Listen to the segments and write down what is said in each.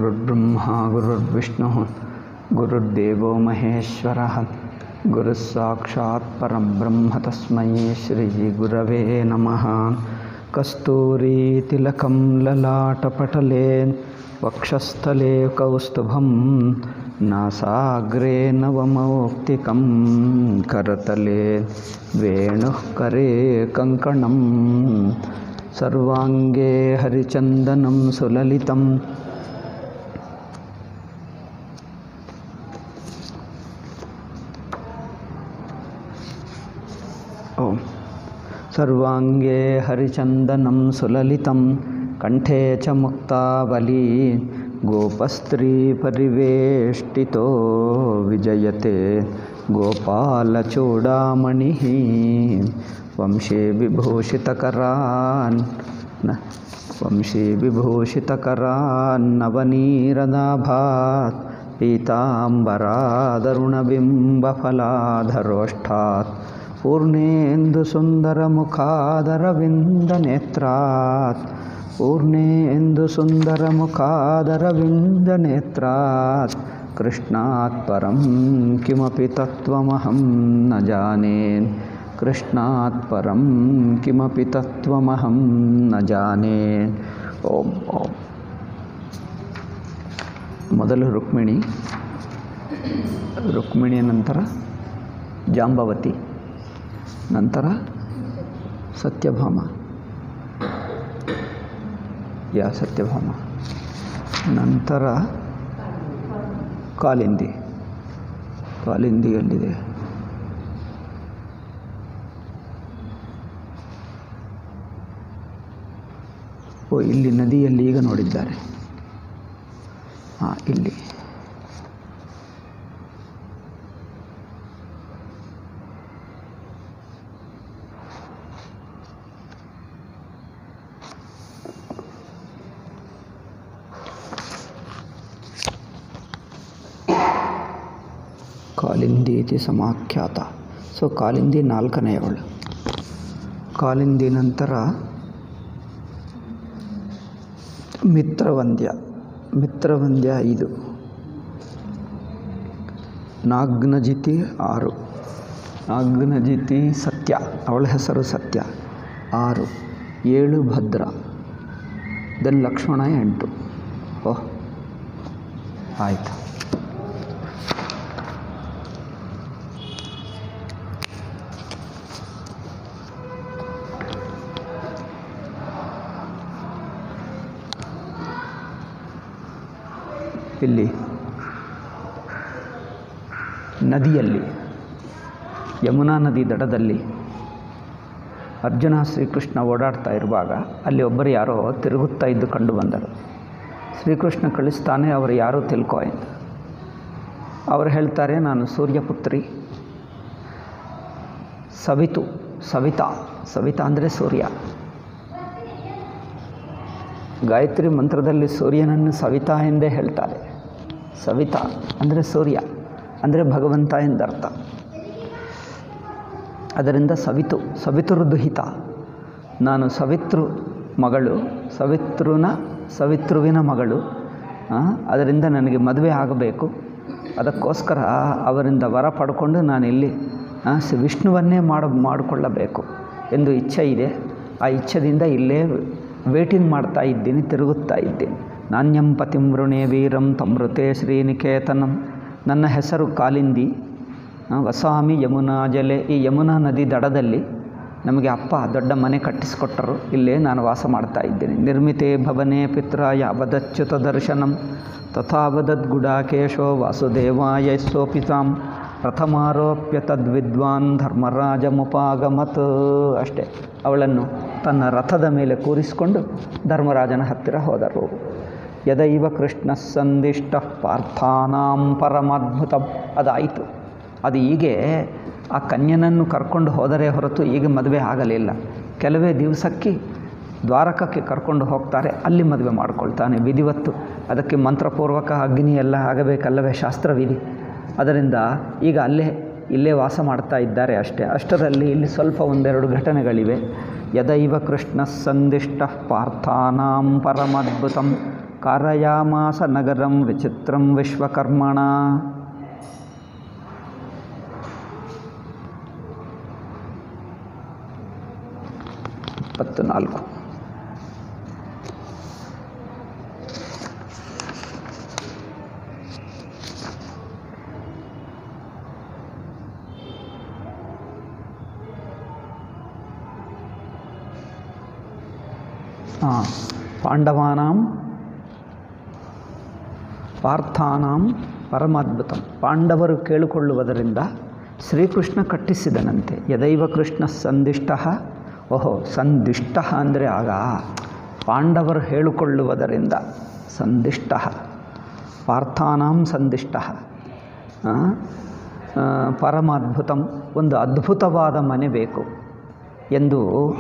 गुरुर्ब्रह्मा गुरुर्विष्णुः गुरुर्देवो महेश्वरः गुरुस्साक्षात् परं ब्रह्म तस्मै श्रीगुरवे नमः कस्तूरीतिलकं ललाटपटले वक्षस्थले कौस्तुभं नासाग्रे नवमौक्तिकं करतले वेणुः करे कङ्कणं सर्वाङ्गे हरिचन्दनं सुललितं ॐ सर्वाङ्गे हरिचन्दनं सुललितं कण्ठे च मुक्तावली गोपस्त्रीपरिवेष्टितो विजयते गोपालचूडामणिः वंशे विभूषितकरान् न वंशे विभूषितकरान्नवनीरदाभात् पीताम्बरादरुणबिम्बफलाधरोष्ठात् पूर्णेन्दुसुन्दरमुखादरविन्दनेत्रात् पूर्णेन्दुसुन्दरमुखादरविन्दनेत्रात् कृष्णात् परं किमपि तत्त्वमहं न जाने कृष्णात् परं किमपि तत्त्वमहं न जाने ಓಂ ಓಂ ಮೊದಲು ರುಕ್ಮಿಣಿ ರುಕ್ಮಿಣಿಯ ನಂತರ ಜಾಂಬವತಿ ನಂತರ ಸತ್ಯಭಾಮ ಯಾ ಸತ್ಯಭಾಮ ನಂತರ ಕಾಲಿಂದಿ ಕಾಲಿಂದಿ ಎಲ್ಲಿದೆ ಓ ಇಲ್ಲಿ ನದಿಯಲ್ಲಿ ಈಗ ನೋಡಿದ್ದಾರೆ ಹಾಂ ಇಲ್ಲಿ ಕಾಲಿಂದಿ ಇತಿ ಸಮಾಖ್ಯಾತ ಸೊ ಕಾಲಿಂದಿ ನಾಲ್ಕನೆಯವಳು ಕಾಲಿಂದಿ ನಂತರ ಮಿತ್ರವಂದ್ಯ ಮಿತ್ರವಂದ್ಯ ಐದು ನಾಗ್ನಜಿತಿ ಆರು ನಾಗ್ನಜಿತಿ ಸತ್ಯ ಅವಳ ಹೆಸರು ಸತ್ಯ ಆರು ಏಳು ಭದ್ರ ದೆನ್ ಲಕ್ಷ್ಮಣ ಎಂಟು ಓಹ್ ಆಯಿತು ಇಲ್ಲಿ ನದಿಯಲ್ಲಿ ಯಮುನಾ ನದಿ ದಡದಲ್ಲಿ ಅರ್ಜುನ ಶ್ರೀಕೃಷ್ಣ ಓಡಾಡ್ತಾ ಇರುವಾಗ ಅಲ್ಲಿ ಒಬ್ಬರು ಯಾರೋ ತಿರುಗುತ್ತಾ ಇದ್ದು ಕಂಡು ಬಂದರು ಶ್ರೀಕೃಷ್ಣ ಕಳಿಸ್ತಾನೆ ಅವರು ಯಾರೂ ತಿಳ್ಕೊ ಎಂದು ಅವರು ಹೇಳ್ತಾರೆ ನಾನು ಸೂರ್ಯಪುತ್ರಿ ಸವಿತು ಸವಿತಾ ಸವಿತಾ ಅಂದರೆ ಸೂರ್ಯ ಗಾಯತ್ರಿ ಮಂತ್ರದಲ್ಲಿ ಸೂರ್ಯನನ್ನು ಸವಿತಾ ಎಂದೇ ಹೇಳ್ತಾರೆ ಸವಿತಾ ಅಂದರೆ ಸೂರ್ಯ ಅಂದರೆ ಭಗವಂತ ಎಂದರ್ಥ ಅದರಿಂದ ಸವಿತು ಸವಿತೃದುಹಿತ ನಾನು ಸವಿತೃ ಮಗಳು ಸವಿತೃನ ಸವಿತೃವಿನ ಮಗಳು ಅದರಿಂದ ನನಗೆ ಮದುವೆ ಆಗಬೇಕು ಅದಕ್ಕೋಸ್ಕರ ಅವರಿಂದ ವರ ಪಡ್ಕೊಂಡು ನಾನು ಇಲ್ಲಿ ವಿಷ್ಣುವನ್ನೇ ಮಾಡ ಮಾಡಿಕೊಳ್ಳಬೇಕು ಎಂದು ಇಚ್ಛೆ ಇದೆ ಆ ಇಚ್ಛೆದಿಂದ ಇಲ್ಲೇ ವೇಟಿಂಗ್ ಮಾಡ್ತಾ ಇದ್ದೀನಿ ತಿರುಗುತ್ತಾ ಇದ್ದೀನಿ ನಾಣ್ಯಂ ಪತಿಂ ವೃಣೇ ವೀರಂ ತಮೃತೆ ಶ್ರೀನಿಕೇತನಂ ನನ್ನ ಹೆಸರು ಕಾಲಿಂದಿ ವಸಾಮಿ ಯಮುನಾ ಜಲೆ ಈ ಯಮುನಾ ನದಿ ದಡದಲ್ಲಿ ನಮಗೆ ಅಪ್ಪ ದೊಡ್ಡ ಮನೆ ಕಟ್ಟಿಸಿಕೊಟ್ಟರು ಇಲ್ಲೇ ನಾನು ವಾಸ ಮಾಡ್ತಾ ಇದ್ದೇನೆ ನಿರ್ಮಿತೆ ಭವನೆ ಪಿತ್ರಾಯ ಅವದಚ್ಯುತ ದರ್ಶನಂ ತಥಾವದದ್ ಗುಡಾಕೇಶೋ ವಾಸುದೇವಾಯ ಸೋಪಿತಾಂ ಪ್ರಥಮಾರೋಪ್ಯ ತದ್ವಿದ್ವಾನ್ ಧರ್ಮರಾಜ ಮುಪಾಗಮತ್ ಅಷ್ಟೇ ಅವಳನ್ನು ತನ್ನ ರಥದ ಮೇಲೆ ಕೂರಿಸಿಕೊಂಡು ಧರ್ಮರಾಜನ ಹತ್ತಿರ ಹೋದರು ಯದೈವ ಕೃಷ್ಣ ಸಂದಿಷ್ಟ ಪಾರ್ಥಾನಾಂ ಪರಮಾದ್ಭುತ ಅದಾಯಿತು ಅದು ಹೀಗೆ ಆ ಕನ್ಯನನ್ನು ಕರ್ಕೊಂಡು ಹೋದರೆ ಹೊರತು ಈಗ ಮದುವೆ ಆಗಲಿಲ್ಲ ಕೆಲವೇ ದಿವಸಕ್ಕೆ ದ್ವಾರಕಕ್ಕೆ ಕರ್ಕೊಂಡು ಹೋಗ್ತಾರೆ ಅಲ್ಲಿ ಮದುವೆ ಮಾಡಿಕೊಳ್ತಾನೆ ವಿಧಿವತ್ತು ಅದಕ್ಕೆ ಮಂತ್ರಪೂರ್ವಕ ಅಗ್ನಿ ಎಲ್ಲ ಆಗಬೇಕಲ್ಲವೇ ಶಾಸ್ತ್ರವಿಧಿ ಅದರಿಂದ ಈಗ ಅಲ್ಲೇ ಇಲ್ಲೇ ವಾಸ ಮಾಡ್ತಾ ಇದ್ದಾರೆ ಅಷ್ಟೇ ಅಷ್ಟರಲ್ಲಿ ಇಲ್ಲಿ ಸ್ವಲ್ಪ ಒಂದೆರಡು ಘಟನೆಗಳಿವೆ ಯದೈವ ಕೃಷ್ಣ ಸಂದಿಷ್ಟ ಪಾರ್ಥಾನಾಂ ಪರಮದ್ಭುತಂ कारयामास नगरं विचित्रं विश्वकर्मणा ಇಪ್ಪತ್ತು ನಾಲ್ಕು ಹಾಂ ಪಾಂಡವಾನಾಂ ಪಾರ್ಥಾನಾಂ ಪರಮಾದ್ಭುತಂ ಪಾಂಡವರು ಕೇಳಿಕೊಳ್ಳುವುದರಿಂದ ಶ್ರೀಕೃಷ್ಣ ಕಟ್ಟಿಸಿದನಂತೆ ಯದೈವ ಕೃಷ್ಣ ಸಂದಿಷ್ಟ ಓಹೋ ಸಂದಿಷ್ಟ ಅಂದರೆ ಆಗ ಪಾಂಡವರು ಹೇಳಿಕೊಳ್ಳುವುದರಿಂದ ಸಂದಿಷ್ಟ ಪಾರ್ಥಾನಾಂ ಸಂದಿಷ್ಟ ಆ, ಆ, ಪರಮಾದ್ಭುತಂ ಒಂದು ಅದ್ಭುತವಾದ ಮನೆ ಬೇಕು ಎಂದು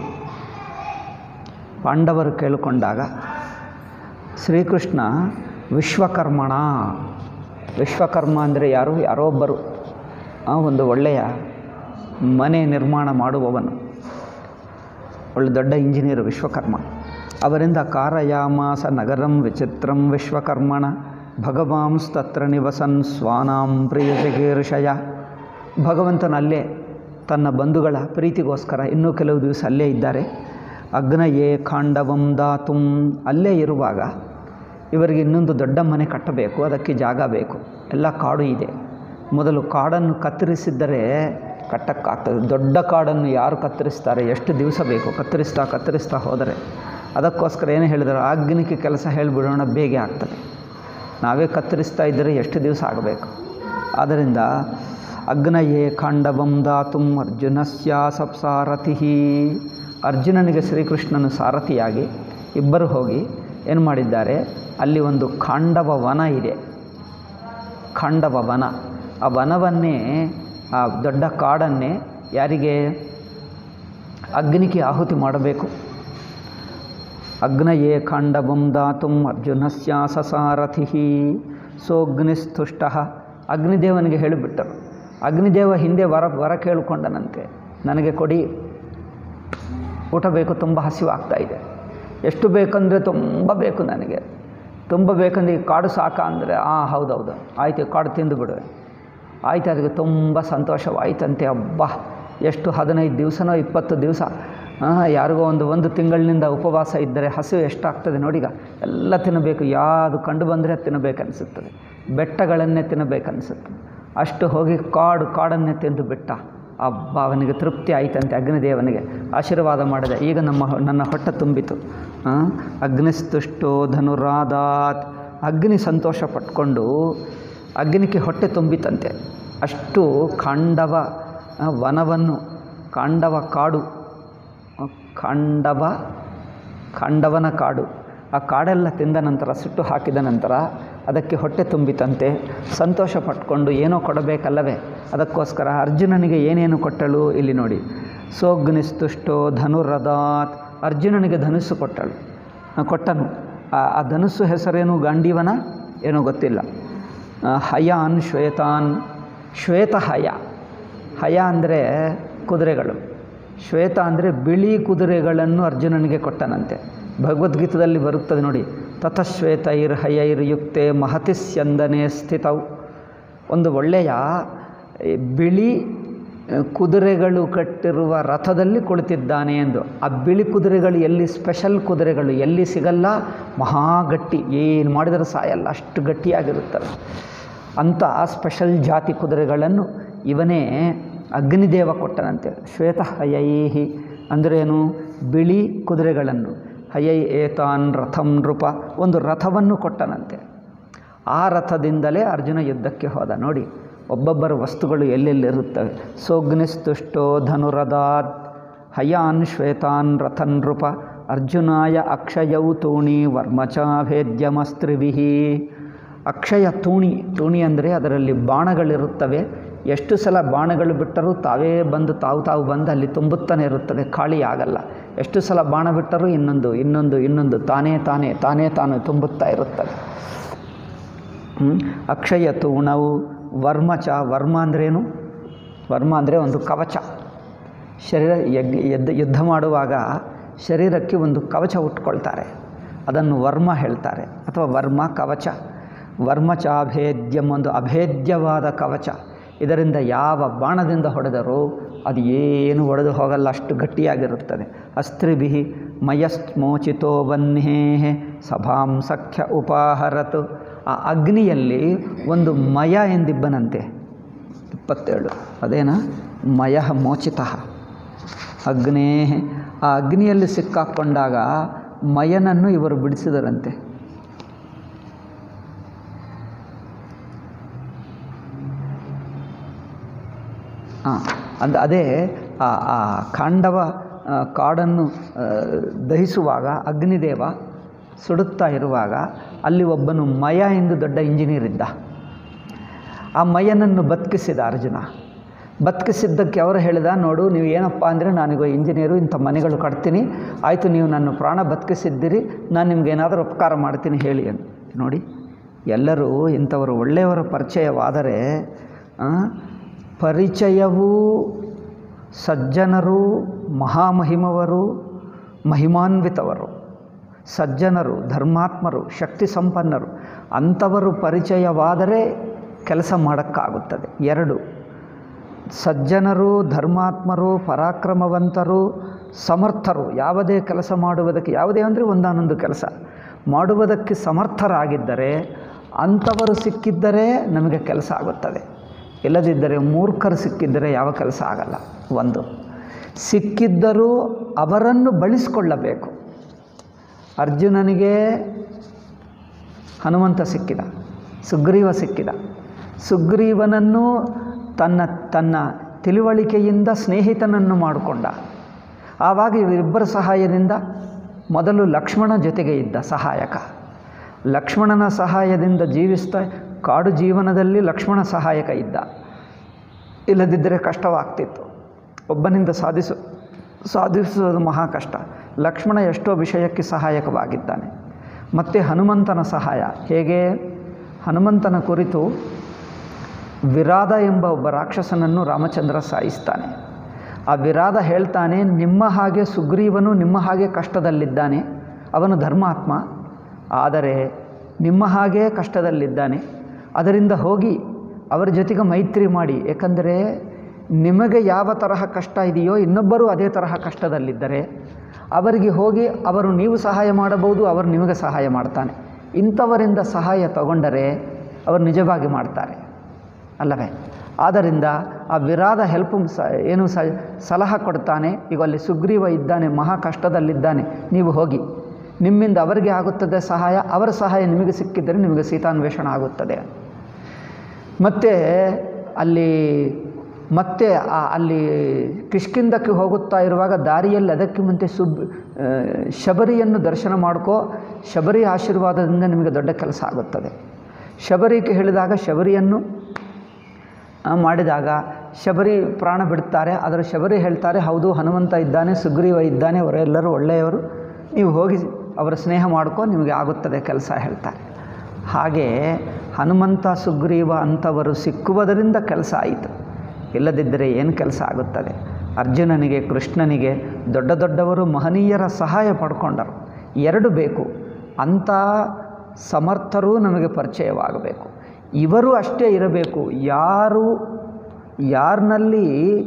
ಪಾಂಡವರು ಕೇಳಿಕೊಂಡಾಗ ಶ್ರೀಕೃಷ್ಣ ವಿಶ್ವಕರ್ಮಣ ವಿಶ್ವಕರ್ಮ ಅಂದರೆ ಯಾರು ಯಾರೋ ಒಬ್ಬರು ಆ, ಒಂದು ಒಳ್ಳೆಯ ಮನೆ ನಿರ್ಮಾಣ ಮಾಡುವವನು ಒಳ್ಳೆ ದೊಡ್ಡ ಇಂಜಿನಿಯರ್ ವಿಶ್ವಕರ್ಮ ಅವರಿಂದ ಕಾರಯಾಮಾಸ ನಗರಂ ವಿಚಿತ್ರಂ ವಿಶ್ವಕರ್ಮಣ ಭಗವಾಂಸ್ತತ್ರ ನಿವಸನ್ ಸ್ವಾನಾಂ ಪ್ರಿಯ ಜಗೀರ್ಷಯ ಭಗವಂತನಲ್ಲೇ ತನ್ನ ಬಂಧುಗಳ ಪ್ರೀತಿಗೋಸ್ಕರ ಇನ್ನೂ ಕೆಲವು ದಿವಸ ಅಲ್ಲೇ ಇದ್ದಾರೆ ಅಗ್ನಯೇ ಖಾಂಡವಂ ದಾತುಂ ಅಲ್ಲೇ ಇರುವಾಗ ಇವರಿಗೆ ಇನ್ನೊಂದು ದೊಡ್ಡ ಮನೆ ಕಟ್ಟಬೇಕು ಅದಕ್ಕೆ ಜಾಗ ಬೇಕು ಎಲ್ಲ ಕಾಡು ಇದೆ ಮೊದಲು ಕಾಡನ್ನು ಕತ್ತರಿಸಿದ್ದರೆ ಕಟ್ಟಕ್ಕಾಗ್ತದೆ ದೊಡ್ಡ ಕಾಡನ್ನು ಯಾರು ಕತ್ತರಿಸ್ತಾರೆ ಎಷ್ಟು ದಿವಸ ಬೇಕು ಕತ್ತರಿಸ್ತಾ ಕತ್ತರಿಸ್ತಾ ಹೋದರೆ ಅದಕ್ಕೋಸ್ಕರ ಏನು ಹೇಳಿದರೆ ಆಗ್ನಿಕೆ ಕೆಲಸ ಹೇಳಿಬಿಡೋಣ ಬೇಗ ಆಗ್ತದೆ ನಾವೇ ಕತ್ತರಿಸ್ತಾ ಇದ್ದರೆ ಎಷ್ಟು ದಿವಸ ಆಗಬೇಕು ಆದ್ದರಿಂದ ಅಗ್ನಯೇ ಖಾಂಡವಂ ದಾತುಂ ಅರ್ಜುನಸ್ಯ ಸಪ್ಸಾರಥಿ ಅರ್ಜುನನಿಗೆ ಶ್ರೀಕೃಷ್ಣನು ಸಾರಥಿಯಾಗಿ ಇಬ್ಬರು ಹೋಗಿ ಏನು ಮಾಡಿದ್ದಾರೆ ಅಲ್ಲಿ ಒಂದು ಖಾಂಡವ ವನ ಇದೆ ಖಾಂಡವ ವನ ಆ ವನವನ್ನೇ ಆ ದೊಡ್ಡ ಕಾಡನ್ನೇ ಯಾರಿಗೆ ಅಗ್ನಿಗೆ ಆಹುತಿ ಮಾಡಬೇಕು ಅಗ್ನಯೇ ಖಾಂಡವಂ ದಾತುಂ ಅರ್ಜುನಸ್ಯ ಸಸಾರಥಿ ಸೋಗ್ನಿಸ್ತುಷ್ಟ ಅಗ್ನಿದೇವನಿಗೆ ಹೇಳಿಬಿಟ್ಟರು ಅಗ್ನಿದೇವ ಹಿಂದೆ ವರ ವರ ಕೇಳಿಕೊಂಡನಂತೆ ನನಗೆ ಕೊಡಿ ಊಟ ಬೇಕು ತುಂಬ ಹಸಿವಾಗ್ತಾ ಇದೆ ಎಷ್ಟು ಬೇಕಂದರೆ ತುಂಬ ಬೇಕು ನನಗೆ ತುಂಬ ಬೇಕಂದ್ರೆ ಈ ಕಾಡು ಸಾಕ ಅಂದರೆ ಆ ಹೌದೌದು ಆಯಿತು ಕಾಡು ತಿಂದು ಬಿಡುವೆ ಆಯ್ತು ಅದಕ್ಕೆ ತುಂಬ ಸಂತೋಷವಾಯ್ತಂತೆ ಅಬ್ಬಾ ಎಷ್ಟು ಹದಿನೈದು ದಿವಸನೋ ಇಪ್ಪತ್ತು ದಿವಸ ಯಾರಿಗೋ ಒಂದು ಒಂದು ತಿಂಗಳಿನಿಂದ ಉಪವಾಸ ಇದ್ದರೆ ಹಸಿವು ಎಷ್ಟಾಗ್ತದೆ ನೋಡಿಗ ಎಲ್ಲ ತಿನ್ನಬೇಕು ಯಾವುದು ಕಂಡು ಬಂದರೆ ತಿನ್ನಬೇಕನ್ನಿಸುತ್ತದೆ ಬೆಟ್ಟಗಳನ್ನೇ ತಿನ್ನಬೇಕನ್ನಿಸುತ್ತೆ ಅಷ್ಟು ಹೋಗಿ ಕಾಡು ಕಾಡನ್ನೇ ತಿಂದು ಬಿಟ್ಟ ಅಬ್ಬ ಅವನಿಗೆ ತೃಪ್ತಿ ಆಯ್ತಂತೆ ಅಗ್ನಿದೇವನಿಗೆ ಆಶೀರ್ವಾದ ಮಾಡಿದೆ ಈಗ ನಮ್ಮ ನನ್ನ ಹೊಟ್ಟೆ ತುಂಬಿತು ಆ, ಅಗ್ನಿಸ್ತುಷ್ಟೋ ಧನುರಾದಾತ್ ಅಗ್ನಿ ಸಂತೋಷ ಪಟ್ಕೊಂಡು ಅಗ್ನಿಗೆ ಹೊಟ್ಟೆ ತುಂಬಿತಂತೆ ಅಷ್ಟು ಖಾಂಡವ ಆ, ವನವನ್ನು ಖಾಂಡವ ಕಾಡು ಆ, ಖಾಂಡವ ಖಾಂಡವನ ಕಾಡು ಆ ಕಾಡೆಲ್ಲ ತಿಂದ ನಂತರ ಸುಟ್ಟು ಹಾಕಿದ ನಂತರ ಅದಕ್ಕೆ ಹೊಟ್ಟೆ ತುಂಬಿತಂತೆ ಸಂತೋಷ ಪಟ್ಕೊಂಡು ಏನೋ ಕೊಡಬೇಕಲ್ಲವೇ ಅದಕ್ಕೋಸ್ಕರ ಅರ್ಜುನನಿಗೆ ಏನೇನು ಕೊಟ್ಟಳು ಇಲ್ಲಿ ನೋಡಿ ಸೋಗ್ನಿಸ್ತುಷ್ಟೋ ಧನುರದಾತ್ ಅರ್ಜುನನಿಗೆ ಧನುಸ್ಸು ಕೊಟ್ಟಳು ಆ, ಕೊಟ್ಟನು ಆ ಆ ಧನುಸ್ಸು ಹೆಸರೇನು ಗಾಂಡೀವನ ಏನೋ ಗೊತ್ತಿಲ್ಲ ಆ, ಹಯಾನ್ ಶ್ವೇತಾನ್ ಶ್ವೇತ ಹಯ ಹಯ ಅಂದರೆ ಕುದುರೆಗಳು ಶ್ವೇತ ಅಂದರೆ ಬಿಳಿ ಕುದುರೆಗಳನ್ನು ಅರ್ಜುನನಿಗೆ ಕೊಟ್ಟನಂತೆ ಭಗವದ್ಗೀತದಲ್ಲಿ ಬರುತ್ತದೆ ನೋಡಿ ತತಶ್ವೇತೈರ್ ಹಯೈರ್ ಯುಕ್ತೆ ಮಹತಿ ಸ್ಯಂದನೆ ಸ್ಥಿತವು ಒಂದು ಒಳ್ಳೆಯ ಈ ಬಿಳಿ ಆ, ಕುದುರೆಗಳು ಕಟ್ಟಿರುವ ರಥದಲ್ಲಿ ಕುಳಿತಿದ್ದಾನೆ ಎಂದು ಆ ಬಿಳಿ ಕುದುರೆಗಳು ಎಲ್ಲಿ ಸ್ಪೆಷಲ್ ಕುದುರೆಗಳು ಎಲ್ಲಿ ಸಿಗಲ್ಲ ಮಹಾ ಗಟ್ಟಿ ಏನು ಮಾಡಿದರೂ ಸಾಯಲ್ಲ ಅಷ್ಟು ಗಟ್ಟಿಯಾಗಿರುತ್ತವೆ ಅಂಥ ಸ್ಪೆಷಲ್ ಜಾತಿ ಕುದುರೆಗಳನ್ನು ಇವನೇ ಅಗ್ನಿದೇವ ಕೊಟ್ಟನಂತೆ ಶ್ವೇತ ಹಯೈಹಿ ಅಂದ್ರೇನು ಬಿಳಿ ಕುದುರೆಗಳನ್ನು ಹಯೈ ಏತಾನ್ ರಥಂ ನೃಪ ಒಂದು ರಥವನ್ನು ಕೊಟ್ಟನಂತೆ ಆ ರಥದಿಂದಲೇ ಅರ್ಜುನ ಯುದ್ಧಕ್ಕೆ ಹೋದ ನೋಡಿ ಒಬ್ಬೊಬ್ಬರ ವಸ್ತುಗಳು ಎಲ್ಲೆಲ್ಲಿರುತ್ತವೆ ಸೋಗ್ನಿಸ್ತುಷ್ಟೋ ಧನುರದಾತ್ ಹಯಾನ್ ಶ್ವೇತಾನ್ ರಥನ್ ನೃಪ ಅರ್ಜುನಾಯ ಅಕ್ಷಯೌ ತೂಣಿ ವರ್ಮಚಾಭೇದ್ಯಮಸ್ತ್ರಿವಿಹಿ ಅಕ್ಷಯ ತೂಣಿ ತೂಣಿ ಅಂದರೆ ಅದರಲ್ಲಿ ಬಾಣಗಳಿರುತ್ತವೆ ಎಷ್ಟು ಸಲ ಬಾಣಗಳು ಬಿಟ್ಟರೂ ತಾವೇ ಬಂದು ತಾವು ತಾವು ಬಂದು ಅಲ್ಲಿ ತುಂಬುತ್ತಾನೆ ಇರುತ್ತದೆ ಖಾಲಿ ಆಗಲ್ಲ ಎಷ್ಟು ಸಲ ಬಾಣ ಬಿಟ್ಟರೂ ಇನ್ನೊಂದು ಇನ್ನೊಂದು ಇನ್ನೊಂದು ತಾನೇ ತಾನೇ ತಾನೇ ತಾನು ತುಂಬುತ್ತಾ ಇರುತ್ತದೆ ಹ್ಮ್? ಅಕ್ಷಯ ತೂಣವು ವರ್ಮಚ ವರ್ಮ ಅಂದ್ರೇನು ವರ್ಮ ಅಂದರೆ ಒಂದು ಕವಚ ಶರೀರ ಯಗ್ ಎದ್ದು ಯುದ್ಧ ಮಾಡುವಾಗ ಶರೀರಕ್ಕೆ ಒಂದು ಕವಚ ಉಟ್ಕೊಳ್ತಾರೆ ಅದನ್ನು ವರ್ಮ ಹೇಳ್ತಾರೆ ಅಥವಾ ವರ್ಮ ಕವಚ ವರ್ಮಚಾಭೇದ್ಯಂ ಒಂದು ಅಭೇದ್ಯವಾದ ಕವಚ ಇದರಿಂದ ಯಾವ ಬಾಣದಿಂದ ಹೊಡೆದರೂ ಅದು ಏನು ಹೊಡೆದು ಹೋಗಲ್ಲ ಅಷ್ಟು ಗಟ್ಟಿಯಾಗಿರುತ್ತದೆ ಅಸ್ತ್ರಿಭಿ ಮಯಸ್ಮೋಚಿತೋ ವನ್ಹೇ ಸಭಾಂ ಸಖ್ಯ ಉಪಾಹರತು ಆ ಅಗ್ನಿಯಲ್ಲಿ ಒಂದು ಮಯ ಎಂದಿಬ್ಬನಂತೆ ಇಪ್ಪತ್ತೇಳು ಅದೇನಾ ಮಯ ಮೋಚಿತ ಅಗ್ನೇ ಆ ಅಗ್ನಿಯಲ್ಲಿ ಸಿಕ್ಕಾಕ್ಕೊಂಡಾಗ ಮಯನನ್ನು ಇವರು ಬಿಡಿಸಿದರಂತೆ ಹಾಂ ಅಂದ ಅದೇ ಆ ಆ ಕಾಂಡವ ಆ, ಕಾಡನ್ನು ಆ, ದಹಿಸುವಾಗ ಅಗ್ನಿದೇವ ಸುಡುತ್ತಾ ಇರುವಾಗ ಅಲ್ಲಿ ಒಬ್ಬನು ಮಯ ಎಂದು ದೊಡ್ಡ ಇಂಜಿನಿಯರ್ ಇದ್ದ ಆ ಮಯನನ್ನು ಬದುಕಿಸಿದ ಅರ್ಜುನ ಬದುಕಿಸಿದ್ದಕ್ಕೆ ಅವರು ಹೇಳಿದ ನೋಡು ನೀವು ಏನಪ್ಪ ಅಂದರೆ ನಾನೀಗ ಇಂಜಿನಿಯರು ಇಂಥ ಮನೆಗಳು ಕಟ್ತೀನಿ ಆಯಿತು ನೀವು ನನ್ನ ಪ್ರಾಣ ಬದುಕಿಸಿದ್ದೀರಿ ನಾನು ನಿಮ್ಗೆ ಏನಾದರೂ ಉಪಕಾರ ಮಾಡ್ತೀನಿ ಹೇಳಿ ಅಂತ ನೋಡಿ ಎಲ್ಲರೂ ಇಂಥವರು ಒಳ್ಳೆಯವರ ಪರಿಚಯವಾದರೆ ಆ, ಪರಿಚಯವೂ ಸಜ್ಜನರು ಮಹಾಮಹಿಮವರು ಮಹಿಮಾನ್ವಿತವರು ಸಜ್ಜನರು ಧರ್ಮಾತ್ಮರು ಶಕ್ತಿ ಸಂಪನ್ನರು ಅಂಥವರು ಪರಿಚಯವಾದರೆ ಕೆಲಸ ಮಾಡೋಕ್ಕಾಗುತ್ತದೆ ಎರಡು ಸಜ್ಜನರು ಧರ್ಮಾತ್ಮರು ಪರಾಕ್ರಮವಂತರು ಸಮರ್ಥರು ಯಾವುದೇ ಕೆಲಸ ಮಾಡುವುದಕ್ಕೆ ಯಾವುದೇ ಅಂದರೆ ಒಂದಾನೊಂದು ಕೆಲಸ ಮಾಡುವುದಕ್ಕೆ ಸಮರ್ಥರಾಗಿದ್ದರೆ ಅಂಥವರು ಸಿಕ್ಕಿದ್ದರೆ ನಮಗೆ ಕೆಲಸ ಆಗುತ್ತದೆ ಇಲ್ಲದಿದ್ದರೆ ಮೂರ್ಖರು ಸಿಕ್ಕಿದ್ದರೆ ಯಾವ ಕೆಲಸ ಆಗಲ್ಲ ಒಂದು ಸಿಕ್ಕಿದ್ದರೂ ಅವರನ್ನು ಬಳಸಿಕೊಳ್ಳಬೇಕು ಅರ್ಜುನನಿಗೆ ಹನುಮಂತ ಸಿಕ್ಕಿದ ಸುಗ್ರೀವ ಸಿಕ್ಕಿದ ಸುಗ್ರೀವನನ್ನು ತನ್ನ ತನ್ನ ತಿಳುವಳಿಕೆಯಿಂದ ಸ್ನೇಹಿತನನ್ನು ಮಾಡಿಕೊಂಡ ಆವಾಗ ಇವರಿಬ್ಬರ ಸಹಾಯದಿಂದ ಮೊದಲು ಲಕ್ಷ್ಮಣ ಜೊತೆಗೆ ಇದ್ದ ಸಹಾಯಕ ಲಕ್ಷ್ಮಣನ ಸಹಾಯದಿಂದ ಜೀವಿಸ್ತಾ ಕಾಡು ಜೀವನದಲ್ಲಿ ಲಕ್ಷ್ಮಣ ಸಹಾಯಕ ಇದ್ದ ಇಲ್ಲದಿದ್ದರೆ ಕಷ್ಟವಾಗ್ತಿತ್ತು ಒಬ್ಬನಿಂದ ಸಾಧಿಸು ಸಾಧಿಸುವುದು ಮಹಾ ಕಷ್ಟ ಲಕ್ಷ್ಮಣ ಎಷ್ಟೋ ವಿಷಯಕ್ಕೆ ಸಹಾಯಕವಾಗಿದ್ದಾನೆ ಮತ್ತು ಹನುಮಂತನ ಸಹಾಯ ಹೇಗೆ ಹನುಮಂತನ ಕುರಿತು ವಿರಾದ ಎಂಬ ಒಬ್ಬ ರಾಕ್ಷಸನನ್ನು ರಾಮಚಂದ್ರ ಸಾಯಿಸ್ತಾನೆ ಆ ವಿರಾದ ಹೇಳ್ತಾನೆ ನಿಮ್ಮ ಹಾಗೆ ಸುಗ್ರೀವನು ನಿಮ್ಮ ಹಾಗೆ ಕಷ್ಟದಲ್ಲಿದ್ದಾನೆ ಅವನು ಧರ್ಮಾತ್ಮ ಆದರೆ ನಿಮ್ಮ ಹಾಗೇ ಕಷ್ಟದಲ್ಲಿದ್ದಾನೆ ಅದರಿಂದ ಹೋಗಿ ಅವರ ಜೊತೆಗೆ ಮೈತ್ರಿ ಮಾಡಿ ಏಕೆಂದರೆ ನಿಮಗೆ ಯಾವ ತರಹ ಕಷ್ಟ ಇದೆಯೋ ಇನ್ನೊಬ್ಬರು ಅದೇ ತರಹ ಕಷ್ಟದಲ್ಲಿದ್ದರೆ ಅವರಿಗೆ ಹೋಗಿ ಅವರು ನೀವು ಸಹಾಯ ಮಾಡಬಹುದು ಅವರು ನಿಮಗೆ ಸಹಾಯ ಮಾಡ್ತಾನೆ ಇಂಥವರಿಂದ ಸಹಾಯ ತಗೊಂಡರೆ ಅವರು ನಿಜವಾಗಿ ಮಾಡ್ತಾರೆ ಅಲ್ಲವೇ ಆದ್ದರಿಂದ ಆ ವಿರಾದ ಹೆಲ್ಪ್ ಸ ಏನು ಸ ಸಲಹೆ ಕೊಡ್ತಾನೆ ಈಗ ಅಲ್ಲಿ ಸುಗ್ರೀವ ಇದ್ದಾನೆ ಮಹಾ ಕಷ್ಟದಲ್ಲಿದ್ದಾನೆ ನೀವು ಹೋಗಿ ನಿಮ್ಮಿಂದ ಅವರಿಗೆ ಆಗುತ್ತದೆ ಸಹಾಯ ಅವರ ಸಹಾಯ ನಿಮಗೆ ಸಿಕ್ಕಿದ್ದರೆ ನಿಮಗೆ ಸೀತಾನ್ವೇಷಣ ಆಗುತ್ತದೆ ಮತ್ತು ಅಲ್ಲಿ ಮತ್ತೆ ಆ ಅಲ್ಲಿ ಕಿಷ್ಕಿಂದಕ್ಕೆ ಹೋಗುತ್ತಾ ಇರುವಾಗ ದಾರಿಯಲ್ಲಿ ಅದಕ್ಕೆ ಮುಂಚೆ ಸುಬ್ ಆ, ಶಬರಿಯನ್ನು ದರ್ಶನ ಮಾಡ್ಕೋ ಶಬರಿ ಆಶೀರ್ವಾದದಿಂದ ನಿಮಗೆ ದೊಡ್ಡ ಕೆಲಸ ಆಗುತ್ತದೆ ಶಬರಿಗೆ ಹೇಳಿದಾಗ ಶಬರಿಯನ್ನು ಆ, ಮಾಡಿದಾಗ ಶಬರಿ ಪ್ರಾಣ ಬಿಡುತ್ತಾರೆ ಅದರ ಶಬರಿ ಹೇಳ್ತಾರೆ ಹೌದು ಹನುಮಂತ ಇದ್ದಾನೆ ಸುಗ್ರೀವ ಇದ್ದಾನೆ ಅವರೆಲ್ಲರೂ ಒಳ್ಳೆಯವರು ನೀವು ಹೋಗಿ ಅವರ ಸ್ನೇಹ ಮಾಡ್ಕೊ ನಿಮಗೆ ಆಗುತ್ತದೆ ಕೆಲಸ ಹೇಳ್ತಾರೆ ಹಾಗೆ ಹನುಮಂತ ಸುಗ್ರೀವ ಅಂಥವರು ಸಿಕ್ಕುವುದರಿಂದ ಕೆಲಸ ಆಯಿತು ಇಲ್ಲದಿದ್ದರೆ ಏನು ಕೆಲಸ ಆಗುತ್ತದೆ ಅರ್ಜುನನಿಗೆ ಕೃಷ್ಣನಿಗೆ ದೊಡ್ಡ ದೊಡ್ಡವರು ಮಹನೀಯರ ಸಹಾಯ ಪಡ್ಕೊಂಡರು ಎರಡು ಬೇಕು ಅಂಥ ಸಮರ್ಥರೂ ನಮಗೆ ಪರಿಚಯವಾಗಬೇಕು ಇವರು ಅಷ್ಟೇ ಇರಬೇಕು ಯಾರು ಯಾರಿನಲ್ಲಿ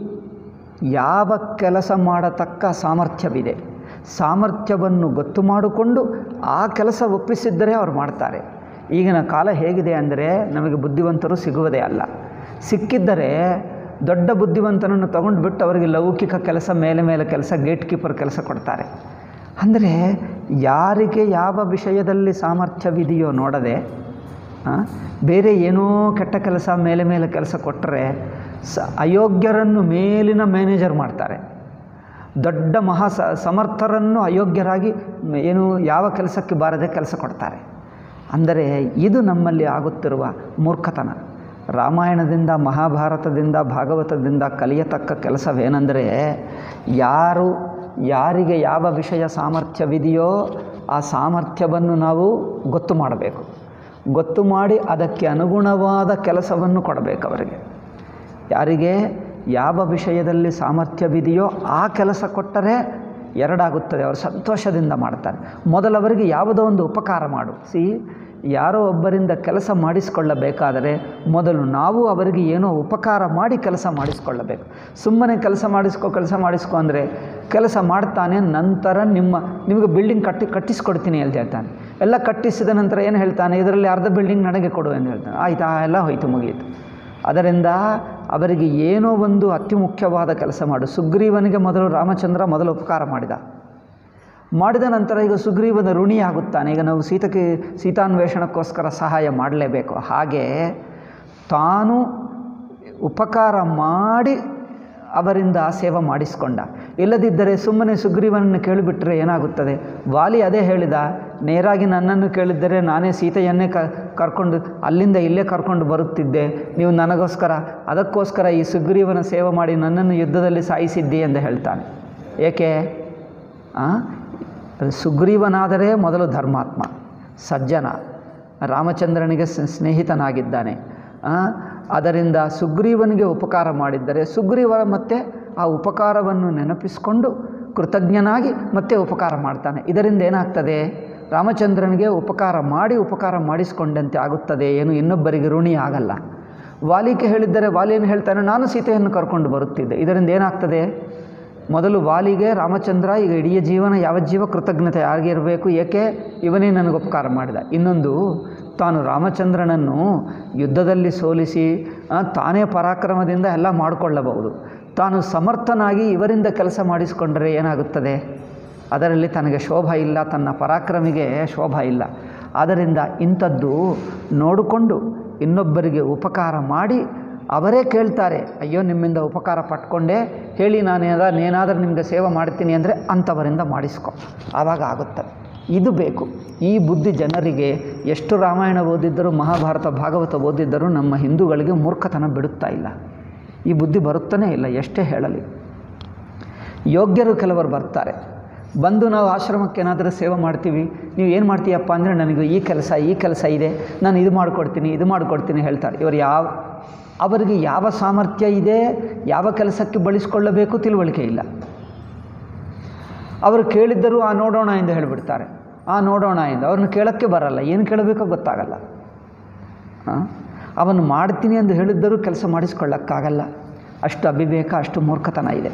ಯಾವ ಕೆಲಸ ಮಾಡತಕ್ಕ ಸಾಮರ್ಥ್ಯವಿದೆ ಸಾಮರ್ಥ್ಯವನ್ನು ಗೊತ್ತು ಮಾಡಿಕೊಂಡು ಆ ಕೆಲಸ ಒಪ್ಪಿಸಿದ್ದರೆ ಅವ್ರು ಮಾಡ್ತಾರೆ ಈಗಿನ ಕಾಲ ಹೇಗಿದೆ ಅಂದರೆ ನಮಗೆ ಬುದ್ಧಿವಂತರು ಸಿಗುವುದೇ ಅಲ್ಲ ಸಿಕ್ಕಿದ್ದರೆ ದೊಡ್ಡ ಬುದ್ಧಿವಂತನನ್ನು ತಗೊಂಡು ಬಿಟ್ಟು ಅವರಿಗೆ ಲೌಕಿಕ ಕೆಲಸ ಮೇಲೆ ಮೇಲೆ ಕೆಲಸ ಗೇಟ್ ಕೀಪರ್ ಕೆಲಸ ಕೊಡ್ತಾರೆ ಅಂದರೆ ಯಾರಿಗೆ ಯಾವ ವಿಷಯದಲ್ಲಿ ಸಾಮರ್ಥ್ಯವಿದೆಯೋ ನೋಡದೆ ಆ, ಬೇರೆ ಏನೋ ಕೆಟ್ಟ ಕೆಲಸ ಮೇಲೆ ಮೇಲೆ ಕೆಲಸ ಕೊಟ್ಟರೆ ಸ ಅಯೋಗ್ಯರನ್ನು ಮೇಲಿನ ಮ್ಯಾನೇಜರ್ ಮಾಡ್ತಾರೆ ದೊಡ್ಡ ಮಹಾ ಸ ಸಮರ್ಥರನ್ನು ಅಯೋಗ್ಯರಾಗಿ ಮ್, ಏನು ಯಾವ ಕೆಲಸಕ್ಕೆ ಬಾರದೆ ಕೆಲಸ ಕೊಡ್ತಾರೆ ಅಂದರೆ ಇದು ನಮ್ಮಲ್ಲಿ ಆಗುತ್ತಿರುವ ಮೂರ್ಖತನ ರಾಮಾಯಣದಿಂದ ಮಹಾಭಾರತದಿಂದ ಭಾಗವತದಿಂದ ಕಲಿಯತಕ್ಕ ಕೆಲಸವೇನೆಂದರೆ ಯಾರು ಯಾರಿಗೆ ಯಾವ ವಿಷಯ ಸಾಮರ್ಥ್ಯವಿದೆಯೋ ಆ ಸಾಮರ್ಥ್ಯವನ್ನು ನಾವು ಗೊತ್ತು ಮಾಡಬೇಕು ಗೊತ್ತು ಮಾಡಿ ಅದಕ್ಕೆ ಅನುಗುಣವಾದ ಕೆಲಸವನ್ನು ಕೊಡಬೇಕು ಅವರಿಗೆ ಯಾರಿಗೆ ಯಾವ ವಿಷಯದಲ್ಲಿ ಸಾಮರ್ಥ್ಯವಿದೆಯೋ ಆ ಕೆಲಸ ಕೊಟ್ಟರೆ ಎರಡಾಗುತ್ತದೆ ಅವರು ಸಂತೋಷದಿಂದ ಮಾಡ್ತಾರೆ ಮೊದಲವರಿಗೆ ಯಾವುದೋ ಒಂದು ಉಪಕಾರ ಮಾಡು ಸಿ ಯಾರೋ ಒಬ್ಬರಿಂದ ಕೆಲಸ ಮಾಡಿಸಿಕೊಳ್ಳಬೇಕಾದರೆ ಮೊದಲು ನಾವು ಅವರಿಗೆ ಏನೋ ಉಪಕಾರ ಮಾಡಿ ಕೆಲಸ ಮಾಡಿಸ್ಕೊಳ್ಳಬೇಕು ಸುಮ್ಮನೆ ಕೆಲಸ ಮಾಡಿಸ್ಕೊ ಕೆಲಸ ಮಾಡಿಸ್ಕೊ ಅಂದರೆ ಕೆಲಸ ಮಾಡ್ತಾನೆ ನಂತರ ನಿಮ್ಮ ನಿಮಗೆ ಬಿಲ್ಡಿಂಗ್ ಕಟ್ಟಿ ಕಟ್ಟಿಸ್ಕೊಡ್ತೀನಿ ಅಂತ ಹೇಳ್ತಾನೆ ಎಲ್ಲ ಕಟ್ಟಿಸಿದ ನಂತರ ಏನು ಹೇಳ್ತಾನೆ ಇದರಲ್ಲಿ ಅರ್ಧ ಬಿಲ್ಡಿಂಗ್ ನನಗೆ ಕೊಡು ಅಂತ ಹೇಳ್ತಾನೆ ಆಯ್ತಾ ಎಲ್ಲ ಹೋಯ್ತು ಮುಗಿಯಿತು ಅದರಿಂದ ಅವರಿಗೆ ಏನೋ ಒಂದು ಅತಿ ಮುಖ್ಯವಾದ ಕೆಲಸ ಮಾಡು ಸುಗ್ರೀವನಿಗೆ ಮೊದಲು ರಾಮಚಂದ್ರ ಮೊದಲು ಉಪಕಾರ ಮಾಡಿದ ಮಾಡಿದ ನಂತರ ಈಗ ಸುಗ್ರೀವನ ಋಣಿಯಾಗುತ್ತಾನೆ ಈಗ ನಾವು ಸೀತಕ್ಕೆ ಸೀತಾನ್ವೇಷಣಕ್ಕೋಸ್ಕರ ಸಹಾಯ ಮಾಡಲೇಬೇಕು ಹಾಗೆ ತಾನು ಉಪಕಾರ ಮಾಡಿ ಅವರಿಂದ ಸೇವೆ ಮಾಡಿಸ್ಕೊಂಡ ಇಲ್ಲದಿದ್ದರೆ ಸುಮ್ಮನೆ ಸುಗ್ರೀವನನ್ನು ಕೇಳಿಬಿಟ್ರೆ ಏನಾಗುತ್ತದೆ ವಾಲಿ ಅದೇ ಹೇಳಿದ ನೇರಾಗಿ ನನ್ನನ್ನು ಕೇಳಿದ್ದರೆ ನಾನೇ ಸೀತೆಯನ್ನೇ ಕ ಕರ್ಕೊಂಡು ಅಲ್ಲಿಂದ ಇಲ್ಲೇ ಕರ್ಕೊಂಡು ಬರುತ್ತಿದ್ದೆ ನೀವು ನನಗೋಸ್ಕರ ಅದಕ್ಕೋಸ್ಕರ ಈ ಸುಗ್ರೀವನ ಸೇವೆ ಮಾಡಿ ನನ್ನನ್ನು ಯುದ್ಧದಲ್ಲಿ ಸಾಯಿಸಿದ್ದಿ ಎಂದು ಹೇಳ್ತಾನೆ ಏಕೆ ಆ? ಸುಗ್ರೀವನಾದರೆ ಮೊದಲು ಧರ್ಮಾತ್ಮ ಸಜ್ಜನ ರಾಮಚಂದ್ರನಿಗೆ ಸ್- ಸ್ನೇಹಿತನಾಗಿದ್ದಾನೆ ಆ? ಅದರಿಂದ ಸುಗ್ರೀವನಿಗೆ ಉಪಕಾರ ಮಾಡಿದ್ದರೆ ಸುಗ್ರೀವ ಮತ್ತೆ ಆ ಉಪಕಾರವನ್ನು ನೆನಪಿಸಿಕೊಂಡು ಕೃತಜ್ಞನಾಗಿ ಮತ್ತೆ ಉಪಕಾರ ಮಾಡ್ತಾನೆ ಇದರಿಂದ ಏನಾಗ್ತದೆ ರಾಮಚಂದ್ರನಿಗೆ ಉಪಕಾರ ಮಾಡಿ ಉಪಕಾರ ಮಾಡಿಸಿಕೊಂಡಂತೆ ಆಗುತ್ತದೆ ಏನು ಇನ್ನೊಬ್ಬರಿಗೆ ಋಣಿ ಆಗಲ್ಲ ವಾಲಿಗೆ ಹೇಳಿದ್ದರೆ ವಾಲಿ ಏನು ಹೇಳ್ತಾನೆ ನಾನು ಸೀತೆಯನ್ನು ಕರ್ಕೊಂಡು ಬರುತ್ತಿದ್ದೆ ಇದರಿಂದ ಏನಾಗ್ತದೆ ಮೊದಲು ವಾಲಿಗೆ ರಾಮಚಂದ್ರ ಈಗ ಇಡೀ ಜೀವನ ಯಾವ ಜೀವ ಕೃತಜ್ಞತೆ ಆಗಿರಬೇಕು ಏಕೆ ಇವನೇ ನನಗೆ ಉಪಕಾರ ಮಾಡಿದ ಇನ್ನೊಂದು ತಾನು ರಾಮಚಂದ್ರನನ್ನು ಯುದ್ಧದಲ್ಲಿ ಸೋಲಿಸಿ ಆ, ತಾನೇ ಪರಾಕ್ರಮದಿಂದ ಎಲ್ಲ ಮಾಡಿಕೊಳ್ಳಬಹುದು ತಾನು ಸಮರ್ಥನಾಗಿ ಇವರಿಂದ ಕೆಲಸ ಮಾಡಿಸಿಕೊಂಡರೆ ಏನಾಗುತ್ತದೆ ಅದರಲ್ಲಿ ತನಗೆ ಶೋಭ ಇಲ್ಲ ತನ್ನ ಪರಾಕ್ರಮಿಗೆ ಶೋಭ ಇಲ್ಲ ಆದ್ದರಿಂದ ಇಂಥದ್ದು ನೋಡಿಕೊಂಡು ಇನ್ನೊಬ್ಬರಿಗೆ ಉಪಕಾರ ಮಾಡಿ ಅವರೇ ಕೇಳ್ತಾರೆ ಅಯ್ಯೋ ನಿಮ್ಮಿಂದ ಉಪಕಾರ ಪಟ್ಕೊಂಡೆ ಹೇಳಿ ನಾನೇದ ನೇನಾದರೂ ನಿಮಗೆ ಸೇವೆ ಮಾಡ್ತೀನಿ ಅಂದರೆ ಅಂಥವರಿಂದ ಮಾಡಿಸ್ಕೊ ಆವಾಗ ಆಗುತ್ತದೆ ಇದು ಬೇಕು ಈ ಬುದ್ಧಿ ಜನರಿಗೆ ಎಷ್ಟು ರಾಮಾಯಣ ಓದಿದ್ದರೂ ಮಹಾಭಾರತ ಭಾಗವತ ಓದಿದ್ದರೂ ನಮ್ಮ ಹಿಂದೂಗಳಿಗೆ ಮೂರ್ಖತನ ಬಿಡುತ್ತಾ ಇಲ್ಲ ಈ ಬುದ್ಧಿ ಬರುತ್ತಾನೇ ಇಲ್ಲ ಎಷ್ಟೇ ಹೇಳಲಿ ಯೋಗ್ಯರು ಕೆಲವರು ಬರ್ತಾರೆ ಬಂದು ನಾವು ಆಶ್ರಮಕ್ಕೆ ಏನಾದರೂ ಸೇವೆ ಮಾಡ್ತೀವಿ ನೀವು ಏನು ಮಾಡ್ತೀಯಪ್ಪ ಅಂದರೆ ನನಗೆ ಈ ಕೆಲಸ ಈ ಕೆಲಸ ಇದೆ ನಾನು ಇದು ಮಾಡಿಕೊಡ್ತೀನಿ ಇದು ಮಾಡಿಕೊಡ್ತೀನಿ ಹೇಳ್ತಾರೆ ಇವರು ಯಾವ ಅವರಿಗೆ ಯಾವ ಸಾಮರ್ಥ್ಯ ಇದೆ ಯಾವ ಕೆಲಸಕ್ಕೆ ಬಳಸಿಕೊಳ್ಳಬೇಕು ತಿಳುವಳಿಕೆ ಇಲ್ಲ ಅವರು ಕೇಳಿದ್ದರೂ ಆ ನೋಡೋಣ ಎಂದು ಹೇಳಿಬಿಡ್ತಾರೆ ಆ ನೋಡೋಣ ಎಂದು ಅವ್ರನ್ನ ಕೇಳೋಕ್ಕೆ ಬರಲ್ಲ ಏನು ಕೇಳಬೇಕೋ ಗೊತ್ತಾಗಲ್ಲ ಆ? ಅವನು ಮಾಡ್ತೀನಿ ಎಂದು ಹೇಳಿದ್ದರೂ ಕೆಲಸ ಮಾಡಿಸ್ಕೊಳ್ಳೋಕ್ಕಾಗಲ್ಲ ಅಷ್ಟು ಅವಿವೇಕ ಅಷ್ಟು ಮೂರ್ಖತನ ಇದೆ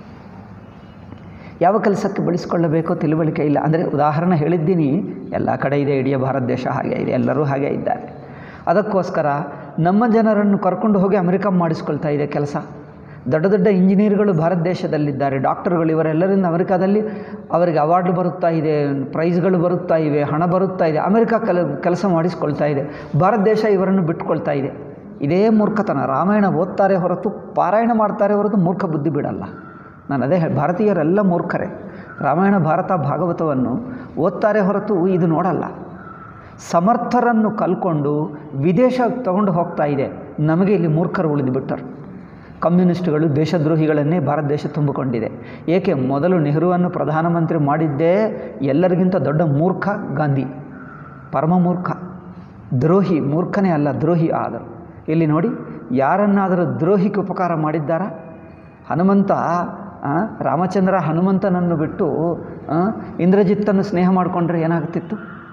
ಯಾವ ಕೆಲಸಕ್ಕೆ ಬಳಸಿಕೊಳ್ಳಬೇಕೋ ತಿಳುವಳಿಕೆ ಇಲ್ಲ ಅಂದರೆ ಉದಾಹರಣೆ ಹೇಳಿದ್ದೀನಿ ಎಲ್ಲ ಕಡೆ ಇದೆ ಇಡೀ ಭಾರತ ದೇಶ ಹಾಗೆ ಇದೆ ಎಲ್ಲರೂ ಹಾಗೆ ಇದ್ದಾರೆ ಅದಕ್ಕೋಸ್ಕರ ನಮ್ಮ ಜನರನ್ನು ಕರ್ಕೊಂಡು ಹೋಗಿ ಅಮೆರಿಕ ಮಾಡಿಸ್ಕೊಳ್ತಾ ಇದೆ ಕೆಲಸ ದೊಡ್ಡ ದೊಡ್ಡ ಇಂಜಿನಿಯರ್ಗಳು ಭಾರತ ದೇಶದಲ್ಲಿದ್ದಾರೆ ಡಾಕ್ಟರ್ಗಳು ಇವರೆಲ್ಲರಿಂದ ಅಮೆರಿಕಾದಲ್ಲಿ ಅವರಿಗೆ ಅವಾರ್ಡ್ ಬರುತ್ತಾ ಇದೆ ಪ್ರೈಸ್ಗಳು ಬರುತ್ತಾ ಇವೆ ಹಣ ಬರುತ್ತಾ ಇದೆ ಅಮೆರಿಕ ಕೆಲ ಕೆಲಸ ಮಾಡಿಸ್ಕೊಳ್ತಾ ಇದೆ ಭಾರತ ದೇಶ ಇವರನ್ನು ಬಿಟ್ಕೊಳ್ತಾ ಇದೆ ಇದೇ ಮೂರ್ಖತನ ರಾಮಾಯಣ ಓದ್ತಾರೆ ಹೊರತು ಪಾರಾಯಣ ಮಾಡ್ತಾರೆ ಹೊರತು ಮೂರ್ಖ ಬುದ್ಧಿ ಬಿಡಲ್ಲ ನಾನು ಅದೇ ಹೇಳಿ ಭಾರತೀಯರೆಲ್ಲ ಮೂರ್ಖರೇ ರಾಮಾಯಣ ಭಾರತ ಭಾಗವತವನ್ನು ಓದ್ತಾರೆ ಹೊರತು ಇದು ನೋಡಲ್ಲ ಸಮರ್ಥರನ್ನು ಕಲ್ಕೊಂಡು ವಿದೇಶ ತಗೊಂಡು ಹೋಗ್ತಾ ಇದೆ ನಮಗೆ ಇಲ್ಲಿ ಮೂರ್ಖರು ಉಳಿದು ಬಿಟ್ಟರು ಕಮ್ಯುನಿಸ್ಟ್ಗಳು ದೇಶದ್ರೋಹಿಗಳನ್ನೇ ಭಾರತ ದೇಶ ತುಂಬಿಕೊಂಡಿದೆ ಏಕೆ ಮೊದಲು ನೆಹರುವನ್ನು ಪ್ರಧಾನಮಂತ್ರಿ ಮಾಡಿದ್ದೇ ಎಲ್ಲರಿಗಿಂತ ದೊಡ್ಡ ಮೂರ್ಖ ಗಾಂಧಿ ಪರಮ ಮೂರ್ಖ ದ್ರೋಹಿ ಮೂರ್ಖನೇ ಅಲ್ಲ ದ್ರೋಹಿ ಆದರು ಇಲ್ಲಿ ನೋಡಿ ಯಾರನ್ನಾದರೂ ದ್ರೋಹಿಗೆ ಉಪಕಾರ ಮಾಡಿದ್ದಾರಾ ಹನುಮಂತ ಆ, ರಾಮಚಂದ್ರ ಹನುಮಂತನನ್ನು ಬಿಟ್ಟು ಆ, ಇಂದ್ರಜಿತ್ತನ್ನು ಸ್ನೇಹ ಮಾಡಿಕೊಂಡ್ರೆ ಏನಾಗ್ತಿತ್ತು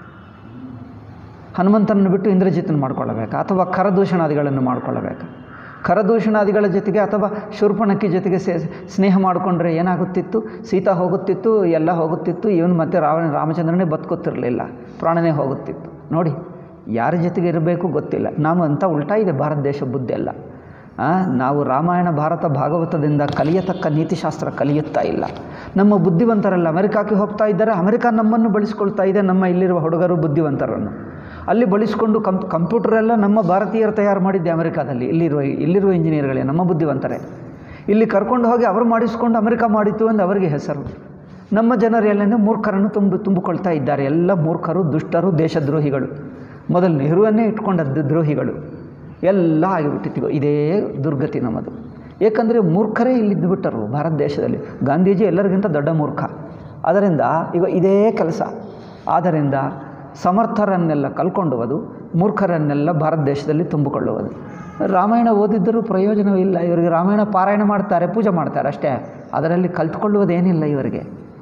ಹನುಮಂತನನ್ನು ಬಿಟ್ಟು ಇಂದ್ರಜಿತ್ತನ್ನು ಮಾಡ್ಕೊಳ್ಳಬೇಕಾ ಅಥವಾ ಖರದೂಷಣಾದಿಗಳನ್ನು ಮಾಡ್ಕೊಳ್ಳಬೇಕಾ ಖರದೂಷಣಾದಿಗಳ ಜೊತೆಗೆ ಅಥವಾ ಶೂರ್ಪಣಕ್ಕಿ ಜೊತೆಗೆ ಸೇ ಸ್ನೇಹ ಮಾಡಿಕೊಂಡ್ರೆ ಏನಾಗುತ್ತಿತ್ತು ಸೀತಾ ಹೋಗುತ್ತಿತ್ತು ಎಲ್ಲ ಹೋಗುತ್ತಿತ್ತು ಇವನು ಮತ್ತೆ ರಾವಣ ರಾಮಚಂದ್ರನೇ ಬದುಕುತ್ತಿರಲಿಲ್ಲ ಪ್ರಾಣನೇ ಹೋಗುತ್ತಿತ್ತು ನೋಡಿ ಯಾರ ಜೊತೆಗೆ ಇರಬೇಕು ಗೊತ್ತಿಲ್ಲ ನಾವು ಅಂತ ಉಲ್ಟಾ ಇದೆ ಭಾರತ ದೇಶ ಬುದ್ಧಿ ಎಲ್ಲ ಆ, ನಾವು ರಾಮಾಯಣ ಭಾರತ ಭಾಗವತದಿಂದ ಕಲಿಯತಕ್ಕ ನೀತಿಶಾಸ್ತ್ರ ಕಲಿಯುತ್ತಾ ಇಲ್ಲ ನಮ್ಮ ಬುದ್ಧಿವಂತರೆಲ್ಲ ಅಮೆರಿಕಕ್ಕೆ ಹೋಗ್ತಾ ಇದ್ದಾರೆ ಅಮೆರಿಕ ನಮ್ಮನ್ನು ಬಳಸ್ಕೊಳ್ತಾ ಇದೆ ನಮ್ಮ ಇಲ್ಲಿರುವ ಹುಡುಗರು ಬುದ್ಧಿವಂತರನ್ನು ಅಲ್ಲಿ ಬಳಸಿಕೊಂಡು ಕಂ ಕಂಪ್ಯೂಟರೆಲ್ಲ ನಮ್ಮ ಭಾರತೀಯರು ತಯಾರು ಮಾಡಿದ್ದೆ ಅಮೆರಿಕಾದಲ್ಲಿ ಇಲ್ಲಿರುವ ಇಲ್ಲಿರುವ ಇಂಜಿನಿಯರ್ಗಳೇ ನಮ್ಮ ಬುದ್ಧಿವಂತರೇ ಇಲ್ಲಿ ಕರ್ಕೊಂಡು ಹೋಗಿ ಅವರು ಮಾಡಿಸ್ಕೊಂಡು ಅಮೆರಿಕ ಮಾಡಿತು ಎಂದು ಅವರಿಗೆ ಹೆಸರು ನಮ್ಮ ಜನರು ಎಲ್ಲನೇ ಮೂರ್ಖರನ್ನು ತುಂಬ ತುಂಬಿಕೊಳ್ತಾ ಇದ್ದಾರೆ ಎಲ್ಲ ಮೂರ್ಖರು ದುಷ್ಟರು ದೇಶದ್ರೋಹಿಗಳು ಮೊದಲು ನೆಹರುವನ್ನೇ ಇಟ್ಕೊಂಡದ್ದು ದ್ರೋಹಿಗಳು ಎಲ್ಲ ಆಗಿಬಿಟ್ಟಿತ್ತು ಇದೇ ದುರ್ಗತಿ ನಮ್ಮದು ಏಕೆಂದರೆ ಮೂರ್ಖರೇ ಇಲ್ಲಿದ್ದು ಬಿಟ್ಟರು ಭಾರತ ದೇಶದಲ್ಲಿ ಗಾಂಧೀಜಿ ಎಲ್ಲರಿಗಿಂತ ದೊಡ್ಡ ಮೂರ್ಖ ಅದರಿಂದ ಈಗ ಇದೇ ಕೆಲಸ ಆದ್ದರಿಂದ ಸಮರ್ಥರನ್ನೆಲ್ಲ ಕಲ್ಕೊಂಡುವುದು ಮೂರ್ಖರನ್ನೆಲ್ಲ ಭಾರತ ದೇಶದಲ್ಲಿ ತುಂಬಿಕೊಳ್ಳುವುದು ರಾಮಾಯಣ ಓದಿದ್ದರೂ ಪ್ರಯೋಜನವಿಲ್ಲ ಇವರಿಗೆ ರಾಮಾಯಣ ಪಾರಾಯಣ ಮಾಡ್ತಾರೆ ಪೂಜೆ ಮಾಡ್ತಾರೆ ಅಷ್ಟೇ ಅದರಲ್ಲಿ ಕಲ್ತ್ಕೊಳ್ಳುವುದೇನಿಲ್ಲ ಇವರಿಗೆ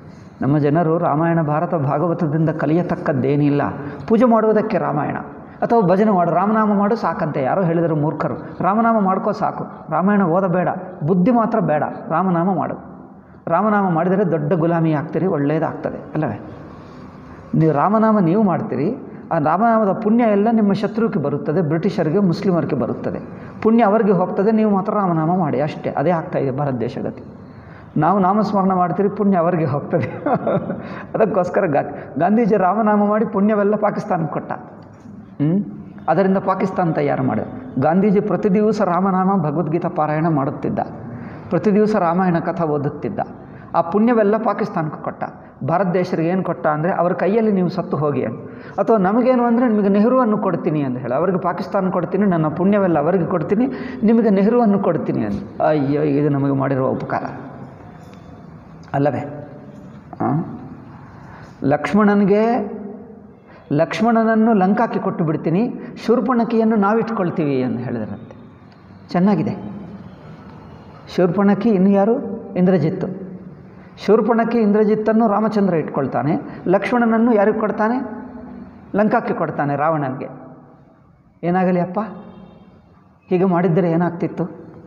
ನಮ್ಮ ಜನರು ರಾಮಾಯಣ ಭಾರತ ಭಾಗವತದಿಂದ ಕಲಿಯತಕ್ಕದ್ದೇನಿಲ್ಲ ಪೂಜೆ ಮಾಡುವುದಕ್ಕೆ ರಾಮಾಯಣ ಅಥವಾ ಭಜನೆ ಮಾಡು ರಾಮನಾಮ ಮಾಡು ಸಾಕಂತೆ ಯಾರೋ ಹೇಳಿದರು ಮೂರ್ಖರು ರಾಮನಾಮ ಮಾಡ್ಕೋ ಸಾಕು ರಾಮಾಯಣ ಓದಬೇಡ ಬುದ್ಧಿ ಮಾತ್ರ ಬೇಡ ರಾಮನಾಮ ಮಾಡು ರಾಮನಾಮ ಮಾಡಿದರೆ ದೊಡ್ಡ ಗುಲಾಮಿ ಆಗ್ತೀರಿ ಒಳ್ಳೆಯದಾಗ್ತದೆ ಅಲ್ಲವೇ ನೀವು ರಾಮನಾಮ ನೀವು ಮಾಡ್ತೀರಿ ಆ ರಾಮನಾಮದ ಪುಣ್ಯ ಎಲ್ಲ ನಿಮ್ಮ ಶತ್ರುವಿಗೆ ಬರುತ್ತದೆ ಬ್ರಿಟಿಷರಿಗೆ ಮುಸ್ಲಿಮರಿಗೆ ಬರುತ್ತದೆ ಪುಣ್ಯ ಅವರಿಗೆ ಹೋಗ್ತದೆ ನೀವು ಮಾತ್ರ ರಾಮನಾಮ ಮಾಡಿ ಅಷ್ಟೇ ಅದೇ ಆಗ್ತಾಯಿದೆ ಭಾರತ ದೇಶಗತಿ ನಾವು ನಾಮಸ್ಮರಣ ಮಾಡ್ತೀರಿ ಪುಣ್ಯ ಅವರಿಗೆ ಹೋಗ್ತದೆ ಅದಕ್ಕೋಸ್ಕರ ಗಾ ಗಾಂಧೀಜಿ ರಾಮನಾಮ ಮಾಡಿ ಪುಣ್ಯವೆಲ್ಲ ಪಾಕಿಸ್ತಾನಕ್ಕೆ ಕೊಟ್ಟ ಹ್ಮ್? ಅದರಿಂದ ಪಾಕಿಸ್ತಾನ ತಯಾರು ಮಾಡಿದ ಗಾಂಧೀಜಿ ಪ್ರತಿ ದಿವಸ ರಾಮನಾಮ ಭಗವದ್ಗೀತಾ ಪಾರಾಯಣ ಮಾಡುತ್ತಿದ್ದ ಪ್ರತಿ ದಿವಸ ರಾಮಾಯಣ ಕಥಾ ಓದುತ್ತಿದ್ದ ಆ ಪುಣ್ಯವೆಲ್ಲ ಪಾಕಿಸ್ತಾನಕ್ಕೆ ಕೊಟ್ಟ ಭಾರತ ದೇಶರಿಗೆ ಏನು ಕೊಟ್ಟ ಅಂದರೆ ಅವ್ರ ಕೈಯಲ್ಲಿ ನೀವು ಸತ್ತು ಹೋಗಿ ಅಂತ ಅಥವಾ ನಮಗೇನು ಅಂದರೆ ನಿಮಗೆ ನೆಹರುವನ್ನು ಕೊಡ್ತೀನಿ ಅಂತ ಹೇಳಿ ಅವರಿಗೆ ಪಾಕಿಸ್ತಾನ ಕೊಡ್ತೀನಿ ನನ್ನ ಪುಣ್ಯವೆಲ್ಲ ಅವರಿಗೆ ಕೊಡ್ತೀನಿ ನಿಮಗೆ ನೆಹರುವನ್ನು ಕೊಡ್ತೀನಿ ಅಂತ ಅಯ್ಯೋ ಇದು ನಮಗೆ ಮಾಡಿರುವ ಉಪಕಾರ ಅಲ್ಲವೇ ಆ? ಲಕ್ಷ್ಮಣನಿಗೆ ಲಕ್ಷ್ಮಣನನ್ನು ಲಂಕಾಕ್ಕೆ ಕೊಟ್ಟು ಬಿಡ್ತೀನಿ ಶೂರ್ಪಣಕಿಯನ್ನು ನಾವಿಟ್ಕೊಳ್ತೀವಿ ಅಂತ ಹೇಳಿದ್ರಂತೆ ಚೆನ್ನಾಗಿದೆ ಶೂರ್ಪಣಕಿ ಇನ್ನು ಯಾರು ಇಂದ್ರಜಿತ್ತು ಶೂರ್ಪಣಕಿ ಇಂದ್ರಜಿತ್ತನ್ನು ರಾಮಚಂದ್ರ ಇಟ್ಕೊಳ್ತಾನೆ ಲಕ್ಷ್ಮಣನನ್ನು ಯಾರಿಗೆ ಕೊಡ್ತಾನೆ ಲಂಕಾಕ್ಕೆ ಕೊಡ್ತಾನೆ ರಾವಣನಿಗೆ ಏನಾಗಲಿ ಅಪ್ಪ ಹೀಗೆ ಮಾಡಿದ್ದರೆ ಏನಾಗ್ತಿತ್ತು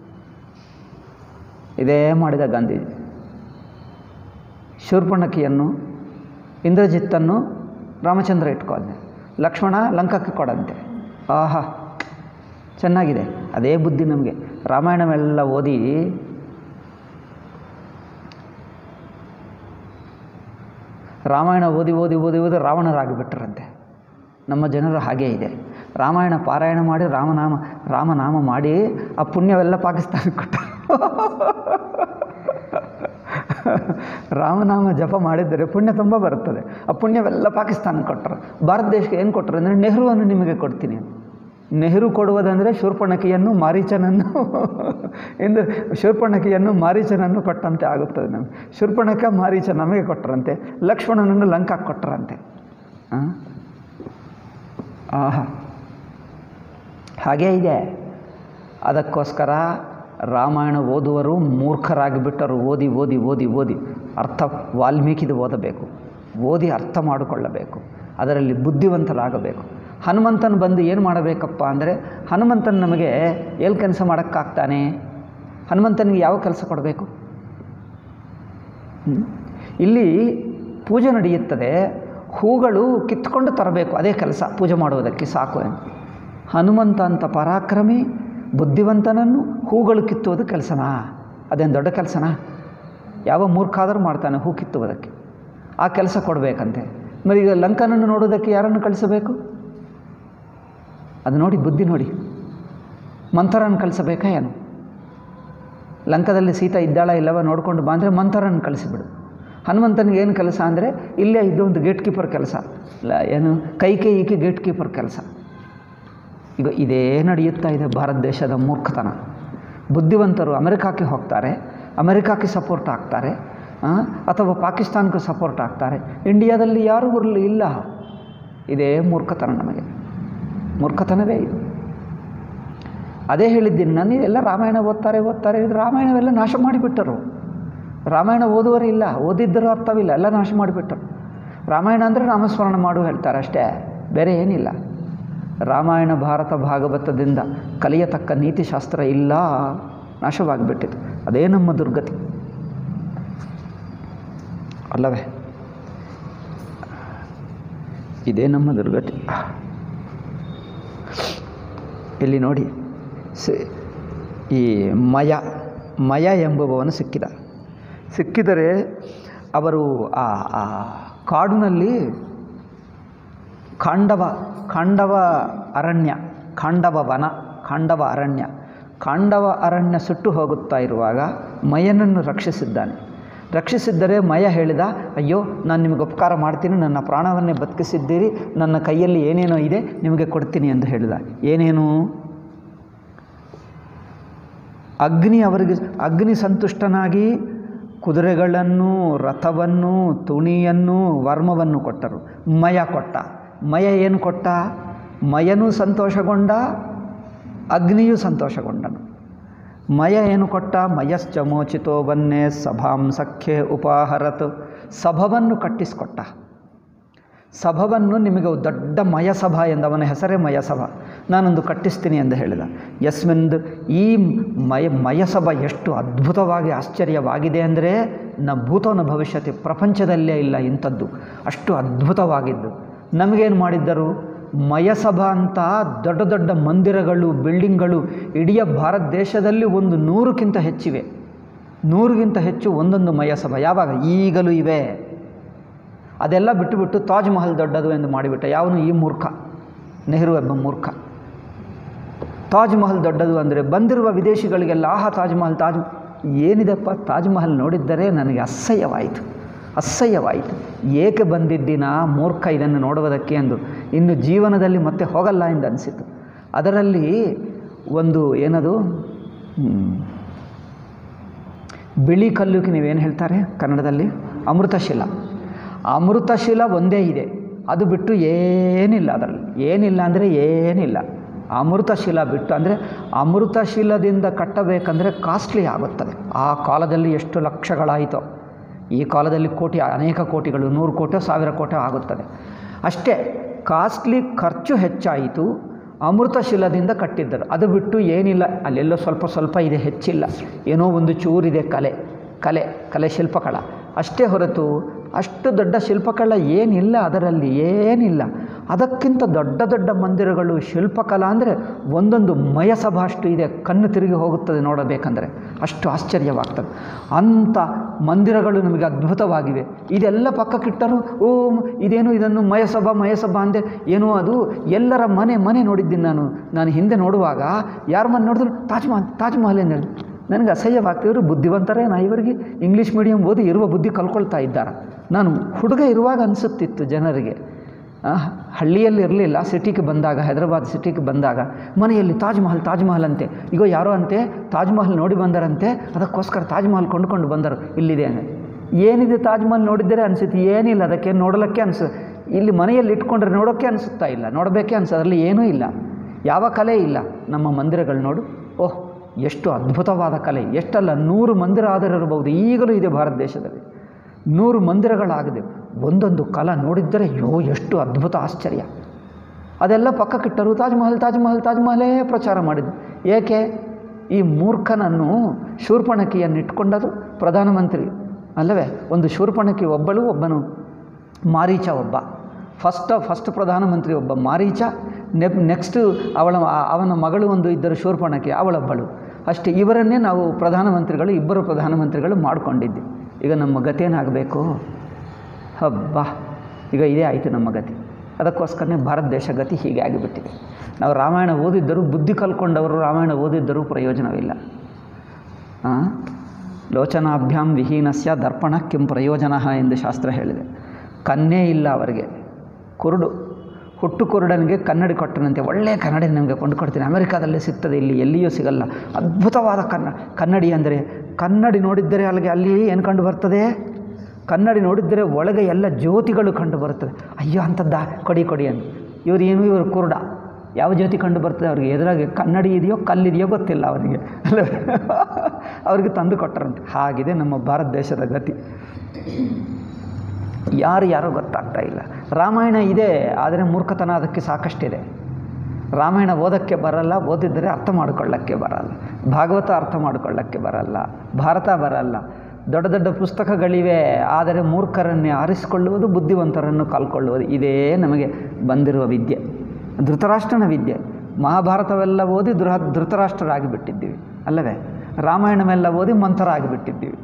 ಇದೇ ಮಾಡಿದ ಗಾಂಧೀಜಿ ಶೂರ್ಪಣಕಿಯನ್ನು ಇಂದ್ರಜಿತ್ತನ್ನು ರಾಮಚಂದ್ರ ಇಟ್ಕೊಂಡೆ ಲಕ್ಷ್ಮಣ ಲಂಕಕ್ಕೆ ಕೊಡಂತೆ ಆಹಾ ಚೆನ್ನಾಗಿದೆ ಅದೇ ಬುದ್ಧಿ ನಮಗೆ ರಾಮಾಯಣವೆಲ್ಲ ಓದಿ ರಾಮಾಯಣ ಓದಿ ಓದಿ ಓದಿ ಓದಿ ರಾವಣರಾಗಿಬಿಟ್ರಂತೆ ನಮ್ಮ ಜನರು ಹಾಗೇ ಇದೆ ರಾಮಾಯಣ ಪಾರಾಯಣ ಮಾಡಿ ರಾಮನಾಮ ರಾಮನಾಮ ಮಾಡಿ ಆ ಪುಣ್ಯವೆಲ್ಲ ಪಾಕಿಸ್ತಾನಕ್ಕೆ ಕೊಟ್ಟ ರಾಮನಾಮ ಜಪ ಮಾಡಿದರೆ ಪುಣ್ಯ ತುಂಬ ಬರುತ್ತದೆ ಆ ಪುಣ್ಯವೆಲ್ಲ ಪಾಕಿಸ್ತಾನಕ್ಕೆ ಕೊಟ್ಟರು ಭಾರತ ದೇಶಕ್ಕೆ ಏನು ಕೊಟ್ಟರು ಅಂದರೆ ನೆಹರುವನ್ನು ನಿಮಗೆ ಕೊಡ್ತೀನಿ ನೆಹರು ಕೊಡುವುದಂದರೆ ಶೂರ್ಪಣಕಿಯನ್ನು ಮಾರೀಚನನ್ನು ಎಂದು ಶೂರ್ಪಣಕಿಯನ್ನು ಮಾರೀಚನನ್ನು ಕೊಟ್ಟಂತೆ ಆಗುತ್ತದೆ ನಮಗೆ ಶೂರ್ಪಣಕ ಮಾರೀಚ ನಮಗೆ ಕೊಟ್ಟರಂತೆ ಲಕ್ಷ್ಮಣನನ್ನು ಲಂಕಾಕ್ಕೆ ಕೊಟ್ಟರಂತೆ ಆ? ಆಹಾ ಹಾಗೇ ಇದೆ ಅದಕ್ಕೋಸ್ಕರ ರಾಮಾಯಣ ಓದುವರು ಮೂರ್ಖರಾಗಿ ಬಿಟ್ಟರು ಓದಿ ಓದಿ ಓದಿ ಓದಿ ಅರ್ಥ ವಾಲ್ಮೀಕಿದು ಓದಬೇಕು ಓದಿ ಅರ್ಥ ಮಾಡಿಕೊಳ್ಳಬೇಕು ಅದರಲ್ಲಿ ಬುದ್ಧಿವಂತರಾಗಬೇಕು ಹನುಮಂತನ ಬಂದು ಏನು ಮಾಡಬೇಕಪ್ಪ ಅಂದರೆ ಹನುಮಂತನ ನಮಗೆ ಎಲ್ಲಿ ಕೆಲಸ ಮಾಡೋಕ್ಕಾಗ್ತಾನೆ ಹನುಮಂತನಿಗೆ ಯಾವ ಕೆಲಸ ಕೊಡಬೇಕು ಹ್ಮ್? ಇಲ್ಲಿ ಪೂಜೆ ನಡೆಯುತ್ತದೆ ಹೂಗಳು ಕಿತ್ಕೊಂಡು ತರಬೇಕು ಅದೇ ಕೆಲಸ ಪೂಜೆ ಮಾಡುವುದಕ್ಕೆ ಸಾಕು ಎಂದು ಹನುಮಂತ ಅಂತ ಪರಾಕ್ರಮಿ ಬುದ್ಧಿವಂತನನ್ನು ಹೂಗಳು ಕಿತ್ತುವುದು ಕೆಲಸನಾ ಅದೇನು ದೊಡ್ಡ ಕೆಲಸನಾ ಯಾವ ಮೂರ್ಖಾದರೂ ಮಾಡ್ತಾನೆ ಹೂ ಕಿತ್ತುವುದಕ್ಕೆ ಆ ಕೆಲಸ ಕೊಡಬೇಕಂತೆ మరి ಈಗ ಲಂಕನನ್ನು ನೋಡೋದಕ್ಕೆ ಯಾರನ್ನು ಕಳಿಸಬೇಕು ಅದು ನೋಡಿ ಬುದ್ಧಿ ನೋಡಿ ಮಂಥರನ್ನು ಕಳಿಸಬೇಕಾ ಏನು ಲಂಕದಲ್ಲಿ ಸೀತಾ ಇದ್ದಾಳ ಇಲ್ಲವ ನೋಡ್ಕೊಂಡು ಬಾ ಅಂದರೆ ಮಂಥರನ್ನು ಕಳಿಸಿಬಿಡು ಹನುಮಂತನಿಗೆ ಏನು ಕೆಲಸ ಅಂದರೆ ಇಲ್ಲೇ ಇದ್ದು ಒಂದು ಗೇಟ್ ಕೀಪರ್ ಕೆಲಸ ಇಲ್ಲ ಏನು ಕೈಕೆ ಈಕೆ ಗೇಟ್ ಕೀಪರ್ ಕೆಲಸ ಈಗ ಇದೇ ನಡೆಯುತ್ತಾ ಇದೆ ಭಾರತ ದೇಶದ ಮೂರ್ಖತನ ಬುದ್ಧಿವಂತರು ಅಮೆರಿಕಕ್ಕೆ ಹೋಗ್ತಾರೆ ಅಮೆರಿಕಕ್ಕೆ ಸಪೋರ್ಟ್ ಆಗ್ತಾರೆ ಆ, ಅಥವಾ ಪಾಕಿಸ್ತಾನಕ್ಕೆ ಸಪೋರ್ಟ್ ಆಗ್ತಾರೆ ಇಂಡಿಯಾದಲ್ಲಿ ಯಾರೂ ಬರಲಿ ಇಲ್ಲ ಇದೇ ಮೂರ್ಖತನ ನಮಗೆ ಮೂರ್ಖತನವೇ ಇದು ಅದೇ ಹೇಳಿದ್ದೀನಿ ನಾನು ಎಲ್ಲ ರಾಮಾಯಣ ಓದ್ತಾರೆ ಓದ್ತಾರೆ ಇದು ರಾಮಾಯಣವೆಲ್ಲ ನಾಶ ಮಾಡಿಬಿಟ್ಟರು ರಾಮಾಯಣ ಓದುವರೇ ಇಲ್ಲ ಓದಿದ್ದರೂ ಅರ್ಥವಿಲ್ಲ ಎಲ್ಲ ನಾಶ ಮಾಡಿಬಿಟ್ಟರು ರಾಮಾಯಣ ಅಂದರೆ ನಾಮಸ್ಮರಣ ಮಾಡು ಹೇಳ್ತಾರೆ ಅಷ್ಟೇ ಬೇರೆ ಏನಿಲ್ಲ ರಾಮಾಯಣ ಭಾರತ ಭಾಗವತದಿಂದ ಕಲಿಯತಕ್ಕ ನೀತಿಶಾಸ್ತ್ರ ಇಲ್ಲ ನಾಶವಾಗಿಬಿಟ್ಟಿತು ಅದೇ ನಮ್ಮ ದುರ್ಗತಿ ಅಲ್ಲವೇ ಇದೇ ನಮ್ಮ ದುರ್ಗತಿ ಇಲ್ಲಿ ನೋಡಿ ಸಿ ಈ ಮಯ ಮಯ ಎಂಬುವವನು ಸಿಕ್ಕಿದ ಸಿಕ್ಕಿದರೆ ಅವರು ಆ ಆ ಕಾಡಿನಲ್ಲಿ ಖಾಂಡವ ಖಾಂಡವ ಅರಣ್ಯ ಖಾಂಡವ ವನ ಖಾಂಡವ ಅರಣ್ಯ ಖಾಂಡವ ಅರಣ್ಯ ಸುಟ್ಟು ಹೋಗುತ್ತಾ ಇರುವಾಗ ಮಯನನ್ನು ರಕ್ಷಿಸಿದ್ದಾನೆ ರಕ್ಷಿಸಿದ್ದರೆ ಮಯ ಹೇಳಿದ ಅಯ್ಯೋ ನಾನು ನಿಮಗೆ ಉಪಕಾರ ಮಾಡ್ತೀನಿ ನನ್ನ ಪ್ರಾಣವನ್ನೇ ಬದುಕಿಸಿದ್ದೀರಿ ನನ್ನ ಕೈಯಲ್ಲಿ ಏನೇನೋ ಇದೆ ನಿಮಗೆ ಕೊಡ್ತೀನಿ ಎಂದು ಹೇಳಿದ ಏನೇನು ಅಗ್ನಿ ಅವರಿಗೆ ಅಗ್ನಿ ಸಂತುಷ್ಟನಾಗಿ ಕುದುರೆಗಳನ್ನು ರಥವನ್ನು ತುಣಿಯನ್ನು ವರ್ಮವನ್ನು ಕೊಟ್ಟರು ಮಯ ಕೊಟ್ಟ ಮಯ ಏನು ಕೊಟ್ಟ ಮಯನೂ ಸಂತೋಷಗೊಂಡ ಅಗ್ನಿಯೂ ಸಂತೋಷಗೊಂಡನು ಮಯ ಏನು ಕೊಟ್ಟ ಮಯಶ್ಚ ಮೋಚಿತೋ ಬನ್ನೆ ಸಭಾಂ ಸಖ್ಯೆ ಉಪಾಹರತ್ ಸಭವನ್ನು ಕಟ್ಟಿಸಿಕೊಟ್ಟ ಸಭವನ್ನು ನಿಮಗೆ ದೊಡ್ಡ ಮಯಸಭಾ ಎಂದು ಅವನ ಹೆಸರೇ ಮಯಸಭಾ ನಾನೊಂದು ಕಟ್ಟಿಸ್ತೀನಿ ಎಂದು ಹೇಳಿದ ಯಸ್ಮಿಂದು ಈ ಮಯ ಮಯಸಭಾ ಎಷ್ಟು ಅದ್ಭುತವಾಗಿ ಆಶ್ಚರ್ಯವಾಗಿದೆ ಅಂದರೆ ನ ಭೂತೋನ ಭವಿಷ್ಯತಿ ಪ್ರಪಂಚದಲ್ಲೇ ಇಲ್ಲ ಇಂಥದ್ದು ಅಷ್ಟು ಅದ್ಭುತವಾಗಿದ್ದು ನಮಗೇನು ಮಾಡಿದ್ದರು ಮಯಸಭಾ ಅಂತ ದೊಡ್ಡ ದೊಡ್ಡ ಮಂದಿರಗಳು ಬಿಲ್ಡಿಂಗ್ಗಳು ಇಡೀ ಭಾರತ ದೇಶದಲ್ಲಿ ಒಂದು ನೂರಕ್ಕಿಂತ ಹೆಚ್ಚಿವೆ ನೂರಿಗಿಂತ ಹೆಚ್ಚು ಒಂದೊಂದು ಮಯಸಭಾ ಯಾವಾಗ ಈಗಲೂ ಇವೆ ಅದೆಲ್ಲ ಬಿಟ್ಟುಬಿಟ್ಟು ತಾಜ್ ಮಹಲ್ ದೊಡ್ಡದು ಎಂದು ಮಾಡಿಬಿಟ್ಟ ಯಾವನು ಈ ಮೂರ್ಖ ನೆಹರು ಎಂಬ ಮೂರ್ಖ ತಾಜ್ ಮಹಲ್ ದೊಡ್ಡದು ಅಂದರೆ ಬಂದಿರುವ ವಿದೇಶಿಗಳಿಗೆಲ್ಲ ಆಹಾ ತಾಜ್ ಮಹಲ್ ತಾಜ್ ಏನಿದೆಪ್ಪ ತಾಜ್ ಮಹಲ್ ನೋಡಿದ್ದರೆ ನನಗೆ ಅಸಹ್ಯವಾಯಿತು ಅಸಹ್ಯವಾಯಿತು ಏಕೆ ಬಂದಿದ್ದೀನಾ ಮೂರ್ಖ ಇದನ್ನು ನೋಡುವುದಕ್ಕೆ ಎಂದು ಇನ್ನು ಜೀವನದಲ್ಲಿ ಮತ್ತೆ ಹೋಗಲ್ಲ ಎಂದು ಅನಿಸಿತು ಅದರಲ್ಲಿ ಒಂದು ಏನದು ಹ್ಮ್, ಬಿಳಿ ಕಲ್ಲುಗೆ ನೀವೇನು ಹೇಳ್ತಾರೆ ಕನ್ನಡದಲ್ಲಿ ಅಮೃತಶಿಲ ಅಮೃತಶಿಲ ಒಂದೇ ಇದೆ ಅದು ಬಿಟ್ಟು ಏನಿಲ್ಲ ಅದರಲ್ಲಿ ಏನಿಲ್ಲ ಅಂದರೆ ಏನಿಲ್ಲ ಅಮೃತಶಿಲ ಬಿಟ್ಟು ಅಂದರೆ ಅಮೃತಶಿಲದಿಂದ ಕಟ್ಟಬೇಕಂದ್ರೆ ಕಾಸ್ಟ್ಲಿ ಆಗುತ್ತದೆ ಆ ಕಾಲದಲ್ಲಿ ಎಷ್ಟು ಲಕ್ಷಗಳಾಯಿತೋ ಈ ಕಾಲದಲ್ಲಿ ಕೋಟಿ ಅನೇಕ ಕೋಟಿಗಳು ನೂರು ಕೋಟಿ ಸಾವಿರ ಕೋಟಿ ಆಗುತ್ತದೆ ಅಷ್ಟೇ ಕಾಸ್ಟ್ಲಿ ಖರ್ಚು ಹೆಚ್ಚಾಯಿತು ಅಮೃತಶಿಲದಿಂದ ಕಟ್ಟಿದ್ದರು ಅದು ಬಿಟ್ಟು ಏನಿಲ್ಲ ಅಲ್ಲೆಲ್ಲೋ ಸ್ವಲ್ಪ ಸ್ವಲ್ಪ ಇದೆ ಹೆಚ್ಚಿಲ್ಲ ಏನೋ ಒಂದು ಚೂರಿದೆ ಕಲೆ ಕಲೆ ಕಲೆ ಶಿಲ್ಪಕಲಾ ಅಷ್ಟೇ ಹೊರತು ಅಷ್ಟು ದೊಡ್ಡ ಶಿಲ್ಪಕಲಾ ಏನಿಲ್ಲ ಅದರಲ್ಲಿ ಏನಿಲ್ಲ ಅದಕ್ಕಿಂತ ದೊಡ್ಡ ದೊಡ್ಡ ಮಂದಿರಗಳು ಶಿಲ್ಪಕಲಾ ಅಂದರೆ ಒಂದೊಂದು ಮಯಸಭಾ ಅಷ್ಟು ಇದೆ ಕಣ್ಣು ತಿರುಗಿ ಹೋಗುತ್ತದೆ ನೋಡಬೇಕಂದ್ರೆ ಅಷ್ಟು ಆಶ್ಚರ್ಯವಾಗ್ತದೆ ಅಂಥ ಮಂದಿರಗಳು ನಮಗೆ ಅದ್ಭುತವಾಗಿವೆ ಇದೆಲ್ಲ ಪಕ್ಕಕ್ಕಿಟ್ಟರು ಓ ಇದೇನು ಇದನ್ನು ಮಯಸಭಾ ಮಯಸಭಾ ಅಂದೆ ಏನೋ ಅದು ಎಲ್ಲರ ಮನೆ ಮನೆ ನೋಡಿದ್ದೀನಿ ನಾನು ನಾನು ಹಿಂದೆ ನೋಡುವಾಗ ಯಾರ ಮನೆ ನೋಡಿದ್ರು ತಾಜ್ ಮಹಲ್ ತಾಜ್ ಮಹಲ್ ಎಂದು ಹೇಳಿ ನನಗೆ ಅಸಹ್ಯವಾಗ್ತಿದ್ರು ಬುದ್ಧಿವಂತರೇ ನಾ ಇವರಿಗೆ ಇಂಗ್ಲೀಷ್ ಮೀಡಿಯಂ ಓದಿ ಇರುವ ಬುದ್ಧಿ ಕಲ್ಕೊಳ್ತಾ ಇದ್ದಾರೆ ನಾನು ಹುಡುಗ ಇರುವಾಗ ಅನಿಸುತ್ತಿತ್ತು ಜನರಿಗೆ ಆ, ಹಳ್ಳಿಯಲ್ಲಿ ಇರಲಿಲ್ಲ ಸಿಟಿಗೆ ಬಂದಾಗ ಹೈದರಾಬಾದ್ ಸಿಟಿಗೆ ಬಂದಾಗ ಮನೆಯಲ್ಲಿ ತಾಜ್ ಮಹಲ್ ತಾಜ್ ಮಹಲ್ ಅಂತೆ ಈಗ ಯಾರೋ ಅಂತೆ ತಾಜ್ ಮಹಲ್ ನೋಡಿ ಬಂದರಂತೆ ಅದಕ್ಕೋಸ್ಕರ ತಾಜ್ ಮಹಲ್ ಕೊಂಡುಕೊಂಡು ಬಂದರು ಇಲ್ಲಿದೆ ಅಂದರೆ ಏನಿದೆ ತಾಜ್ ಮಹಲ್ ನೋಡಿದ್ದರೆ ಅನಿಸುತ್ತೆ ಏನಿಲ್ಲ ಅದಕ್ಕೆ ನೋಡಲಿಕ್ಕೆ ಅನಿಸ ಇಲ್ಲಿ ಮನೆಯಲ್ಲಿ ಇಟ್ಕೊಂಡ್ರೆ ನೋಡೋಕ್ಕೆ ಅನಿಸುತ್ತಾ ಇಲ್ಲ ನೋಡಬೇಕೇ ಅನಿಸ ಅದರಲ್ಲಿ ಏನೂ ಇಲ್ಲ ಯಾವ ಕಲೆ ಇಲ್ಲ ನಮ್ಮ ಮಂದಿರಗಳು ನೋಡು ಓಹ್ ಎಷ್ಟು ಅದ್ಭುತವಾದ ಕಲೆ ಎಷ್ಟಲ್ಲ ನೂರು ಮಂದಿರ ಆದರೂ ಇರಬಹುದು ಈಗಲೂ ಇದೆ ಭಾರತ ದೇಶದಲ್ಲಿ ನೂರು ಮಂದಿರಗಳಾಗಿದೆ ಒಂದೊಂದು ಕಲಾ ನೋಡಿದ್ದರೆ ಯೋ ಎಷ್ಟು ಅದ್ಭುತ ಆಶ್ಚರ್ಯ ಅದೆಲ್ಲ ಪಕ್ಕಕ್ಕಿಟ್ಟರು ತಾಜ್ ಮಹಲ್ ತಾಜ್ ಮಹಲ್ ತಾಜ್ ಮಹಲೇ ಪ್ರಚಾರ ಮಾಡಿದ್ದು ಏಕೆ ಈ ಮೂರ್ಖನನ್ನು ಶೂರ್ಪಣಕಿಯನ್ನು ಇಟ್ಕೊಂಡದು ಪ್ರಧಾನಮಂತ್ರಿ ಅಲ್ಲವೇ ಒಂದು ಶೂರ್ಪಣಕಿ ಒಬ್ಬಳು ಒಬ್ಬನು ಮಾರೀಚ ಒಬ್ಬ ಫಸ್ಟ್ ಫಸ್ಟ್ ಪ್ರಧಾನಮಂತ್ರಿ ಒಬ್ಬ ಮಾರೀಚ ನೆ ನೆಕ್ಸ್ಟು ಅವಳ ಆ- ಅವನ ಮಗಳು ಒಂದು ಇದ್ದರು ಶೂರ್ಪಣಕಿ ಅವಳೊಬ್ಬಳು ಅಷ್ಟೇ ಇವರನ್ನೇ ನಾವು ಪ್ರಧಾನಮಂತ್ರಿಗಳು ಇಬ್ಬರು ಪ್ರಧಾನಮಂತ್ರಿಗಳು ಮಾಡಿಕೊಂಡಿದ್ವಿ ಈಗ ನಮ್ಮ ಗತೇನಾಗಬೇಕು ಹಬ್ಬ ಈಗ ಇದೇ ಆಯಿತು ನಮ್ಮ ಗತಿ ಅದಕ್ಕೋಸ್ಕರನೇ ಭಾರತ ದೇಶ ಗತಿ ಹೀಗೆ ಆಗಿಬಿಟ್ಟಿದೆ ನಾವು ರಾಮಾಯಣ ಓದಿದ್ದರೂ ಬುದ್ಧಿ ಕಲ್ಕೊಂಡವರು ರಾಮಾಯಣ ಓದಿದ್ದರೂ ಪ್ರಯೋಜನವಿಲ್ಲ ಆ? ಲೋಚನಾಭ್ಯಾಂ ವಿಹೀನಸ್ಯ ದರ್ಪಣ ಕಿಂ ಪ್ರಯೋಜನ ಎಂದು ಶಾಸ್ತ್ರ ಹೇಳಿದೆ ಕನ್ನೇ ಇಲ್ಲ ಅವರಿಗೆ ಕುರುಡು ಹುಟ್ಟು ಕುರುಡನಿಗೆ ಕನ್ನಡಿ ಕೊಟ್ಟನಂತೆ ಒಳ್ಳೆಯ ಕನ್ನಡಿ ನಿಮಗೆ ಕೊಂಡುಕೊಡ್ತೀನಿ ಅಮೆರಿಕಾದಲ್ಲೇ ಸಿಗ್ತದೆ ಇಲ್ಲಿ ಎಲ್ಲಿಯೂ ಸಿಗಲ್ಲ ಅದ್ಭುತವಾದ ಕನ್ನ ಕನ್ನಡಿ ಅಂದರೆ ಕನ್ನಡಿ ನೋಡಿದ್ದರೆ ಅಲ್ಲಿಗೆ ಅಲ್ಲಿ ಏನು ಕಂಡು ಬರ್ತದೆ ಕನ್ನಡಿ ನೋಡಿದ್ದರೆ ಒಳಗೆ ಎಲ್ಲ ಜ್ಯೋತಿಗಳು ಕಂಡು ಬರುತ್ತದೆ ಅಯ್ಯೋ ಅಂಥದ್ದಾ ಕೊಡಿ ಕೊಡಿ ಅಂತ ಇವರು ಏನು ಇವರು ಕುರುಡ ಯಾವ ಜ್ಯೋತಿ ಕಂಡು ಬರ್ತದೆ ಅವ್ರಿಗೆ ಎದುರಾಗಿ ಕನ್ನಡಿ ಇದೆಯೋ ಕಲ್ಲಿದೆಯೋ ಗೊತ್ತಿಲ್ಲ ಅವರಿಗೆ ಅಲ್ಲ ಅವ್ರಿಗೆ ತಂದು ಕೊಟ್ಟರಂತೆ ಹಾಗಿದೆ ನಮ್ಮ ಭಾರತ ದೇಶದ ಗತಿ ಯಾರು ಯಾರೋ ಗೊತ್ತಾಗ್ತಾ ಇಲ್ಲ ರಾಮಾಯಣ ಇದೆ ಆದರೆ ಮೂರ್ಖತನ ಅದಕ್ಕೆ ಸಾಕಷ್ಟಿದೆ ರಾಮಾಯಣ ಓದೋಕ್ಕೆ ಬರಲ್ಲ ಓದಿದ್ದರೆ ಅರ್ಥ ಮಾಡಿಕೊಳ್ಳೋಕ್ಕೆ ಬರಲ್ಲ ಭಾಗವತ ಅರ್ಥ ಮಾಡಿಕೊಳ್ಳೋಕ್ಕೆ ಬರಲ್ಲ ಭಾರತ ಬರಲ್ಲ ದೊಡ್ಡ ದೊಡ್ಡ ಪುಸ್ತಕಗಳಿವೆ ಆದರೆ ಮೂರ್ಖರನ್ನೇ ಆರಿಸಿಕೊಳ್ಳುವುದು ಬುದ್ಧಿವಂತರನ್ನು ಕಲ್ಕೊಳ್ಳುವುದು ಇದೇ ನಮಗೆ ಬಂದಿರುವ ವಿದ್ಯೆ ಧೃತರಾಷ್ಟ್ರನ ವಿದ್ಯೆ ಮಹಾಭಾರತವೆಲ್ಲ ಓದಿ ಧೃ ಧೃತರಾಷ್ಟ್ರರಾಗಿ ಬಿಟ್ಟಿದ್ದೀವಿ ಅಲ್ಲವೇ ರಾಮಾಯಣವೆಲ್ಲ ಓದಿ ಮಂಥರ ಆಗಿಬಿಟ್ಟಿದ್ದೀವಿ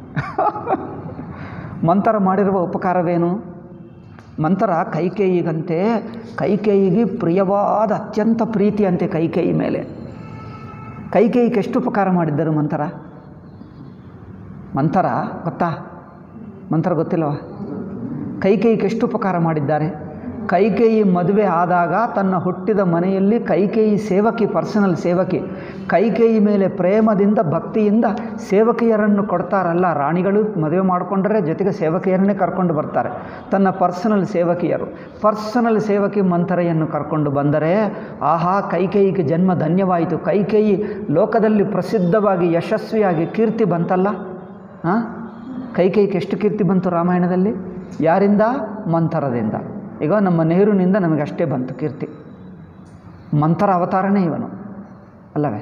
ಮಂಥರ ಮಾಡಿರುವ ಉಪಕಾರವೇನು ಮಂಥರ ಕೈಕೇಯಿಗಂತೆ ಕೈಕೇಯಿಗೆ ಪ್ರಿಯವಾದ ಅತ್ಯಂತ ಪ್ರೀತಿಯಂತೆ ಕೈಕೇಯಿ ಮೇಲೆ ಕೈಕೇಯಿಗೆ ಎಷ್ಟು ಉಪಕಾರ ಮಾಡಿದ್ದರು ಮಂಥರ ಮಂಥರ ಗೊತ್ತಾ ಮಂಥರ ಗೊತ್ತಿಲ್ಲವಾ ಕೈಕೇಯಿಗೆ ಎಷ್ಟು ಉಪಕಾರ ಮಾಡಿದ್ದಾರೆ ಕೈಕೇಯಿ ಮದುವೆ ಆದಾಗ ತನ್ನ ಹುಟ್ಟಿದ ಮನೆಯಲ್ಲಿ ಕೈಕೇಯಿ ಸೇವಕಿ ಪರ್ಸನಲ್ ಸೇವಕಿ ಕೈಕೇಯಿ ಮೇಲೆ ಪ್ರೇಮದಿಂದ ಭಕ್ತಿಯಿಂದ ಸೇವಕಿಯರನ್ನು ಕೊಡ್ತಾರಲ್ಲ ರಾಣಿಗಳು ಮದುವೆ ಮಾಡಿಕೊಂಡ್ರೆ ಜೊತೆಗೆ ಸೇವಕಿಯರನ್ನೇ ಕರ್ಕೊಂಡು ಬರ್ತಾರೆ ತನ್ನ ಪರ್ಸನಲ್ ಸೇವಕಿಯರು ಪರ್ಸನಲ್ ಸೇವಕಿ ಮಂಥರೆಯನ್ನು ಕರ್ಕೊಂಡು ಬಂದರೆ ಆಹಾ ಕೈಕೇಯಿಗೆ ಜನ್ಮ ಧನ್ಯವಾಯಿತು ಕೈಕೇಯಿ ಲೋಕದಲ್ಲಿ ಪ್ರಸಿದ್ಧವಾಗಿ ಯಶಸ್ವಿಯಾಗಿ ಕೀರ್ತಿ ಬಂತಲ್ಲ ಹಾಂ ಕೈಕೇಯಿಗೆ ಎಷ್ಟು ಕೀರ್ತಿ ಬಂತು ರಾಮಾಯಣದಲ್ಲಿ ಯಾರಿಂದ ಮಂಥರದಿಂದ ಈಗ ನಮ್ಮ ನೆಹರುನಿಂದ ನಮಗೆ ಅಷ್ಟೇ ಬಂತು ಕೀರ್ತಿ ಮಂಥರ ಅವತಾರನೇ ಇವನು ಅಲ್ಲವೇ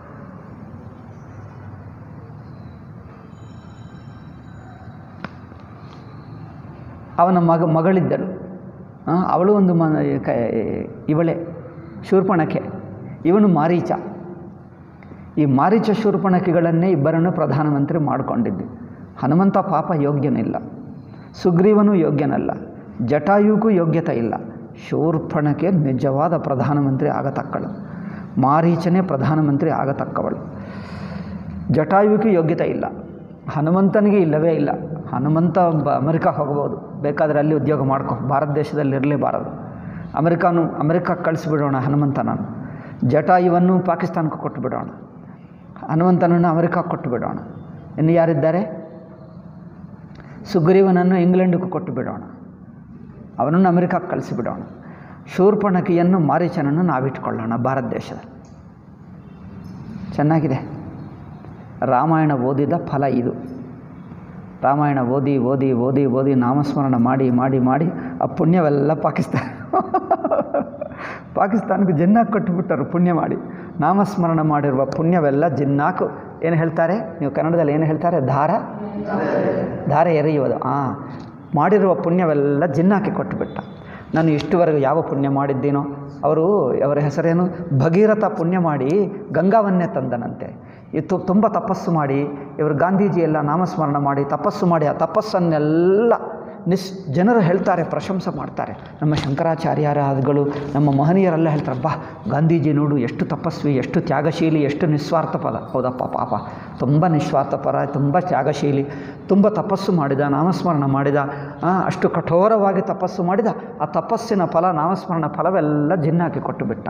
ಅವನ ಮಗ ಮಗಳಿದ್ದಳು ಆ, ಅವಳು ಒಂದು ಮ ಕ ಇವಳೆ ಶೂರ್ಪಣಖೆ ಇವನು ಮಾರೀಚ ಈ ಮಾರೀಚ ಶೂರ್ಪಣಖಿಗಳನ್ನೇ ಇಬ್ಬರನ್ನು ಪ್ರಧಾನಮಂತ್ರಿ ಮಾಡಿಕೊಂಡಿದ್ದು ಹನುಮಂತ ಪಾಪ ಯೋಗ್ಯನಿಲ್ಲ ಸುಗ್ರೀವನು ಯೋಗ್ಯನಲ್ಲ ಜಟಾಯುಗೂ ಯೋಗ್ಯತೆ ಇಲ್ಲ ಶೂರ್ಪಣಕ್ಕೆ ನಿಜವಾದ ಪ್ರಧಾನಮಂತ್ರಿ ಆಗತಕ್ಕಳು ಮಾರೀಚನೇ ಪ್ರಧಾನಮಂತ್ರಿ ಆಗತಕ್ಕವಳು ಜಟಾಯುವಿಗೆ ಯೋಗ್ಯತೆ ಇಲ್ಲ ಹನುಮಂತನಿಗೆ ಇಲ್ಲವೇ ಇಲ್ಲ ಹನುಮಂತ ಬ ಅಮೆರಿಕ ಹೋಗ್ಬೋದು ಬೇಕಾದರೆ ಅಲ್ಲಿ ಉದ್ಯೋಗ ಮಾಡ್ಕೊ ಭಾರತ ದೇಶದಲ್ಲಿ ಇರಲೇಬಾರದು ಅಮೆರಿಕಾನು ಅಮೆರಿಕಕ್ಕೆ ಕಳಿಸಿಬಿಡೋಣ ಹನುಮಂತನನ್ನು ಜಟಾಯುವನ್ನು ಪಾಕಿಸ್ತಾನಕ್ಕೆ ಕೊಟ್ಟು ಬಿಡೋಣ ಹನುಮಂತನನ್ನು ಅಮೆರಿಕಕ್ಕೆ ಕೊಟ್ಟು ಬಿಡೋಣ ಇನ್ನು ಯಾರಿದ್ದಾರೆ ಸುಗ್ರೀವನನ್ನು ಇಂಗ್ಲೆಂಡಿಗೆ ಕೊಟ್ಟು ಬಿಡೋಣ ಅವನನ್ನು ಅಮೆರಿಕಕ್ಕೆ ಕಳಿಸಿಬಿಡೋಣ ಶೂರ್ಪಣಕಿಯನ್ನು ಮಾರೀಚನನ್ನು ನಾವಿಟ್ಕೊಳ್ಳೋಣ ಭಾರತ ದೇಶದಲ್ಲಿ ಚೆನ್ನಾಗಿದೆ ರಾಮಾಯಣ ಓದಿದ ಫಲ ಇದು ರಾಮಾಯಣ ಓದಿ ಓದಿ ಓದಿ ಓದಿ ನಾಮಸ್ಮರಣ ಮಾಡಿ ಮಾಡಿ ಮಾಡಿ ಆ ಪುಣ್ಯವೆಲ್ಲ ಪಾಕಿಸ್ತಾನ ಪಾಕಿಸ್ತಾನಕ್ಕೆ ಜಿನ್ನಾಕ್ ಕೊಟ್ಟುಬಿಟ್ಟರು ಪುಣ್ಯ ಮಾಡಿ ನಾಮಸ್ಮರಣ ಮಾಡಿರುವ ಪುಣ್ಯವೆಲ್ಲ ಜಿನ್ನಾಕು ಏನು ಹೇಳ್ತಾರೆ ನೀವು ಕನ್ನಡದಲ್ಲಿ ಏನು ಹೇಳ್ತಾರೆ ದಾರ ಧಾರೆ ಎರೆಯುವುದು ಹಾಂ ಮಾಡಿರುವ ಪುಣ್ಯವೆಲ್ಲ ಜಿನ್ನಾಕಿ ಕೊಟ್ಟುಬಿಟ್ಟ ನಾನು ಇಷ್ಟುವರೆಗೂ ಯಾವ ಪುಣ್ಯ ಮಾಡಿದ್ದೀನೋ ಅವರು ಅವರ ಹೆಸರೇನು ಭಗೀರಥ ಪುಣ್ಯ ಮಾಡಿ ಗಂಗಾವನ್ನೇ ತಂದನಂತೆ ಇದು ತುಂಬ ತಪಸ್ಸು ಮಾಡಿ ಇವರು ಗಾಂಧೀಜಿ ಎಲ್ಲ ನಾಮಸ್ಮರಣ ಮಾಡಿ ತಪಸ್ಸು ಮಾಡಿ ಆ ತಪಸ್ಸನ್ನೆಲ್ಲ ನಿಸ್ ಜನರು ಹೇಳ್ತಾರೆ ಪ್ರಶಂಸೆ ಮಾಡ್ತಾರೆ ನಮ್ಮ ಶಂಕರಾಚಾರ್ಯರಾದಿಗಳು ನಮ್ಮ ಮಹನೀಯರೆಲ್ಲ ಹೇಳ್ತಾರೆ ಬಾ ಗಾಂಧೀಜಿ ನೋಡು ಎಷ್ಟು ತಪಸ್ವಿ ಎಷ್ಟು ತ್ಯಾಗಶೀಲಿ ಎಷ್ಟು ನಿಸ್ವಾರ್ಥ ಪದ ಹೌದಪ್ಪ ಪಾಪ ತುಂಬ ನಿಸ್ವಾರ್ಥಪರ ತುಂಬ ತ್ಯಾಗಶೀಲಿ ತುಂಬ ತಪಸ್ಸು ಮಾಡಿದ ನಾಮಸ್ಮರಣ ಮಾಡಿದ ಆ, ಅಷ್ಟು ಕಠೋರವಾಗಿ ತಪಸ್ಸು ಮಾಡಿದ ಆ ತಪಸ್ಸಿನ ಫಲ ನಾಮಸ್ಮರಣ ಫಲವೆಲ್ಲ ಜಿನ್ನಾಕಿ ಕೊಟ್ಟು ಬಿಟ್ಟ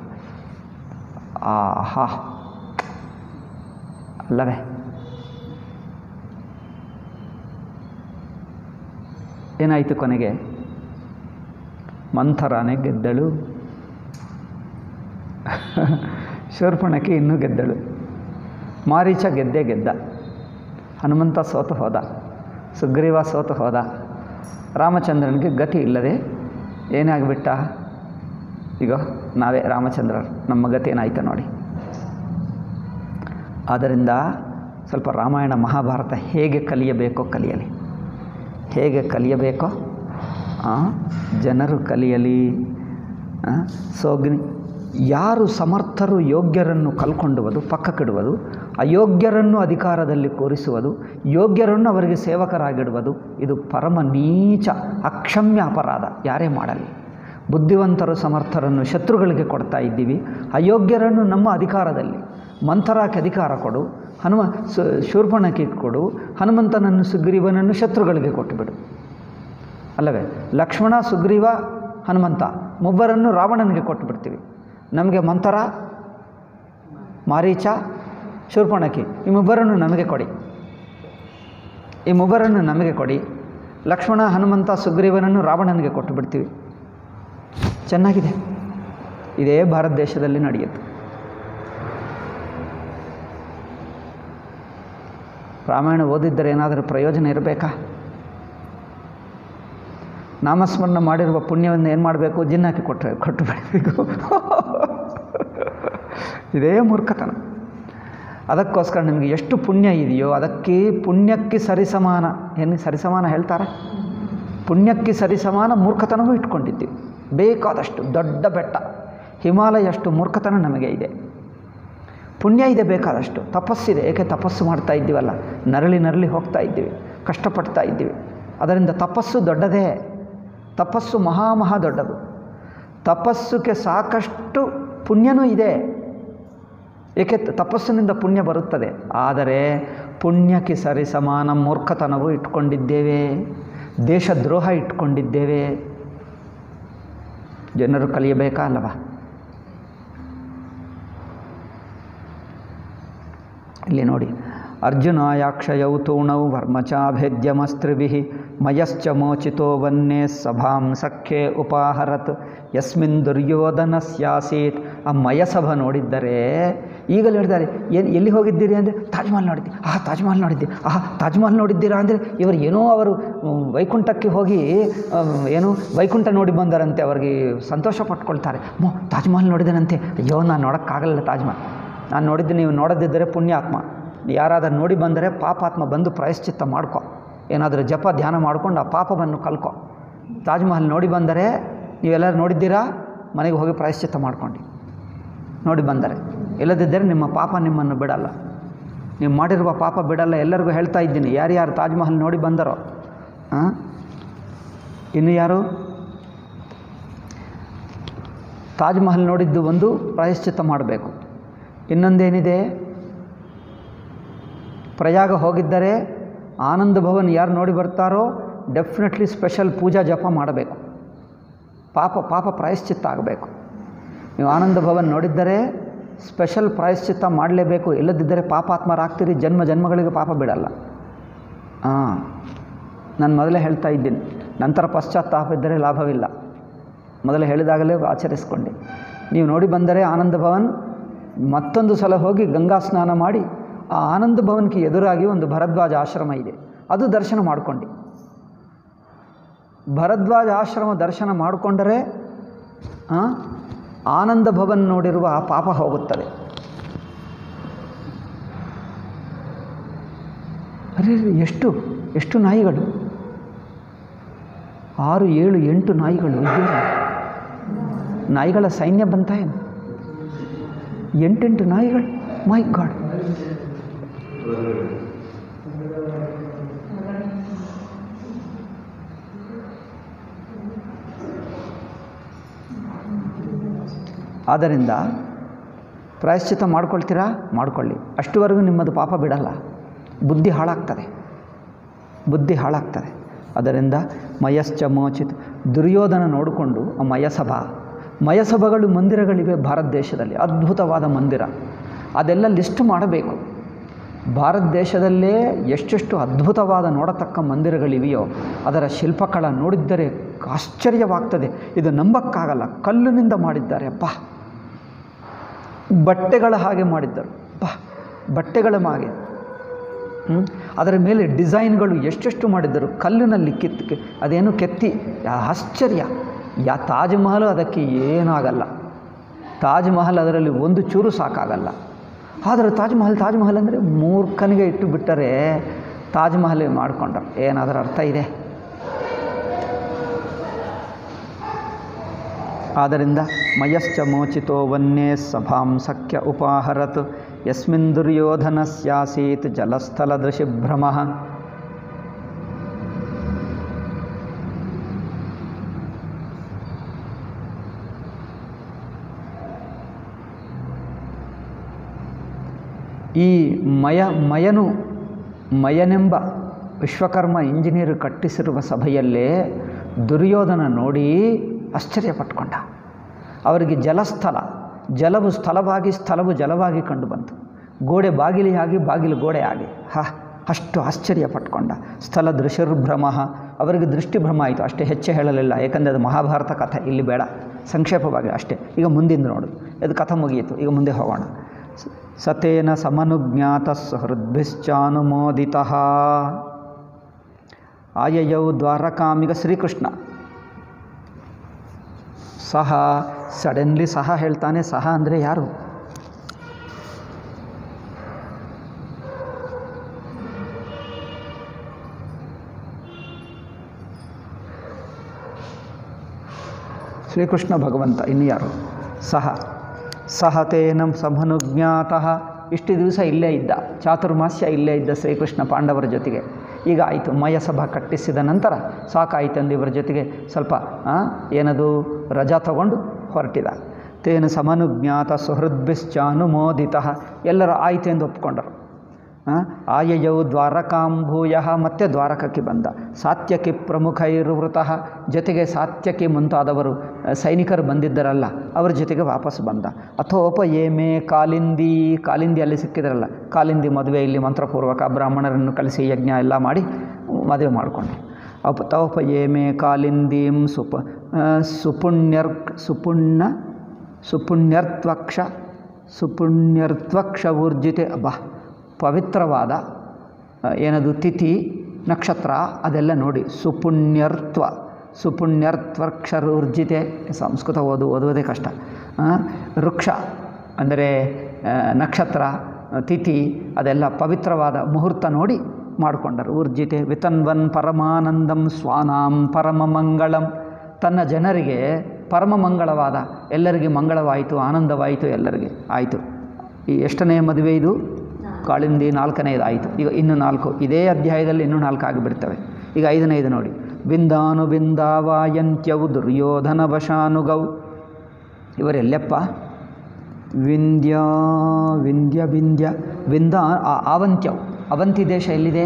ಆಹಾ ಅಲ್ಲವೇ ಏನಾಯಿತು ಕೊನೆಗೆ ಮಂಥರಾನೆ ಗೆದ್ದಳು ಶೂರ್ಪಣಕ್ಕೆ ಇನ್ನೂ ಗೆದ್ದಳು ಮಾರೀಚ ಗೆದ್ದೇ ಗೆದ್ದ ಹನುಮಂತ ಸೋತು ಹೋದ ಸುಗ್ರೀವ ಸೋತು ಹೋದ ರಾಮಚಂದ್ರನಿಗೆ ಗತಿ ಇಲ್ಲದೆ ಏನಾಗ್ಬಿಟ್ಟ ಈಗ ನಾವೇ ರಾಮಚಂದ್ರರು ನಮ್ಮ ಗತಿ ಏನಾಯ್ತು ನೋಡಿ ಆದ್ದರಿಂದ ಸ್ವಲ್ಪ ರಾಮಾಯಣ ಮಹಾಭಾರತ ಹೇಗೆ ಕಲಿಯಬೇಕೋ ಕಲಿಯಲಿ ಹೇಗೆ ಕಲಿಯಬೇಕೋ ಆ, ಜನರು ಕಲಿಯಲಿ ಆ, ಸೋಗ್ನಿ ಯಾರು ಸಮರ್ಥರು ಯೋಗ್ಯರನ್ನು ಕಲ್ಕೊಂಡುವುದು ಪಕ್ಕಕ್ಕಿಡುವುದು ಅಯೋಗ್ಯರನ್ನು ಅಧಿಕಾರದಲ್ಲಿ ಕೂರಿಸುವುದು ಯೋಗ್ಯರನ್ನು ಅವರಿಗೆ ಸೇವಕರಾಗಿಡುವುದು ಇದು ಪರಮ ನೀಚ ಅಕ್ಷಮ್ಯ ಅಪರಾಧ ಯಾರೇ ಮಾಡಲಿ ಬುದ್ಧಿವಂತರು ಸಮರ್ಥರನ್ನು ಶತ್ರುಗಳಿಗೆ ಕೊಡ್ತಾ ಇದ್ದೀವಿ ಅಯೋಗ್ಯರನ್ನು ನಮ್ಮ ಅಧಿಕಾರದಲ್ಲಿ ಮಂಥರಾಕ್ಕೆ ಅಧಿಕಾರ ಕೊಡು ಹನುಮ ಸು ಶೂರ್ಪಣಕ್ಕೆ ಕೊಡು ಹನುಮಂತನನ್ನು ಸುಗ್ರೀವನನ್ನು ಶತ್ರುಗಳಿಗೆ ಕೊಟ್ಟುಬಿಡು ಅಲ್ಲವೇ ಲಕ್ಷ್ಮಣ ಸುಗ್ರೀವ ಹನುಮಂತ ಮುಬ್ಬರನ್ನು ರಾವಣನಿಗೆ ಕೊಟ್ಟು ಬಿಡ್ತೀವಿ ನಮಗೆ ಮಂಥರ ಮಾರೀಚ ಶೂರ್ಪಣಕಿ ಈ ಮುಬ್ಬರನ್ನು ನಮಗೆ ಕೊಡಿ ಈ ಮುಬ್ಬರನ್ನು ನಮಗೆ ಕೊಡಿ ಲಕ್ಷ್ಮಣ ಹನುಮಂತ ಸುಗ್ರೀವನನ್ನು ರಾವಣನಿಗೆ ಕೊಟ್ಟು ಬಿಡ್ತೀವಿ ಚೆನ್ನಾಗಿದೆ ಇದೇ ಭಾರತ ದೇಶದಲ್ಲಿ ನಡೆಯುತ್ತೆ ರಾಮಾಯಣ ಓದಿದ್ದರೆ ಏನಾದರೂ ಪ್ರಯೋಜನ ಇರಬೇಕಾ ನಾಮಸ್ಮರಣ ಮಾಡಿರುವ ಪುಣ್ಯವನ್ನು ಏನು ಮಾಡಬೇಕು ಜಿನ್ನಾಕಿ ಕೊಟ್ಟು ಕೊಟ್ಟು ಬಿಡಬೇಕು ಇದೇ ಮೂರ್ಖತನ ಅದಕ್ಕೋಸ್ಕರ ನಿಮಗೆ ಎಷ್ಟು ಪುಣ್ಯ ಇದೆಯೋ ಅದಕ್ಕೆ ಪುಣ್ಯಕ್ಕೆ ಸರಿಸಮಾನ ಏನು ಸರಿಸಮಾನ ಹೇಳ್ತಾರೆ ಪುಣ್ಯಕ್ಕೆ ಸರಿಸಮಾನ ಮೂರ್ಖತನವೂ ಇಟ್ಕೊಂಡಿದ್ದೀವಿ ಬೇಕಾದಷ್ಟು ದೊಡ್ಡ ಬೆಟ್ಟ ಹಿಮಾಲಯಷ್ಟು ಮೂರ್ಖತನ ನಮಗೆ ಇದೆ ಪುಣ್ಯ ಇದೆ ಬೇಕಾದಷ್ಟು ತಪಸ್ಸಿದೆ ಏಕೆ ತಪಸ್ಸು ಮಾಡ್ತಾ ಇದ್ದೀವಲ್ಲ ನರಳಿ ನರಳಿ ಹೋಗ್ತಾ ಇದ್ದೀವಿ ಕಷ್ಟಪಡ್ತಾ ಇದ್ದೀವಿ ಅದರಿಂದ ತಪಸ್ಸು ದೊಡ್ಡದೇ ತಪಸ್ಸು ಮಹಾ ಮಹಾ ದೊಡ್ಡದು ತಪಸ್ಸುಗೆ ಸಾಕಷ್ಟು ಪುಣ್ಯನೂ ಇದೆ ಏಕೆ ತ- ತಪಸ್ಸಿನಿಂದ ಪುಣ್ಯ ಬರುತ್ತದೆ ಆದರೆ ಪುಣ್ಯಕ್ಕೆ ಸರಿ ಸಮಾನ ಮೂರ್ಖತನವು ಇಟ್ಕೊಂಡಿದ್ದೇವೆ ದೇಶದ್ರೋಹ ಇಟ್ಕೊಂಡಿದ್ದೇವೆ ಜನರು ಕಲಿಯಬೇಕಾ ಅಲ್ಲವಾ ಇಲ್ಲಿ ನೋಡಿ ಅರ್ಜುನಾಯಾಕ್ಷಯೌ ತೂಣೌ ವರ್ಮಚಾಭೇದ್ಯಮಸ್ತ್ರಿಭಿಃ ಮಯಶ್ಚ ಮೋಚಿತೋ ವನ್ನೇ ಸಭಾಂ ಸಖ್ಯೆ ಉಪಾಹರತ್ ಯಸ್ಮಿನ್ ದುರ್ಯೋಧನಸ್ಯಾಸೀತ್ ಆ ಮಯಸಭ ನೋಡಿದ್ದರೆ ಈಗಲೂ ಹೇಳಿದ್ದಾರೆ ಏನು ಎಲ್ಲಿ ಹೋಗಿದ್ದೀರಿ ಅಂದರೆ ತಾಜ್ಮಹಲ್ ನೋಡಿದ್ದೆ ಆಹಾ ತಾಜ್ಮಹಲ್ ನೋಡಿದ್ದೆ ಆಹಾ ತಾಜ್ಮಹಲ್ ನೋಡಿದ್ದೀರಾ ಅಂದರೆ ಇವರು ಏನೋ ಅವರು ಮ್, ವೈಕುಂಠಕ್ಕೆ ಹೋಗಿ ಆ, ಏನು ವೈಕುಂಠ ನೋಡಿ ಬಂದರಂತೆ ಅವರಿಗೆ ಸಂತೋಷ ಪಟ್ಕೊಳ್ತಾರೆ ಮೋ ತಾಜ್ಮಹಲ್ ನೋಡಿದನಂತೆ ಅಯ್ಯೋ ನಾನು ನೋಡೋಕ್ಕಾಗಲ್ಲ ತಾಜ್ಮಹಲ್ ನಾನು ನೋಡಿದ್ದು ನೀವು ನೋಡದಿದ್ದರೆ ಪುಣ್ಯಾತ್ಮ ಯಾರಾದರೂ ನೋಡಿ ಬಂದರೆ ಪಾಪಾತ್ಮ ಬಂದು ಪ್ರಾಯಶ್ಚಿತ್ತ ಮಾಡ್ಕೊ ಏನಾದರೂ ಜಪ ಧ್ಯಾನ ಮಾಡ್ಕೊಂಡು ಆ ಪಾಪವನ್ನು ಕಲ್ಕೊ ತಾಜ್ಮಹಲ್ ನೋಡಿ ಬಂದರೆ ನೀವೆಲ್ಲರೂ ನೋಡಿದ್ದೀರಾ ಮನೆಗೆ ಹೋಗಿ ಪ್ರಾಯಶ್ಚಿತ್ತ ಮಾಡ್ಕೊಂಡು ನೋಡಿ ಬಂದರೆ ಇಲ್ಲದಿದ್ದರೆ ನಿಮ್ಮ ಪಾಪ ನಿಮ್ಮನ್ನು ಬಿಡಲ್ಲ ನೀವು ಮಾಡಿರುವ ಪಾಪ ಬಿಡಲ್ಲ ಎಲ್ಲರಿಗೂ ಹೇಳ್ತಾ ಇದ್ದೀನಿ ಯಾರ್ಯಾರು ತಾಜ್ಮಹಲ್ ನೋಡಿ ಬಂದರೋ ಹಾಂ ಇನ್ನು ಯಾರು ತಾಜ್ಮಹಲ್ ನೋಡಿದ್ದು ಒಂದು ಪ್ರಾಯಶ್ಚಿತ್ತ ಮಾಡಬೇಕು ಇನ್ನೊಂದೇನಿದೆ ಪ್ರಯಾಗ ಹೋಗಿದ್ದರೆ ಆನಂದ ಭವನ್ ಯಾರು ನೋಡಿ ಬರ್ತಾರೋ ಡೆಫಿನೆಟ್ಲಿ ಸ್ಪೆಷಲ್ ಪೂಜಾ ಜಪ ಮಾಡಬೇಕು ಪಾಪ ಪಾಪ ಪ್ರಾಯಶ್ಚಿತ್ತ ಆಗಬೇಕು ನೀವು ಆನಂದ ಭವನ್ ನೋಡಿದ್ದರೆ ಸ್ಪೆಷಲ್ ಪ್ರಾಯಶ್ಚಿತ್ತ ಮಾಡಲೇಬೇಕು ಇಲ್ಲದಿದ್ದರೆ ಪಾಪಾತ್ಮರಾಗ್ತೀರಿ ಜನ್ಮ ಜನ್ಮಗಳಿಗೆ ಪಾಪ ಬಿಡಲ್ಲ ಹಾಂ ನಾನು ಮೊದಲೇ ಹೇಳ್ತಾ ಇದ್ದೀನಿ ನಂತರ ಪಶ್ಚಾತ್ತಾಪ ಇದ್ದರೆ ಲಾಭವಿಲ್ಲ ಮೊದಲು ಹೇಳಿದಾಗಲೇ ಆಚರಿಸ್ಕೊಂಡೆ ನೀವು ನೋಡಿ ಬಂದರೆ ಆನಂದ ಭವನ್ ಮತ್ತೊಂದು ಸಲ ಹೋಗಿ ಗಂಗಾ ಸ್ನಾನ ಮಾಡಿ ಆ ಆನಂದ ಭವನ್ಗೆ ಎದುರಾಗಿ ಒಂದು ಭರದ್ವಾಜ ಆಶ್ರಮ ಇದೆ ಅದು ದರ್ಶನ ಮಾಡಿಕೊಂಡು ಭರದ್ವಾಜ ಆಶ್ರಮ ದರ್ಶನ ಮಾಡಿಕೊಂಡರೆ ಆ, ಆನಂದ ಭವನ್ ನೋಡಿರುವ ಆ ಪಾಪ ಹೋಗುತ್ತದೆ ಅರೆ ಎಷ್ಟು ಎಷ್ಟು ನಾಯಿಗಳು ಆರು ಏಳು ಎಂಟು ನಾಯಿಗಳು ಅಯ್ಯೋ ನಾಯಿಗಳ ಸೈನ್ಯ ಬಂತ ಏನು ಎಂಟೆಂಟು ನಾಯಿಗಳು ಮೈ ಗಾಡ್ ಆದ್ದರಿಂದ ಪ್ರಾಯಶ್ಚಿತ್ತ ಮಾಡ್ಕೊಳ್ತೀರಾ ಮಾಡ್ಕೊಳ್ಳಿ ಅಷ್ಟುವರೆಗೂ ನಿಮ್ಮದು ಪಾಪ ಬಿಡಲ್ಲ ಬುದ್ಧಿ ಹಾಳಾಗ್ತದೆ ಬುದ್ಧಿ ಹಾಳಾಗ್ತದೆ ಅದರಿಂದ ಮಯಶ್ಚ ಮೋಚಿತ್ ದುರ್ಯೋಧನ ನೋಡಿಕೊಂಡು ಆ ಮಯಸಭಾ ಮಯಸಭಗಳು ಮಂದಿರಗಳಿವೆ ಭಾರತ ದೇಶದಲ್ಲಿ ಅದ್ಭುತವಾದ ಮಂದಿರ ಅದೆಲ್ಲ ಲಿಸ್ಟ್ ಮಾಡಬೇಕು ಭಾರತ ದೇಶದಲ್ಲೇ ಎಷ್ಟೆಷ್ಟು ಅದ್ಭುತವಾದ ನೋಡತಕ್ಕ ಮಂದಿರಗಳಿವೆಯೋ ಅದರ ಶಿಲ್ಪಕళ ನೋಡಿದ್ದರೆ ಆಶ್ಚರ್ಯವಾಗ್ತದೆ ಇದು ನಂಬಕ್ಕಾಗಲ್ಲ ಕಲ್ಲಿನಿಂದ ಮಾಡಿದ್ದಾರೆ ಅಪ್ಪ ಬಟ್ಟೆಗಳ ಹಾಗೆ ಮಾಡಿದ್ದರು ಅಪ್ಪ ಬಟ್ಟೆಗಳ ಹಾಗೆ ಹ್ಮ್? ಅದರ ಮೇಲೆ ಡಿಸೈನ್ಗಳು ಎಷ್ಟೆಷ್ಟು ಮಾಡಿದ್ದರು ಕಲ್ಲಿನಲ್ಲಿ ಕಿತ್ತು ಅದೇನು ಕೆತ್ತಿ ಯಾ- ಆಶ್ಚರ್ಯ ಯಾ ತಾಜ್ ಮಹಲ್ ಅದಕ್ಕೆ ಏನಾಗಲ್ಲ ತಾಜ್ ಮಹಲ್ ಅದರಲ್ಲಿ ಒಂದು ಚೂರು ಸಾಕಾಗಲ್ಲ ಆದರೆ ತಾಜ್ ಮಹಲ್ ತಾಜ್ ಮಹಲ್ ಅಂದರೆ ಮೂರ್ಖನಿಗೆ ಇಟ್ಟು ಬಿಟ್ಟರೆ ತಾಜ್ ಮಹಲ್ ಮಾಡಿಕೊಂಡ್ರು ಏನಾದರೂ ಅರ್ಥ ಇದೆ ಆದ್ದರಿಂದ ಮಯಶ್ಚ ಮೋಚಿತೋ ವನ್ಯೇ ಸಭಾಂ ಸಖ್ಯ ಉಪಾಹರತ್ ಯಸ್ಮಿನ್ ದುರ್ಯೋಧನಸ್ಯಾಸೀತ್ ಜಲಸ್ಥಲದೃಶಿಭ್ರಮ ಈ ಮಯ ಮಯನು ಮಯನೆಂಬ ವಿಶ್ವಕರ್ಮ ಇಂಜಿನಿಯರ್ ಕಟ್ಟಿಸಿರುವ ಸಭೆಯಲ್ಲೇ ದುರ್ಯೋಧನ ನೋಡಿ ಆಶ್ಚರ್ಯಪಟ್ಕೊಂಡ ಅವರಿಗೆ ಜಲಸ್ಥಲ ಜಲವು ಸ್ಥಳವಾಗಿ ಸ್ಥಳವು ಜಲವಾಗಿ ಕಂಡು ಬಂತು ಗೋಡೆ ಬಾಗಿಲಿಯಾಗಿ ಬಾಗಿಲು ಗೋಡೆ ಆಗಿ ಹಾ ಅಷ್ಟು ಆಶ್ಚರ್ಯ ಪಟ್ಕೊಂಡ ಸ್ಥಳ ದೃಶ್ಯರ್ಭ್ರಮ ಅವರಿಗೆ ದೃಷ್ಟಿಭ್ರಮ ಆಯಿತು ಅಷ್ಟೇ ಹೆಚ್ಚು ಹೇಳಲಿಲ್ಲ ಏಕೆಂದರೆ ಅದು ಮಹಾಭಾರತ ಕಥೆ ಇಲ್ಲಿ ಬೇಡ ಸಂಕ್ಷೇಪವಾಗಿ ಅಷ್ಟೇ ಈಗ ಮುಂದಿಂದ ನೋಡು ಇದು ಕಥೆ ಮುಗಿಯಿತು ಈಗ ಮುಂದೆ ಹೋಗೋಣ ಸ- ಸತೇನ ಸಮನುಜ್ಞಾತ ಹೃದ್ಭಿಶ್ಚಾನುಮೋದಿತ ಆಯಯೌ ದ್ವಾರಕಾಮಿಗ ಶ್ರೀಕೃಷ್ಣ ಸಹ ಸಡನ್ಲಿ ಸಹ ಹೇಳ್ತಾನೆ ಸಹ ಅಂದರೆ ಯಾರು ಶ್ರೀಕೃಷ್ಣ ಭಗವಂತ ಇನ್ನು ಯಾರು ಸಹ ಸಹ ತೇನ ಸಮನುಜ್ಞಾತಃ ಇಷ್ಟು ದಿವಸ ಇಲ್ಲೇ ಇದ್ದ ಚಾತುರ್ಮಾಸ್ಯ ಇಲ್ಲೇ ಇದ್ದ ಶ್ರೀಕೃಷ್ಣ ಪಾಂಡವರ ಜೊತೆಗೆ ಈಗ ಆಯಿತು ಮಯಸಭಾ ಕಟ್ಟಿಸಿದ ನಂತರ ಸಾಕಾಯಿತಂದು ಇವರ ಜೊತೆಗೆ ಸ್ವಲ್ಪ ಆ, ಏನದು ರಜಾ ತಗೊಂಡು ಹೊರಟಿದ ತೇನ ಸಮನುಜ್ಞಾತ ಸುಹೃದ್ಭಿಶ್ಚಾನುಮೋದಿತ ಎಲ್ಲರೂ ಆಯಿತು ಎಂದು ಒಪ್ಕೊಂಡರು ಆ, ಆಯಯೌ ದ್ವಾರಕಾಂಭೂಯ ಮತ್ತೆ ದ್ವಾರಕಕ್ಕೆ ಬಂದ ಸಾತ್ಯಕಿ ಪ್ರಮುಖೈರ್ವೃತಃ ಜೊತೆಗೆ ಸಾತ್ಯಕಿ ಮುಂತಾದವರು ಆ, ಸೈನಿಕರು ಬಂದಿದ್ದರಲ್ಲ ಅವರ ಜೊತೆಗೆ ವಾಪಸ್ ಬಂದ ಅಥೋಪ ಏಮೆ ಕಾಲಿಂದಿ ಕಾಲಿಂದಿ ಅಲ್ಲಿ ಸಿಕ್ಕಿದ್ರಲ್ಲ ಕಾಲಿಂದಿ ಮದುವೆ ಇಲ್ಲಿ ಮಂತ್ರಪೂರ್ವಕ ಬ್ರಾಹ್ಮಣರನ್ನು ಕಳಿಸಿ ಯಜ್ಞ ಎಲ್ಲ ಮಾಡಿ ಮದುವೆ ಮಾಡಿಕೊಂಡೆ ಅಪ ತವಪ ಏಮೆ ಕಾಲಿಂದೀಂ ಸುಪ ಆ, ಸುಪುಣ್ಯರ್ ಸುಪುಣ್ಯ ಸುಪುಣ್ಯರ್ತ್ವಕ್ಷ ಸುಪುಣ್ಯರ್ತ್ವಕ್ಷ ಊರ್ಜಿತೆ ಬಾ ಪವಿತ್ರವಾದ ಆ, ಏನದು ತಿಥಿ ನಕ್ಷತ್ರ ಅದೆಲ್ಲ ನೋಡಿ ಸುಪುಣ್ಯರ್ತ್ವ ಸುಪುಣ್ಯರ್ತ್ವಕ್ಷರೂರ್ಜಿತೆ ಸಂಸ್ಕೃತ ಓದು ಓದುವುದೇ ಕಷ್ಟ ಆ, ವೃಕ್ಷ ಅಂದರೆ ಆ, ನಕ್ಷತ್ರ ಆ, ತಿಥಿ ಅದೆಲ್ಲ ಪವಿತ್ರವಾದ ಮುಹೂರ್ತ ನೋಡಿ ಮಾಡಿಕೊಂಡರು ಊರ್ಜಿತೆ ವಿತನ್ವನ್ ಪರಮಾನಂದಂ ಸ್ವಾನಾಂ ಪರಮಮಂಗಳಂ ತನ್ನ ಜನರಿಗೆ ಪರಮ ಮಂಗಳವಾದ ಎಲ್ಲರಿಗೆ ಮಂಗಳವಾಯಿತು ಆನಂದವಾಯಿತು ಎಲ್ಲರಿಗೆ ಆಯಿತು ಈ ಎಷ್ಟನೇ ಮದುವೆ ಇದು ಕಾಳಿಂದಿ ನಾಲ್ಕನೇದು ಆಯಿತು ಈಗ ಇನ್ನು ನಾಲ್ಕು ಇದೇ ಅಧ್ಯಾಯದಲ್ಲಿ ಇನ್ನೂ ನಾಲ್ಕು ಆಗಿಬಿಡ್ತವೆ ಈಗ ಐದನೇದು ನೋಡಿ ಬಿಂದಾನು ಬಿಂದಾವಾಯಂತ್ಯವು ದುರ್ಯೋಧನ ವಶಾನುಗೌ ಇವರೆಲ್ಲೆಪ್ಪ ವಿಂಧ್ಯ ವಿಂಧ್ಯ ವಿಂಧ್ಯ ವಿಂದ ಆ- ಆವಂತ್ಯವು ಅವಂತಿ ದೇಶ ಎಲ್ಲಿದೆ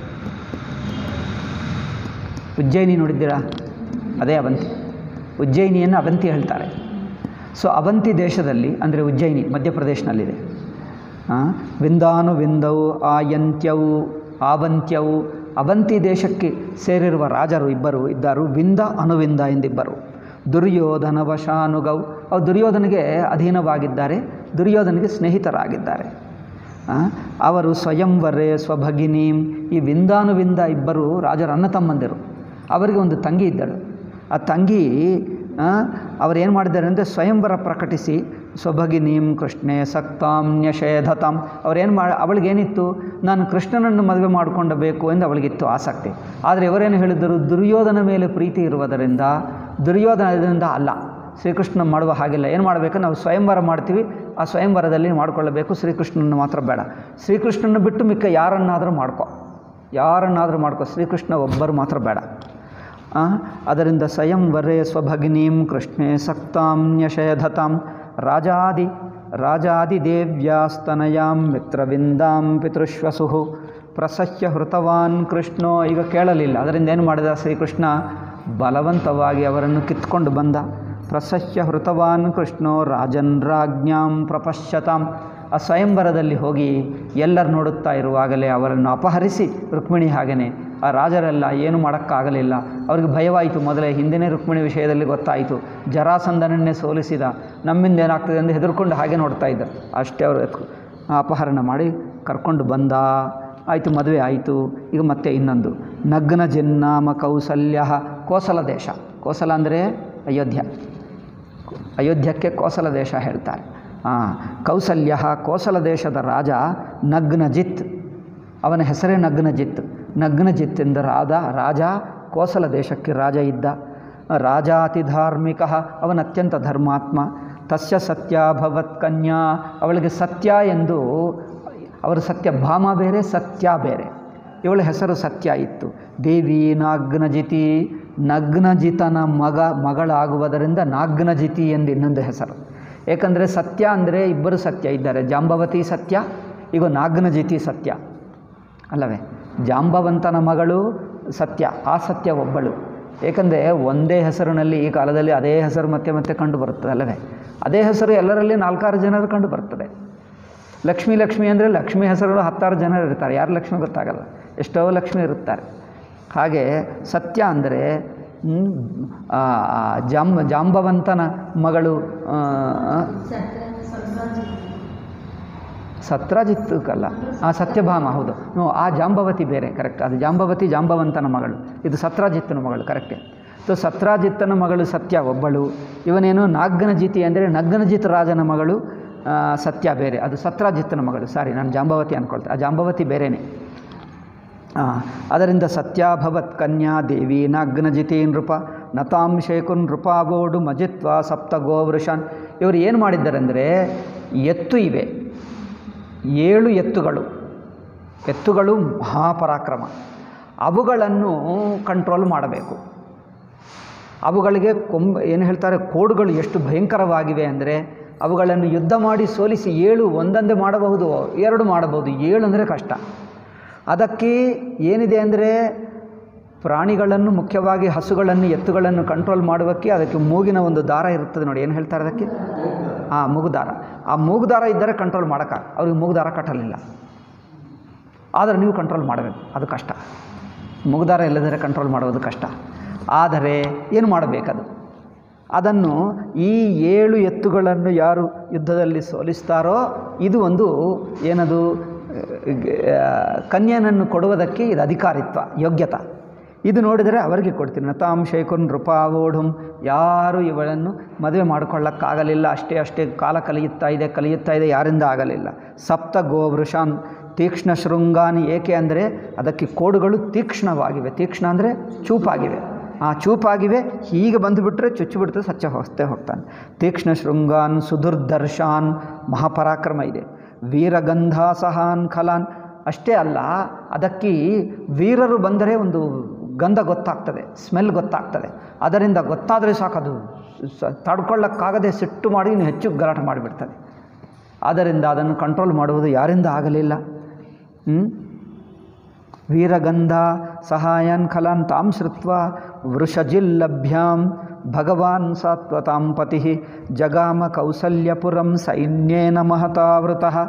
ಉಜ್ಜಯಿನಿ ನೋಡಿದ್ದೀರಾ ಅದೇ ಅವಂತಿ ಉಜ್ಜಯಿನಿಯನ್ನು ಅವಂತಿ ಹೇಳ್ತಾರೆ ಸೊ ಅವಂತಿ ದೇಶದಲ್ಲಿ ಅಂದರೆ ಉಜ್ಜಯಿನಿ ಮಧ್ಯಪ್ರದೇಶನಲ್ಲಿದೆ ಆ, ವಿಂದಾನು ವಿಂದವು ಆಯಂತ್ಯವು ಆವಂತ್ಯವು ಅವಂತಿ ದೇಶಕ್ಕೆ ಸೇರಿರುವ ರಾಜರು ಇಬ್ಬರು ಇದ್ದರು ವಿಂದ ಅನುವಿಂದ ಎಂದಿಬ್ಬರು ದುರ್ಯೋಧನ ವಶಾನುಗೌ ಅವು ದುರ್ಯೋಧನಿಗೆ ಅಧೀನವಾಗಿದ್ದಾರೆ ದುರ್ಯೋಧನಿಗೆ ಸ್ನೇಹಿತರಾಗಿದ್ದಾರೆ ಆ, ಅವರು ಸ್ವಯಂವರೇ ಸ್ವಭಗಿನೀಂ ಈ ವಿಂದಾನುವಿಂದ ಇಬ್ಬರು ರಾಜರ ಅಣ್ಣ ತಮ್ಮಂದಿರು ಅವರಿಗೆ ಒಂದು ತಂಗಿ ಇದ್ದಳು ಆ ತಂಗಿ ಆ, ಅವರು ಏನು ಮಾಡಿದ್ದಾರೆ ಅಂದರೆ ಸ್ವಯಂವರ ಪ್ರಕಟಿಸಿ ಸ್ವಭಗಿನೀಂ ಕೃಷ್ಣೆ ಸಕ್ತಾಂ ನ್ಯಷೇಧತಾಂ ಅವ್ರೇನು ಮಾಡಿ ಅವಳಿಗೇನಿತ್ತು ನಾನು ಕೃಷ್ಣನನ್ನು ಮದುವೆ ಮಾಡಿಕೊಂಡಬೇಕು ಎಂದು ಅವಳಿಗಿತ್ತು ಆಸಕ್ತಿ ಆದರೆ ಇವರೇನು ಹೇಳಿದರು ದುರ್ಯೋಧನ ಮೇಲೆ ಪ್ರೀತಿ ಇರುವುದರಿಂದ ದುರ್ಯೋಧನದಿಂದ ಅಲ್ಲ ಶ್ರೀಕೃಷ್ಣ ಮಾಡುವ ಹಾಗಿಲ್ಲ ಏನು ಮಾಡಬೇಕು ನಾವು ಸ್ವಯಂವರ ಮಾಡ್ತೀವಿ ಆ ಸ್ವಯಂವರದಲ್ಲಿ ಮಾಡಿಕೊಳ್ಳಬೇಕು ಶ್ರೀಕೃಷ್ಣನ ಮಾತ್ರ ಬೇಡ ಶ್ರೀಕೃಷ್ಣನ ಬಿಟ್ಟು ಮಿಕ್ಕ ಯಾರನ್ನಾದರೂ ಮಾಡ್ಕೊ ಯಾರನ್ನಾದರೂ ಮಾಡ್ಕೊ ಶ್ರೀಕೃಷ್ಣ ಒಬ್ಬರು ಮಾತ್ರ ಬೇಡ ಆ, ಅದರಿಂದ ಸ್ವಯಂವರೇ ಸ್ವಭಗಿನೀಂ ಕೃಷ್ಣೇ ಸಕ್ತಾಂ ನ್ಯಷೇಧತಾಂ ರಾಜಾದಿ ರಾಜಾದಿದೇವ್ಯಾಸ್ತನಯಾಂ ಮಿತ್ರವಿಂದಾಂ ಪಿತೃಶ್ವಸು ಪ್ರಸಹ್ಯ ಹೃತವಾನ್ ಕೃಷ್ಣೋ ಈಗ ಕೇಳಲಿಲ್ಲ ಅದರಿಂದ ಏನು ಮಾಡಿದ ಶ್ರೀಕೃಷ್ಣ ಬಲವಂತವಾಗಿ ಅವರನ್ನು ಕಿತ್ಕೊಂಡು ಬಂದ ಪ್ರಸಹ್ಯ ಹೃತವಾನ್ ಕೃಷ್ಣೋ ರಾಜನ್ ರಾಜ್ಞಾಂ ಪ್ರಪಶ್ಯತಾಂ ಆ ಸ್ವಯಂವರದಲ್ಲಿ ಹೋಗಿ ಎಲ್ಲರು ನೋಡುತ್ತಾ ಇರುವಾಗಲೇ ಅವರನ್ನು ಅಪಹರಿಸಿ ರುಕ್ಮಿಣಿ ಹಾಗೆಯೇ ಆ ರಾಜರೆಲ್ಲ ಏನು ಮಾಡೋಕ್ಕಾಗಲಿಲ್ಲ ಅವ್ರಿಗೆ ಭಯವಾಯಿತು ಮೊದಲೇ ಹಿಂದಿನ ರುಕ್ಮಿಣಿ ವಿಷಯದಲ್ಲಿ ಗೊತ್ತಾಯಿತು ಜರಾಸಂಧನನ್ನೇ ಸೋಲಿಸಿದ ನಮ್ಮಿಂದ ಏನಾಗ್ತದೆ ಎಂದು ಹೆದರ್ಕೊಂಡು ಹಾಗೆ ನೋಡ್ತಾ ಇದ್ದರು ಅಷ್ಟೇ ಅವರು ಎತ್ಕೊ ಅಪಹರಣ ಮಾಡಿ ಕರ್ಕೊಂಡು ಬಂದ ಆಯಿತು ಮದುವೆ ಆಯಿತು ಈಗ ಮತ್ತೆ ಇನ್ನೊಂದು ನಗ್ನ ಜಿನ್ನಾಮ ಕೌಸಲ್ಯ ಕೋಸಲ ದೇಶ ಕೋಸಲ ಅಂದರೆ ಅಯೋಧ್ಯ ಅಯೋಧ್ಯಕ್ಕೆ ಕೋಸಲ ದೇಶ ಹೇಳ್ತಾರೆ ಹಾಂ ಕೌಸಲ್ಯ ಕೋಸಲ ದೇಶದ ರಾಜ ನಗ್ನಜಿತ್ ಅವನ ಹೆಸರೇ ನಗ್ನಜಿತ್ ನಗ್ನಜಿತ್ ಎಂದ ರಾಧ ರಾಜ ಕೋಸಲ ದೇಶಕ್ಕೆ ರಾಜ ಇದ್ದ ರಾಜಾತಿ ಧಾರ್ಮಿಕ ಅವನ ಅತ್ಯಂತ ಧರ್ಮಾತ್ಮ ತಸ್ಯ ಸತ್ಯಾಭವತ್ ಕನ್ಯಾ ಅವಳಿಗೆ ಸತ್ಯ ಎಂದು ಅವರ ಸತ್ಯ ಭಾಮ ಬೇರೆ ಸತ್ಯ ಬೇರೆ ಇವಳ ಹೆಸರು ಸತ್ಯ ಇತ್ತು ದೇವಿ ನಾಗ್ನಜಿತಿ ನಗ್ನಜಿತನ ಮಗ ಮಗಳಾಗುವುದರಿಂದ ನಾಗ್ನಜಿತಿ ಎಂದು ಇನ್ನೊಂದು ಹೆಸರು ಏಕೆಂದರೆ ಸತ್ಯ ಅಂದರೆ ಇಬ್ಬರು ಸತ್ಯ ಇದ್ದಾರೆ ಜಾಂಬವತಿ ಸತ್ಯ ಈಗ ನಾಗ್ನಜಿತಿ ಸತ್ಯ ಅಲ್ಲವೇ ಜಾಂಬವಂತನ ಮಗಳು ಸತ್ಯ ಆ ಸತ್ಯ ಒಬ್ಬಳು ಏಕೆಂದರೆ ಒಂದೇ ಹೆಸರಿನಲ್ಲಿ ಈ ಕಾಲದಲ್ಲಿ ಅದೇ ಹೆಸರು ಮತ್ತೆ ಮತ್ತೆ ಕಂಡು ಬರುತ್ತದೆ ಅಲ್ಲವೇ ಅದೇ ಹೆಸರು ಎಲ್ಲರಲ್ಲಿ ನಾಲ್ಕಾರು ಜನರು ಕಂಡು ಬರ್ತದೆ ಲಕ್ಷ್ಮಿ ಲಕ್ಷ್ಮಿ ಅಂದರೆ ಲಕ್ಷ್ಮಿ ಹೆಸರು ಹತ್ತಾರು ಜನರು ಇರ್ತಾರೆ ಯಾರು ಲಕ್ಷ್ಮಿ ಗೊತ್ತಾಗಲ್ಲ ಎಷ್ಟೋ ಲಕ್ಷ್ಮಿ ಇರುತ್ತಾರೆ ಹಾಗೆ ಸತ್ಯ ಅಂದರೆ ಹ್ಮ್, ಆ, ಆ ಜಾಂಬ ಜಾಂಬವಂತನ ಮಗಳು ಆ, ಸತ್ರಾಜಿತ್ತಲ್ಲ ಆ ಸತ್ಯಭಾಮ ಹೌದು ನೋ ಆ ಜಾಂಬವತಿ ಬೇರೆ ಕರೆಕ್ಟ್ ಅದು ಜಾಂಬವತಿ ಜಾಂಬವಂತನ ಮಗಳು ಇದು ಸತ್ರಾಜಿತ್ತನ ಮಗಳು ಕರೆಕ್ಟೇ ಸೊ ಸತ್ರಾಜಿತ್ತನ ಮಗಳು ಸತ್ಯ ಒಬ್ಬಳು ಇವನೇನು ನಾಗ್ನಜಿತಿ ಅಂದರೆ ನಗ್ನಜಿತ್ ರಾಜನ ಮಗಳು ಆ, ಸತ್ಯ ಬೇರೆ ಅದು ಸತ್ರಾಜಿತ್ತನ ಮಗಳು ಸಾರಿ ನಾನು ಜಾಂಬವತಿ ಅಂದ್ಕೊಳ್ತೆ ಆ ಜಾಂಬವತಿ ಬೇರೆಯೇ ಆ, ಅದರಿಂದ ಸತ್ಯಾಭವತ್ ಕನ್ಯಾ ದೇವಿ ನಾಗ್ನಜಿತಿ ನೃಪ ನತಾಂ ಶೇಕುನ್ ನೃಪಾಗೋಡು ಮಜಿತ್ವ ಸಪ್ತ ಗೋವೃಷಾನ್ ಇವರು ಏನು ಮಾಡಿದ್ದಾರೆಂದರೆ ಎತ್ತು ಇವೆ ಏಳು ಎತ್ತುಗಳು ಎತ್ತುಗಳು ಮಹಾಪರಾಕ್ರಮ ಅವುಗಳನ್ನು ಕಂಟ್ರೋಲ್ ಮಾಡಬೇಕು ಅವುಗಳಿಗೆ ಕೊಂಬ ಏನು ಹೇಳ್ತಾರೆ ಕೋಡುಗಳು ಎಷ್ಟು ಭಯಂಕರವಾಗಿವೆ ಅಂದರೆ ಅವುಗಳನ್ನು ಯುದ್ಧ ಮಾಡಿ ಸೋಲಿಸಿ ಏಳು ಒಂದೊಂದೇ ಮಾಡಬಹುದು ಎರಡು ಮಾಡಬಹುದು ಏಳು ಅಂದರೆ ಕಷ್ಟ ಅದಕ್ಕೆ ಏನಿದೆ ಅಂದರೆ ಪ್ರಾಣಿಗಳನ್ನು ಮುಖ್ಯವಾಗಿ ಹಸುಗಳನ್ನು ಎತ್ತುಗಳನ್ನು ಕಂಟ್ರೋಲ್ ಮಾಡುವಕ್ಕೆ ಅದಕ್ಕೆ ಮೂಗಿನ ಒಂದು ದಾರ ಇರುತ್ತದೆ ನೋಡಿ ಏನು ಹೇಳ್ತಾರೆ ಅದಕ್ಕೆ ಆ ಮೂಗು ದಾರ ಆ ಮೂಗು ದಾರ ಇದ್ದರೆ ಕಂಟ್ರೋಲ್ ಮಾಡೋಕ್ಕ ಅವ್ರಿಗೆ ಮೂಗು ದಾರ ಕಟ್ಟಲಿಲ್ಲ ಆದರೆ ನೀವು ಕಂಟ್ರೋಲ್ ಮಾಡಬೇಕು ಅದು ಕಷ್ಟ ಮುಗ್ದಾರ ಇಲ್ಲದರೆ ಕಂಟ್ರೋಲ್ ಮಾಡೋದು ಕಷ್ಟ ಆದರೆ ಏನು ಮಾಡಬೇಕದು ಅದನ್ನು ಈ ಏಳು ಎತ್ತುಗಳನ್ನು ಯಾರು ಯುದ್ಧದಲ್ಲಿ ಸೋಲಿಸ್ತಾರೋ ಇದು ಒಂದು ಏನದು ಆ, ಕನ್ಯನನ್ನು ಕೊಡುವುದಕ್ಕೆ ಇದು ಅಧಿಕಾರಿತ್ವ ಯೋಗ್ಯತಾ ಇದು ನೋಡಿದರೆ ಅವರಿಗೆ ಕೊಡ್ತೀನಿ ನತಾಂ ಶೇಖುನ್ ನೃಪಾವೋಢುಂ ಯಾರು ಇವಳನ್ನು ಮದುವೆ ಮಾಡಿಕೊಳ್ಳಕ್ಕಾಗಲಿಲ್ಲ ಅಷ್ಟೇ ಅಷ್ಟೇ ಕಾಲ ಕಲಿಯುತ್ತಾ ಇದೆ ಕಲಿಯುತ್ತಾ ಇದೆ ಯಾರಿಂದ ಆಗಲಿಲ್ಲ ಸಪ್ತ ಗೋವೃಷಾನ್ ತೀಕ್ಷ್ಣ ಶೃಂಗಾನಿ ಏಕೆ ಅಂದರೆ ಅದಕ್ಕೆ ಕೋಡುಗಳು ತೀಕ್ಷ್ಣವಾಗಿವೆ ತೀಕ್ಷ್ಣ ಅಂದರೆ ಚೂಪಾಗಿವೆ ಆ ಚೂಪಾಗಿವೆ ಹೀಗೆ ಬಂದುಬಿಟ್ರೆ ಚುಚ್ಚಿಬಿಡ್ತದೆ ಸಚ್ಚ ಹೊಸ್ತೇ ಹೋಗ್ತಾನೆ ತೀಕ್ಷ್ಣ ಶೃಂಗಾನ್ ಸುದುರ್ದರ್ಶಾನ್ ಮಹಾಪರಾಕ್ರಮ ಇದೆ ವೀರಗಂಧ ಸಹಾನ್ ಖಲಾನ್ ಅಷ್ಟೇ ಅಲ್ಲ ಅದಕ್ಕೆ ವೀರರು ಬಂದರೆ ಒಂದು ಗಂಧ ಗೊತ್ತಾಗ್ತದೆ ಸ್ಮೆಲ್ ಗೊತ್ತಾಗ್ತದೆ ಅದರಿಂದ ಗೊತ್ತಾದರೆ ಸಾಕದು ಸ ತಡ್ಕೊಳ್ಳೋಕ್ಕಾಗದೆ ಸಿಟ್ಟು ಮಾಡಿ ಇನ್ನು ಹೆಚ್ಚು ಗಲಾಟೆ ಮಾಡಿಬಿಡ್ತದೆ ಆದ್ದರಿಂದ ಅದನ್ನು ಕಂಟ್ರೋಲ್ ಮಾಡುವುದು ಯಾರಿಂದ ಆಗಲಿಲ್ಲ ಹ್ಮ್? ವೀರಗಂಧ ಸಹಾಯನ್ ಖಲಾನ್ ತಾಂ ಶ್ರುತ್ವ ವೃಷಜಿಲ್ಲಭ್ಯಾಂ ಭಗವಾನ್ ಸಾತ್ವತಾಂ ಪತಿ ಜಗಾಮ ಕೌಸಲ್ಯಪುರಂ ಸೈನ್ಯೇನ ಮಹತಾವೃತಃ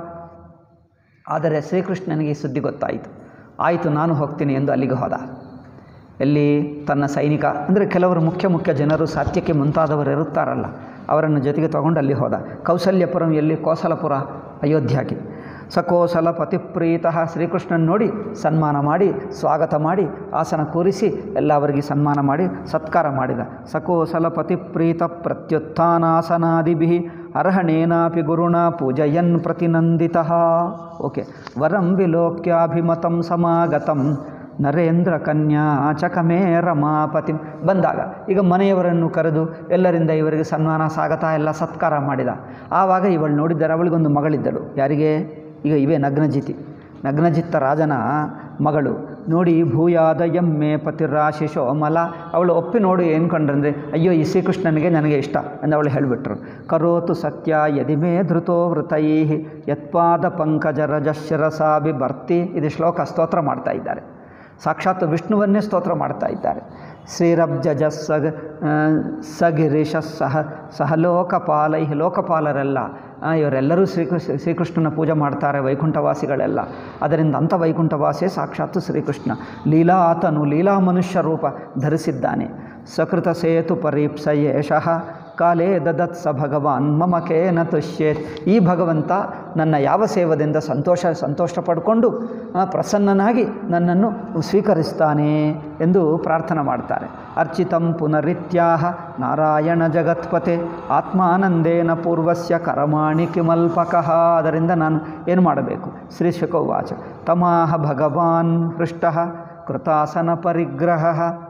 ಆದರೆ ಶ್ರೀಕೃಷ್ಣನಿಗೆ ಈ ಸುದ್ದಿ ಗೊತ್ತಾಯಿತು ಆಯಿತು ನಾನು ಹೋಗ್ತೀನಿ ಎಂದು ಅಲ್ಲಿಗೆ ಹೋದ ಎಲ್ಲಿ ತನ್ನ ಸೈನಿಕ ಅಂದರೆ ಕೆಲವರು ಮುಖ್ಯ ಮುಖ್ಯ ಜನರು ಸಾತ್ಯಕ್ಕೆ ಮುಂತಾದವರು ಇರುತ್ತಾರಲ್ಲ ಅವರನ್ನು ಜೊತೆಗೆ ತಗೊಂಡು ಅಲ್ಲಿ ಹೋದ ಕೌಸಲ್ಯಪುರಂ ಎಲ್ಲಿ ಕೋಸಲಪುರ ಅಯೋಧ್ಯಕ್ಕೆ ಸಕೋಸಲ ಪತಿಪ್ರೀತಃ ಶ್ರೀಕೃಷ್ಣನ್ ನೋಡಿ ಸನ್ಮಾನ ಮಾಡಿ ಸ್ವಾಗತ ಮಾಡಿ ಆಸನ ಕೂರಿಸಿ ಎಲ್ಲ ಅವರಿಗೆ ಸನ್ಮಾನ ಮಾಡಿ ಸತ್ಕಾರ ಮಾಡಿದ ಸಕೋಸಲ ಪತಿಪ್ರೀತ ಪ್ರತ್ಯುತ್ಥಾನಾಸನಾದಿಭಿ ಅರ್ಹಣೇನಾಪಿ ಗುರುಣ ಪೂಜಯನ್ ಪ್ರತಿನಂದಿತಃ ಓಕೆ ವರಂ ವಿಲೋಕ್ಯಾಭಿಮತಂ ಸಮಾಗತಂ ನರೇಂದ್ರ ಕನ್ಯಾ ಚಕಮೇ ರಮಾಪತಿ ಬಂದಾಗ ಈಗ ಮನೆಯವರನ್ನು ಕರೆದು ಎಲ್ಲರಿಂದ ಇವರಿಗೆ ಸನ್ಮಾನ ಸ್ವಾಗತ ಎಲ್ಲ ಸತ್ಕಾರ ಮಾಡಿದ ಆವಾಗ ಇವಳು ನೋಡಿದ್ದಾರೆ ಅವಳಿಗೊಂದು ಮಗಳಿದ್ದಳು ಯಾರಿಗೆ ಈಗ ಇವೇ ನಗ್ನಜಿತಿ ನಗ್ನಜಿತ್ತ ರಾಜನ ಮಗಳು ನೋಡಿ ಭೂಯಾದ ಎಮ್ಮೆ ಪತಿರಾಶಿ ಶೋಮಲ ಅವಳು ಒಪ್ಪಿ ನೋಡಿ ಏನು ಕಂಡ್ರಂದ್ರೆ ಅಯ್ಯೋ ಈ ಶ್ರೀಕೃಷ್ಣನಿಗೆ ನನಗೆ ಇಷ್ಟ ಎಂದು ಅವಳು ಹೇಳಿಬಿಟ್ರು ಕರೋತು ಸತ್ಯ ಯದಿಮೇ ಧೃತೋ ವೃತೈ ಯತ್ಪಾದ ಪಂಕಜ ರಜಶಿರಸಾಭಿ ಭರ್ತಿ ಇದು ಶ್ಲೋಕ ಸ್ತೋತ್ರ ಮಾಡ್ತಾ ಇದ್ದಾರೆ ಸಾಕ್ಷಾತ್ ವಿಷ್ಣುವನ್ನೇ ಸ್ತೋತ್ರ ಮಾಡ್ತಾ ಇದ್ದಾರೆ ಶ್ರೀರಬ್ಜಜ ಸಗ ಆ, ಸಗಿರೀಶ ಸಹ ಸಹ ಲೋಕಪಾಲೈ ಲೋಕಪಾಲರೆಲ್ಲ ಆ, ಇವರೆಲ್ಲರೂ ಶ್ರೀಕೃಷ್ಣ ಶ್ರೀಕೃಷ್ಣನ ಪೂಜೆ ಮಾಡ್ತಾರೆ ವೈಕುಂಠವಾಸಿಗಳೆಲ್ಲ ಅದರಿಂದ ಅಂಥ ವೈಕುಂಠವಾಸಿಯೇ ಸಾಕ್ಷಾತ್ ಶ್ರೀಕೃಷ್ಣ ಲೀಲಾ ಆತನು ಲೀಲಾ ಮನುಷ್ಯ ರೂಪ ಧರಿಸಿದ್ದಾನೆ ಸಕೃತ ಸೇತು ಪರೀಪ್ಸಯೇಷಃ ಕಾಲೇ ದದತ್ ಸ ಭಗವಾನ್ ಮಮ ಕೇನ ತುಷ್ಯೇತ್ ಈ ಭಗವಂತ ನನ್ನ ಯಾವ ಸೇವದಿಂದ ಸಂತೋಷ ಸಂತೋಷ ಪಡ್ಕೊಂಡು ಆ, ಪ್ರಸನ್ನನಾಗಿ ನನ್ನನ್ನು ಸ್ವೀಕರಿಸ್ತಾನೆ ಎಂದು ಪ್ರಾರ್ಥನೆ ಮಾಡ್ತಾರೆ ಅರ್ಚಿತಂ ಪುನರಿತ್ಯಾಹ ನಾರಾಯಣ ಜಗತ್ಪತೆ ಆತ್ಮಾನಂದೇನ ಪೂರ್ವಸ್ಯ ಕರಮಾಣಿ ಕಿಮಲ್ಪಕಃ ಅದರಿಂದ ನಾನು ಏನು ಮಾಡಬೇಕು ಶ್ರೀ ಶುಕವಾಚ ತಮಾಹ ಭಗವಾನ್ ಹೃಷ್ಟ ಕೃತಾಸನ ಪರಿಗ್ರಹ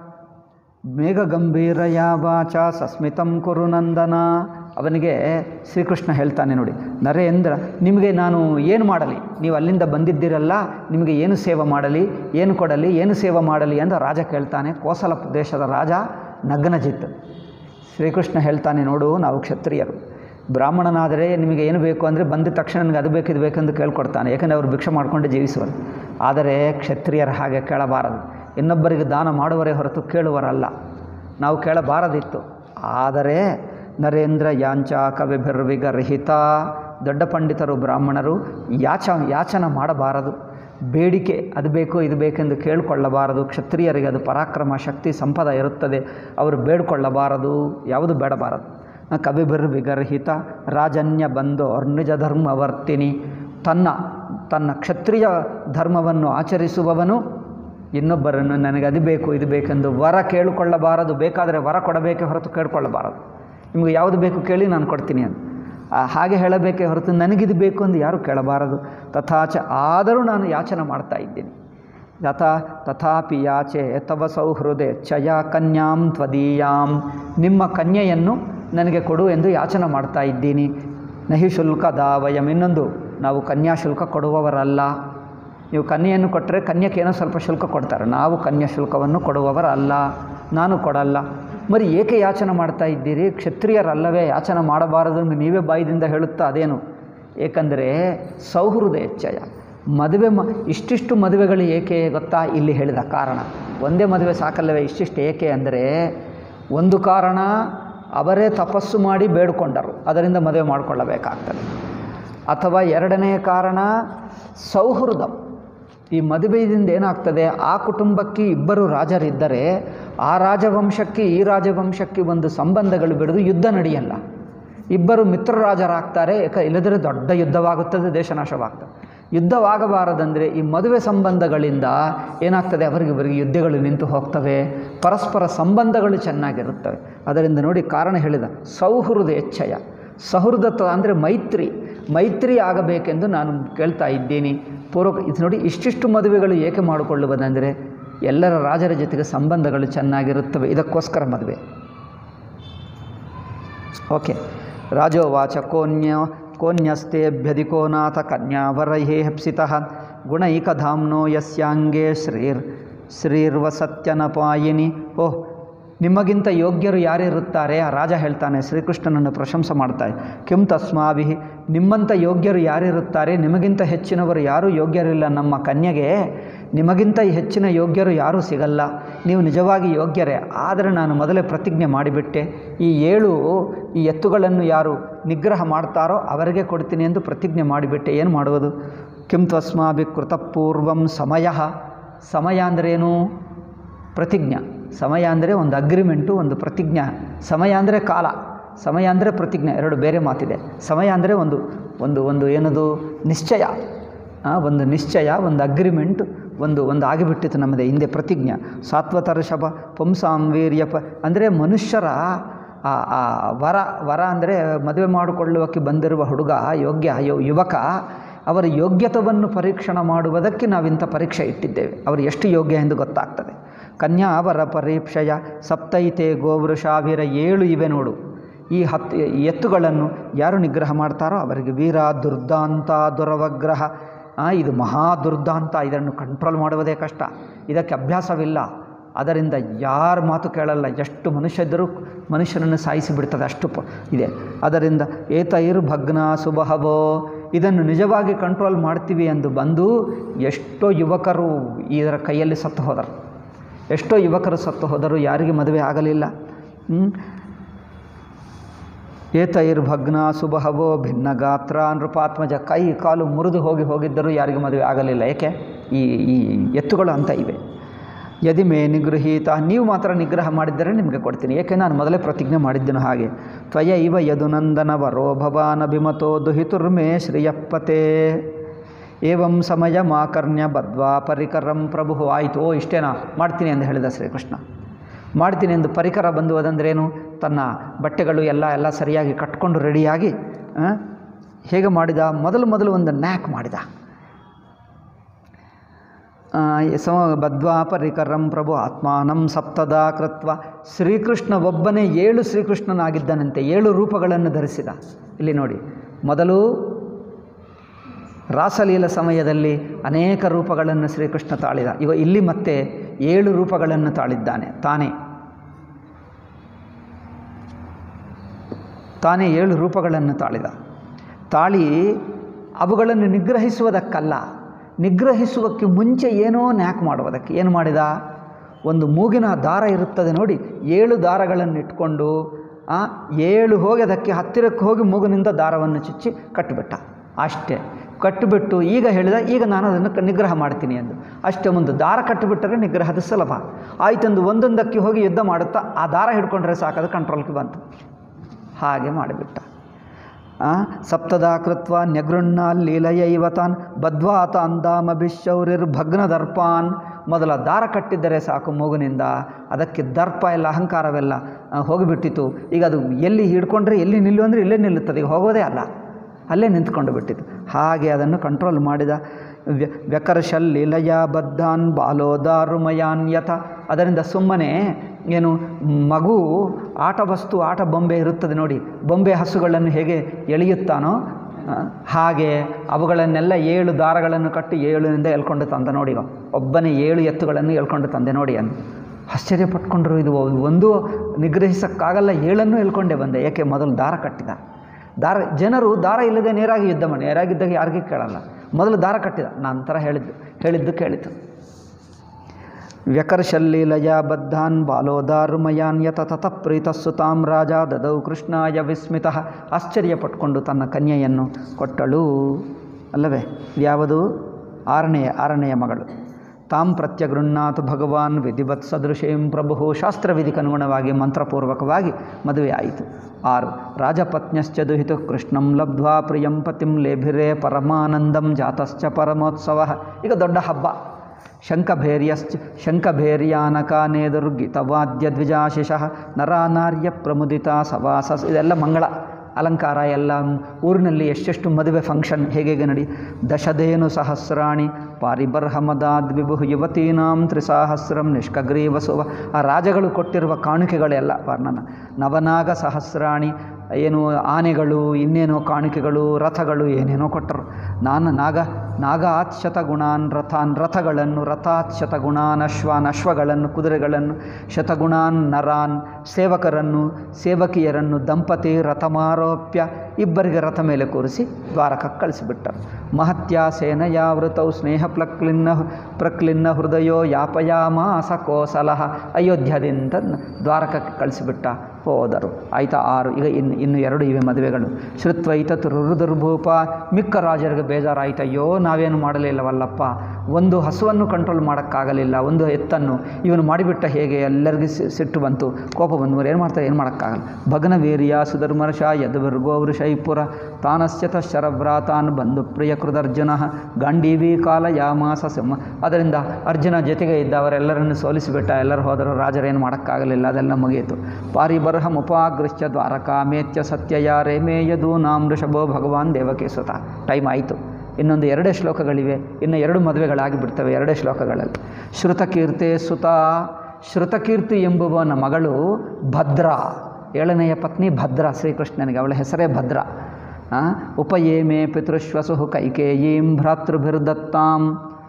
ಮೇಘಗಂಭೀರಯ ವಾಚ ಸಸ್ಮಿತಂ ಕುರು ನಂದನ ಅವನಿಗೆ ಶ್ರೀಕೃಷ್ಣ ಹೇಳ್ತಾನೆ ನೋಡಿ ನರೇಂದ್ರ ನಿಮಗೆ ನಾನು ಏನು ಮಾಡಲಿ ನೀವು ಅಲ್ಲಿಂದ ಬಂದಿದ್ದೀರಲ್ಲ ನಿಮಗೆ ಏನು ಸೇವೆ ಮಾಡಲಿ ಏನು ಕೊಡಲಿ ಏನು ಸೇವೆ ಮಾಡಲಿ ಅಂತ ರಾಜ ಕೇಳ್ತಾನೆ ಕೋಸಲ ದೇಶದ ರಾಜ ನಗ್ನಜಿತ್ ಶ್ರೀಕೃಷ್ಣ ಹೇಳ್ತಾನೆ ನೋಡು ನಾವು ಕ್ಷತ್ರಿಯರು ಬ್ರಾಹ್ಮಣನಾದರೆ ನಿಮಗೆ ಏನು ಬೇಕು ಅಂದರೆ ಬಂದ ತಕ್ಷಣ ನನಗೆ ಅದು ಬೇಕು ಇದು ಬೇಕೆಂದು ಕೇಳ್ಕೊಡ್ತಾನೆ ಯಾಕಂದರೆ ಅವರು ಭಿಕ್ಷೆ ಮಾಡಿಕೊಂಡು ಜೀವಿಸುವರು ಆದರೆ ಕ್ಷತ್ರಿಯರ ಹಾಗೆ ಕೇಳಬಾರದು ಇನ್ನೊಬ್ಬರಿಗೆ ದಾನ ಮಾಡುವರೇ ಹೊರತು ಕೇಳುವರಲ್ಲ ನಾವು ಕೇಳಬಾರದಿತ್ತು ಆದರೆ ನರೇಂದ್ರ ಯಾಂಚ ಕವಿಭಿರ್ವಿಗರ್ಹಿತ ದೊಡ್ಡ ಪಂಡಿತರು ಬ್ರಾಹ್ಮಣರು ಯಾಚ ಯಾಚನ ಮಾಡಬಾರದು ಬೇಡಿಕೆ ಅದು ಬೇಕು ಇದು ಬೇಕೆಂದು ಕೇಳಿಕೊಳ್ಳಬಾರದು ಕ್ಷತ್ರಿಯರಿಗೆ ಅದು ಪರಾಕ್ರಮ ಶಕ್ತಿ ಸಂಪದ ಇರುತ್ತದೆ ಅವರು ಬೇಡಿಕೊಳ್ಳಬಾರದು ಯಾವುದು ಬೇಡಬಾರದು ಕವಿಭಿರ್ವಿಗರ್ಹಿತ ರಾಜನ್ಯ ಬಂದು ನಿಜ ಧರ್ಮವರ್ತಿನಿ ತನ್ನ ತನ್ನ ಕ್ಷತ್ರಿಯ ಧರ್ಮವನ್ನು ಆಚರಿಸುವವನು ಇನ್ನೊಬ್ಬರನ್ನು ನನಗೆ ಅದು ಬೇಕು ಇದು ಬೇಕೆಂದು ವರ ಕೇಳಿಕೊಳ್ಳಬಾರದು ಬೇಕಾದರೆ ವರ ಕೊಡಬೇಕೆ ಹೊರತು ಕೇಳಿಕೊಳ್ಳಬಾರದು ನಿಮಗೆ ಯಾವುದು ಬೇಕು ಕೇಳಿ ನಾನು ಕೊಡ್ತೀನಿ ಅಂತ ಆ, ಹಾಗೆ ಹೇಳಬೇಕೇ ಹೊರತು ನನಗಿದು ಬೇಕು ಎಂದು ಯಾರು ಕೇಳಬಾರದು ತಥಾಚ ಆದರೂ ನಾನು ಯಾಚನೆ ಮಾಡ್ತಾ ಇದ್ದೀನಿ ಯಥಾ ತಥಾಪಿ ಯಾಚೆ ತವ ಸೌಹೃದೆ ಚಯ ಕನ್ಯಾಂ ತ್ವದೀಯಾಂ ನಿಮ್ಮ ಕನ್ಯೆಯನ್ನು ನನಗೆ ಕೊಡು ಎಂದು ಯಾಚನೆ ಮಾಡ್ತಾ ಇದ್ದೀನಿ ನಹಿ ಶುಲ್ಕ ದಾವಯಂ ಇನ್ನೊಂದು ನಾವು ಕನ್ಯಾ ಶುಲ್ಕ ಕೊಡುವವರಲ್ಲ ನೀವು ಕನ್ಯೆಯನ್ನು ಕೊಟ್ಟರೆ ಕನ್ಯಕ್ಕೆ ಏನೋ ಸ್ವಲ್ಪ ಶುಲ್ಕ ಕೊಡ್ತಾರೆ ನಾವು ಕನ್ಯಾ ಶುಲ್ಕವನ್ನು ಕೊಡುವವರಲ್ಲ ನಾನು ಕೊಡಲ್ಲ మరి ಏಕೆ ಯಾಚನೆ ಮಾಡ್ತಾ ಇದ್ದೀರಿ ಕ್ಷತ್ರಿಯರಲ್ಲವೇ ಯಾಚನೆ ಮಾಡಬಾರದು ಎಂದು ನೀವೇ ಬಾಯಿದಿಂದ ಹೇಳುತ್ತಾ ಅದೇನು ಏಕೆಂದರೆ ಸೌಹೃದ ಹೆಚ್ಚಯ ಮದುವೆ ಮ ಇಷ್ಟಿಷ್ಟು ಮದುವೆಗಳು ಏಕೆ ಗೊತ್ತಾ ಇಲ್ಲಿ ಹೇಳಿದ ಕಾರಣ ಒಂದೇ ಮದುವೆ ಸಾಕಲ್ಲವೇ ಇಷ್ಟಿಷ್ಟು ಏಕೆ ಅಂದರೆ ಒಂದು ಕಾರಣ ಅವರೇ ತಪಸ್ಸು ಮಾಡಿ ಬೇಡಿಕೊಂಡರು ಅದರಿಂದ ಮದುವೆ ಮಾಡಿಕೊಳ್ಳಬೇಕಾಗ್ತದೆ ಅಥವಾ ಎರಡನೆಯ ಕಾರಣ ಸೌಹೃದ ಈ ಮದುವೆಯಿಂದ ಏನಾಗ್ತದೆ ಆ ಕುಟುಂಬಕ್ಕೆ ಇಬ್ಬರು ರಾಜರಿದ್ದರೆ ಆ ರಾಜವಂಶಕ್ಕೆ ಈ ರಾಜವಂಶಕ್ಕೆ ಒಂದು ಸಂಬಂಧಗಳು ಬೆಳೆದು ಯುದ್ಧ ನಡೆಯಲ್ಲ ಇಬ್ಬರು ಮಿತ್ರರಾಜರಾಗ್ತಾರೆ ಏಕ ಇಲ್ಲದರೆ ದೊಡ್ಡ ಯುದ್ಧವಾಗುತ್ತದೆ ದೇಶ ನಾಶವಾಗ್ತದೆ ಯುದ್ಧವಾಗಬಾರದಂದರೆ ಈ ಮದುವೆ ಸಂಬಂಧಗಳಿಂದ ಏನಾಗ್ತದೆ ಅವರಿಗೆ ಇವರಿಗೆ ಯುದ್ಧಗಳು ನಿಂತು ಹೋಗ್ತವೆ ಪರಸ್ಪರ ಸಂಬಂಧಗಳು ಚೆನ್ನಾಗಿರುತ್ತವೆ ಅದರಿಂದ ನೋಡಿ ಕಾರಣ ಹೇಳಿದ ಸೌಹೃದ ಹೆಚ್ಚಯ ಸೌಹೃದತ್ವ ಅಂದರೆ ಮೈತ್ರಿ ಮೈತ್ರಿ ಆಗಬೇಕೆಂದು ನಾನು ಕೇಳ್ತಾ ಇದ್ದೀನಿ ಪೂರ್ವ ಇದು ನೋಡಿ ಇಷ್ಟಿಷ್ಟು ಮದುವೆಗಳು ಏಕೆ ಮಾಡಿಕೊಳ್ಳುವುದಂದರೆ ಎಲ್ಲರ ರಾಜರ ಜೊತೆಗೆ ಸಂಬಂಧಗಳು ಚೆನ್ನಾಗಿರುತ್ತವೆ ಇದಕ್ಕೋಸ್ಕರ ಮದುವೆ ಓಕೆ ರಾಜೋವಾಚ ಕೋನ್ಯ ಕೋನ್ಯಸ್ತೇಭ್ಯಧಿಕೋ ನಾಥ ಕನ್ಯಾವರಹೇ ಹಪ್ಸಿತಃ ಗುಣೈಕಧಾಮ್ನೋ ಯಸ್ಯಾಂಗೆ ಶ್ರೀರ್ ಶ್ರೀರ್ವಸತ್ಯನಪಾಯಿನಿ ಓಹ್ ನಿಮಗಿಂತ ಯೋಗ್ಯರು ಯಾರಿರುತ್ತಾರೆ ಆ ರಾಜ ಹೇಳ್ತಾನೆ ಶ್ರೀಕೃಷ್ಣನನ್ನು ಪ್ರಶಂಸೆ ಮಾಡ್ತಾನೆ ಕಿಂ ತಸ್ಮಾಭಿ ನಿಮ್ಮಂಥ ಯೋಗ್ಯರು ಯಾರಿರುತ್ತಾರೆ ನಿಮಗಿಂತ ಹೆಚ್ಚಿನವರು ಯಾರೂ ಯೋಗ್ಯರಿಲ್ಲ ನಮ್ಮ ಕನ್ಯೆಗೆ ನಿಮಗಿಂತ ಹೆಚ್ಚಿನ ಯೋಗ್ಯರು ಯಾರೂ ಸಿಗಲ್ಲ ನೀವು ನಿಜವಾಗಿ ಯೋಗ್ಯರೇ ಆದರೆ ನಾನು ಮೊದಲೇ ಪ್ರತಿಜ್ಞೆ ಮಾಡಿಬಿಟ್ಟೆ ಈ ಏಳು ಈ ಎತ್ತುಗಳನ್ನು ಯಾರು ನಿಗ್ರಹ ಮಾಡ್ತಾರೋ ಅವರಿಗೆ ಕೊಡ್ತೀನಿ ಎಂದು ಪ್ರತಿಜ್ಞೆ ಮಾಡಿಬಿಟ್ಟೆ ಏನು ಮಾಡುವುದು ಕಿಂ ತ್ವಸ್ಮಾಭಿ ಕೃತಪೂರ್ವಂ ಸಮಯ ಸಮಯ ಅಂದ್ರೇನು ಪ್ರತಿಜ್ಞಾ ಸಮಯ ಅಂದರೆ ಒಂದು ಅಗ್ರಿಮೆಂಟು ಒಂದು ಪ್ರತಿಜ್ಞಾ ಸಮಯ ಅಂದರೆ ಕಾಲ ಸಮಯ ಅಂದರೆ ಪ್ರತಿಜ್ಞೆ ಎರಡು ಬೇರೆ ಮಾತಿದೆ ಸಮಯ ಅಂದರೆ ಒಂದು ಒಂದು ಒಂದು ಏನದು ನಿಶ್ಚಯ ಆ, ಒಂದು ನಿಶ್ಚಯ ಒಂದು ಅಗ್ರಿಮೆಂಟ್ ಒಂದು ಒಂದು ಆಗಿಬಿಟ್ಟಿತ್ತು ನಮ್ಮದೇ ಹಿಂದೆ ಪ್ರತಿಜ್ಞೆ ಸಾತ್ವತರ ಶಪ ಪುಂಸಾಂ ವೀರ್ಯಪ ಅಂದರೆ ಮನುಷ್ಯರ ಆ ಆ ವರ ವರ ಅಂದರೆ ಮದುವೆ ಮಾಡಿಕೊಳ್ಳುವಕ್ಕೆ ಬಂದಿರುವ ಹುಡುಗ ಯೋಗ್ಯ ಯು- ಯುವಕ ಅವರ ಯೋಗ್ಯತವನ್ನು ಪರೀಕ್ಷಣೆ ಮಾಡುವುದಕ್ಕೆ ನಾವಿಂಥ ಪರೀಕ್ಷೆ ಇಟ್ಟಿದ್ದೇವೆ ಅವರು ಎಷ್ಟು ಯೋಗ್ಯ ಎಂದು ಗೊತ್ತಾಗ್ತದೆ ಕನ್ಯಾ ಅವರ ಪರೀಕ್ಷೆಯ ಸಪ್ತೈತೆ ಗೋವೃಷಾವಿರ ಏಳು ಇವೆ ನೋಡು ಈ ಹತ್ತು ಈ ಎತ್ತುಗಳನ್ನು ಯಾರು ನಿಗ್ರಹ ಮಾಡ್ತಾರೋ ಅವರಿಗೆ ವೀರ ದುರ್ದಾಂತ ದುರವಗ್ರಹ ಆ, ಇದು ಮಹಾ ದುರ್ದಾಂತ ಇದನ್ನು ಕಂಟ್ರೋಲ್ ಮಾಡುವುದೇ ಕಷ್ಟ ಇದಕ್ಕೆ ಅಭ್ಯಾಸವಿಲ್ಲ ಅದರಿಂದ ಯಾರ ಮಾತು ಕೇಳಲ್ಲ ಎಷ್ಟು ಮನುಷ್ಯ ಇದ್ದರೂ ಮನುಷ್ಯನನ್ನು ಸಾಯಿಸಿ ಬಿಡ್ತದೆ ಅಷ್ಟು ಪ ಇದೆ ಅದರಿಂದ ಏತೈರ್ ಭಗ್ನ ಸುಬಹವೋ ಇದನ್ನು ನಿಜವಾಗಿ ಕಂಟ್ರೋಲ್ ಮಾಡ್ತೀವಿ ಎಂದು ಬಂದು ಎಷ್ಟೋ ಯುವಕರು ಇದರ ಕೈಯಲ್ಲಿ ಸತ್ತು ಹೋದರು ಎಷ್ಟೋ ಯುವಕರು ಸತ್ತು ಹೋದರು ಯಾರಿಗೆ ಮದುವೆ ಆಗಲಿಲ್ಲ ಹ್ಮ್? ಏತೈರ್ಭಗ್ನ ಸುಬಹವೋ ಭಿನ್ನ ಗಾತ್ರ ನೃಪಾತ್ಮಜ ಕೈ ಕಾಲು ಮುರಿದು ಹೋಗಿ ಹೋಗಿದ್ದರೂ ಯಾರಿಗೂ ಮದುವೆ ಆಗಲಿಲ್ಲ ಏಕೆ ಈ ಈ ಎತ್ತುಗಳು ಅಂತ ಇವೆ ಯದಿ ಮೇ ನಿಗೃಹೀತ ನೀವು ಮಾತ್ರ ನಿಗ್ರಹ ಮಾಡಿದ್ದರೆ ನಿಮಗೆ ಕೊಡ್ತೀನಿ ಏಕೆ ನಾನು ಮೊದಲೇ ಪ್ರತಿಜ್ಞೆ ಮಾಡಿದ್ದೆನು ಹಾಗೆ ತ್ವಯ ಇವ ಯದುನಂದನ ವರೋ ಭವಾನ್ ಅಭಿಮತೋ ದುಹಿತುರ್ಮೇ ಶ್ರಿಯಪ್ಪತೆ ಏವಂ ಸಮಯ ಮಾಕರ್ಣ್ಯ ಬದ್ವಾ ಪರಿಕರಂ ಪ್ರಭು ಆಯಿತು ಓ ಇಷ್ಟೇನಾ ಮಾಡ್ತೀನಿ ಎಂದು ಹೇಳಿದ ಶ್ರೀಕೃಷ್ಣ ಮಾಡ್ತೀನಿ ಎಂದು ಪರಿಕರ ಬಂದುವುದಂದ್ರೇನು ತನ್ನ ಬಟ್ಟೆಗಳು ಎಲ್ಲ ಎಲ್ಲ ಸರಿಯಾಗಿ ಕಟ್ಕೊಂಡು ರೆಡಿಯಾಗಿ ಆ, ಹೇಗೆ ಮಾಡಿದ ಮೊದಲು ಮೊದಲು ಒಂದು ನ್ಯಾಕ್ ಮಾಡಿದ ಆ, ಸಮ ಬದ್ವಾ ಪರಿಕರಂ ಪ್ರಭು ಆತ್ಮಾನಂ ಸಪ್ತದಾ ಕೃತ್ವ ಶ್ರೀಕೃಷ್ಣ ಒಬ್ಬನೇ ಏಳು ಶ್ರೀಕೃಷ್ಣನಾಗಿದ್ದನಂತೆ ಏಳು ರೂಪಗಳನ್ನು ಧರಿಸಿದ ಇಲ್ಲಿ ನೋಡಿ ಮೊದಲು ರಾಸಲೀಲ ಸಮಯದಲ್ಲಿ ಅನೇಕ ರೂಪಗಳನ್ನು ಶ್ರೀಕೃಷ್ಣ ತಾಳಿದ ಇವ ಇಲ್ಲಿ ಮತ್ತೆ ಏಳು ರೂಪಗಳನ್ನು ತಾಳಿದ್ದಾನೆ ತಾನೇ ತಾನೇ ಏಳು ರೂಪಗಳನ್ನು ತಾಳಿದ ತಾಳಿ ಅವುಗಳನ್ನು ನಿಗ್ರಹಿಸುವುದಕ್ಕಲ್ಲ ನಿಗ್ರಹಿಸುವಕ್ಕೆ ಮುಂಚೆ ಏನೋ ನ್ಯಾಕ್ ಮಾಡುವುದಕ್ಕೆ ಏನು ಮಾಡಿದ ಒಂದು ಮೂಗಿನ ದಾರ ಇರುತ್ತದೆ ನೋಡಿ ಏಳು ದಾರಗಳನ್ನು ಇಟ್ಕೊಂಡು ಆ, ಏಳು ಹೋಗಿ ಅದಕ್ಕೆ ಹತ್ತಿರಕ್ಕೆ ಹೋಗಿ ಮೂಗಿನಿಂದ ದಾರವನ್ನು ಚುಚ್ಚಿ ಕಟ್ಟಿಬಿಟ್ಟ ಅಷ್ಟೇ ಕಟ್ಟಿಬಿಟ್ಟು ಈಗ ಹೇಳಿದ ಈಗ ನಾನು ಅದನ್ನು ಕ- ನಿಗ್ರಹ ಮಾಡ್ತೀನಿ ಎಂದು ಅಷ್ಟೇ ಒಂದು ದಾರ ಕಟ್ಟಿಬಿಟ್ಟರೆ ನಿಗ್ರಹದ ಸುಲಭ ಆಯ್ತಂದು ಒಂದೊಂದಕ್ಕೆ ಹೋಗಿ ಯುದ್ಧ ಮಾಡುತ್ತಾ ಆ ದಾರ ಹಿಡ್ಕೊಂಡ್ರೆ ಸಾಕದು ಕಂಟ್ರೋಲ್ಗೆ ಬಂತು ಹಾಗೆ ಮಾಡಿಬಿಟ್ಟ ಆ, ಸಪ್ತದಾ ಕೃತ್ವ ನ್ಯಗೃಣ್ಣ ಲೀಲಯೈವ ತಾನ್ ಬದ್ವಾ ತಾಂದಾಮಭಿಶೌರಿರ್ ಭಗ್ನ ದರ್ಪಾನ್ ಮೊದಲ ದಾರ ಕಟ್ಟಿದ್ದರೆ ಸಾಕು ಮೂಗಿನಿಂದ ಅದಕ್ಕೆ ದರ್ಪ ಎಲ್ಲ ಅಹಂಕಾರವೆಲ್ಲ ಆ, ಹೋಗಿಬಿಟ್ಟಿತು ಈಗ ಅದು ಎಲ್ಲಿ ಹಿಡ್ಕೊಂಡ್ರೆ ಎಲ್ಲಿ ನಿಲ್ಲು ಅಂದರೆ ಇಲ್ಲೇ ನಿಲ್ಲುತ್ತದೆ ಈಗ ಹೋಗೋದೇ ಅಲ್ಲ ಅಲ್ಲೇ ನಿಂತ್ಕೊಂಡು ಬಿಟ್ಟಿತು ಹಾಗೆ ಅದನ್ನು ಕಂಟ್ರೋಲ್ ಮಾಡಿದ ವ್ಯ ವ್ಯಕರ್ಷಲ್ ಲೀಲಯ ಬದ್ಧಾನ್ ಬಾಲೋದಾರುಮಯಾನ್ ಯಥ ಅದರಿಂದ ಸುಮ್ಮನೆ ಏನು ಮಗು ಆಟ ವಸ್ತು ಆಟ ಬೊಂಬೆ ಇರುತ್ತದೆ ನೋಡಿ ಬೊಂಬೆ ಹಸುಗಳನ್ನು ಹೇಗೆ ಎಳೆಯುತ್ತಾನೋ ಆ, ಹಾಗೆ ಅವುಗಳನ್ನೆಲ್ಲ ಏಳು ದಾರಗಳನ್ನು ಕಟ್ಟಿ ಏಳಿನಿಂದ ಎಳ್ಕೊಂಡು ತಂದ ನೋಡಿ ಇವ. ಒಬ್ಬನೇ ಏಳು ಎತ್ತುಗಳನ್ನು ಎಳ್ಕೊಂಡು ತಂದೆ ನೋಡಿ ಅಂದು ಆಶ್ಚರ್ಯ ಪಟ್ಕೊಂಡ್ರು ಇದು ಒಂದು ನಿಗ್ರಹಿಸೋಕ್ಕಾಗಲ್ಲ ಏಳನ್ನೂ ಹೇಳ್ಕೊಂಡೆ ಬಂದೆ ಏಕೆ ಮೊದಲು ದಾರ ಕಟ್ಟಿದ ದಾರ ಜನರು ದಾರ ಇಲ್ಲದೆ ನೇರಾಗಿ ಯುದ್ಧ ಮಾಡಿ ನೇರಾಗಿದ್ದಾಗ ಯಾರಿಗೂ ಕೇಳಲ್ಲ ಮೊದಲು ದಾರ ಕಟ್ಟಿದ ನಂತರ ಹೇಳಿದ್ದು ಹೇಳಿದ್ದು ಕೇಳಿತು ವ್ಯಕರ್ಷಲ್ಲೀಲಯ ಬದ್ಧಾನ್ ಬಾಲೋದಾರುಮಯಾನ್ ಯತ ತತ ಪ್ರೀತಸ್ಸುತಾಂ ರಾಜ ದದೌ ಕೃಷ್ಣಾಯ ವಿಸ್ಮಿತ ಆಶ್ಚರ್ಯ ಪಟ್ಕೊಂಡು ತನ್ನ ಕನ್ಯೆಯನ್ನು ಕೊಟ್ಟಳು ಅಲ್ಲವೇ ಯಾವುದು ಆರನೆಯ ಆರನೆಯ ಮಗಳು ತಾಂ ಪ್ರತ್ಯಗೃಹ್ಣಾತ್ ಭಗವಾನ್ ವಿಧಿವತ್ ಸದೃಶೇಂ ಪ್ರಭು ಶಾಸ್ತ್ರವಿಧಿಗನುಗುಣವಾಗಿ ಮಂತ್ರಪೂರ್ವಕವಾಗಿ ಮದುವೆ ಆಯಿತು ಆರು ರಾಜಪತ್ನ್ಯಶ್ಚ ದುಹಿತು ಕೃಷ್ಣಂ ಲಬ್ಧ್ವಾ ಪ್ರಿಯಂ ಪತಿಂ ಲೇಭಿರೇ ಪರಮಾನಂದಂ ಜಾತಶ್ಚ ಪರಮೋತ್ಸವ ಈಗ ದೊಡ್ಡ ಹಬ್ಬ ಶಂಖಭೇರ್ಯಶ್ಚ ಶಂಖಭೇರ್ಯಾನಕಾನೇದುರ್ಗಿತವಾದ್ಯ ದ್ವಿಜಾಶಿಷಃ ನರಾನಾರ್ಯ ಪ್ರಮುದಿತ ಸವಾಸ ಇದೆಲ್ಲ ಮಂಗಳ ಅಲಂಕಾರ ಎಲ್ಲ ಊರಿನಲ್ಲಿ ಎಷ್ಟೆಷ್ಟು ಮದುವೆ ಫಂಕ್ಷನ್ ಹೇಗೆ ಹೇಗೆ ನಡಿ ದಶದೇನು ಸಹಸ್ರಾಣಿ ಪಾರಿಬರ್ಹಮದಾದ್ ವಿಭು ಯುವತೀನಾಂ ತ್ರಿಸಹಸ್ರಂ ನಿಷ್ಕಗ್ರೀವಸುವ ಆ ರಾಜಗಳು ಕೊಟ್ಟಿರುವ ಕಾಣಿಕೆಗಳೆಲ್ಲ ವರ್ಣನ ನವನಾಗ ಸಹಸ್ರಾಣಿ ಏನು ಆನೆಗಳು ಇನ್ನೇನೋ ಕಾಣಿಕೆಗಳು ರಥಗಳು ಏನೇನೋ ಕೊಟ್ಟರು ನಾನು ನಾಗ ನಾಗಾತ್ ಶತಗುಣಾನ್ ರಥಾನ್ ರಥಗಳನ್ನು ರಥಾತ್ ಶತಗುಣಾನ್ ಅಶ್ವಾನ್ ಅಶ್ವಗಳನ್ನು ಕುದುರೆಗಳನ್ನು ಶತಗುಣಾನ್ ನರಾನ್ ಸೇವಕರನ್ನು ಸೇವಕಿಯರನ್ನು ದಂಪತಿ ರಥಮಾರೋಪ್ಯ ಇಬ್ಬರಿಗೆ ರಥ ಮೇಲೆ ಕೂರಿಸಿ ದ್ವಾರಕಕ್ಕೆ ಕಳಿಸಿಬಿಟ್ಟರು ಮಹತ್ಯ ಸೇನಯಾವೃತೌ ಸ್ನೇಹ ಪ್ಲಕ್ಲಿನ್ನ ಪ್ರಕ್ಲಿನ್ನ ಹೃದಯೋ ಯಾಪಯಾಮಾಸ ಕೋಸಲಹ ಅಯೋಧ್ಯದಿಂದ ದ್ವಾರಕಕ್ಕೆ ಕಳಿಸಿಬಿಟ್ಟ ಹೋದರು ಆಯ್ತಾ ಆರು ಈಗ ಇನ್ನು ಇನ್ನು ಎರಡು ಇವೆ ಮದುವೆಗಳು ಶ್ರುತ್ವೈತ ದುರ್ಭೂಪ ಮಿಕ್ಕ ರಾಜರಿಗೆ ಬೇಜಾರಾಯ್ತು ಅಯ್ಯೋ ನಾವೇನು ಮಾಡಲಿಲ್ಲವಲ್ಲಪ್ಪ ಒಂದು ಹಸುವನ್ನು ಕಂಟ್ರೋಲ್ ಮಾಡೋಕ್ಕಾಗಲಿಲ್ಲ ಒಂದು ಎತ್ತನ್ನು ಇವನು ಮಾಡಿಬಿಟ್ಟ ಹೇಗೆ ಎಲ್ಲರಿಗೂ ಸಿ- ಸಿಟ್ಟು ಬಂತು ಕೋಪ ಬಂದು ಏನು ಮಾಡ್ತಾರೆ ಏನು ಮಾಡೋಕ್ಕಾಗಲ್ಲ ಭಗ್ನ ವೀರ್ಯ ಸುಧರ್ಮರ್ಷ ಯದುವರ್ಗೋ ವೃಷೈಪುರ ತಾನಶ್ಚತ ಶರವ್ರಾತಾನ್ ಬಂಧು ಪ್ರಿಯ ಕೃದರ್ಜುನ ಗಾಂಡೀವಿ ಕಾಲ ಯಾಮಾಸ ಸಿಂಹ ಅದರಿಂದ ಅರ್ಜುನ ಜೊತೆಗೆ ಇದ್ದ ಅವರೆಲ್ಲರನ್ನು ಸೋಲಿಸಿಬಿಟ್ಟ ಎಲ್ಲರೂ ಹೋದರು ರಾಜರೇನು ಮಾಡೋಕ್ಕಾಗಲಿಲ್ಲ ಅದೆಲ್ಲ ಮುಗಿಯಿತು ಪಾರಿಬರ್ಹಂ ಉಪಾಗೃಶ್ಯ ದ್ವಾರಕಾಮೇತ್ಯ ಸತ್ಯಯ ರೇಮೇಯದು ನಾಂ ಋಷಭೋ ಭಗವಾನ್ ದೇವಕಿ ಸುತ ಟೈಮ್ ಆಯಿತು ಇನ್ನೊಂದು ಎರಡೇ ಶ್ಲೋಕಗಳಿವೆ ಇನ್ನು ಎರಡು ಮದುವೆಗಳಾಗಿ ಬಿಡ್ತವೆ ಎರಡೇ ಶ್ಲೋಕಗಳಲ್ಲಿ ಶ್ರುತಕೀರ್ತೆ ಸುತ ಶ್ರುತಕೀರ್ತಿ ಎಂಬುವನ ಮಗಳು ಭದ್ರ ಏಳನೆಯ ಪತ್ನಿ ಭದ್ರ ಶ್ರೀಕೃಷ್ಣನಿಗೆ ಅವಳ ಹೆಸರೇ ಭದ್ರ ಆ, ಉಪಯೇಮೆ ಪಿತೃಶ್ವಸು ಕೈಕೇಯೀಂ ಭ್ರಾತೃಭಿರ್ದತ್ತಾಂ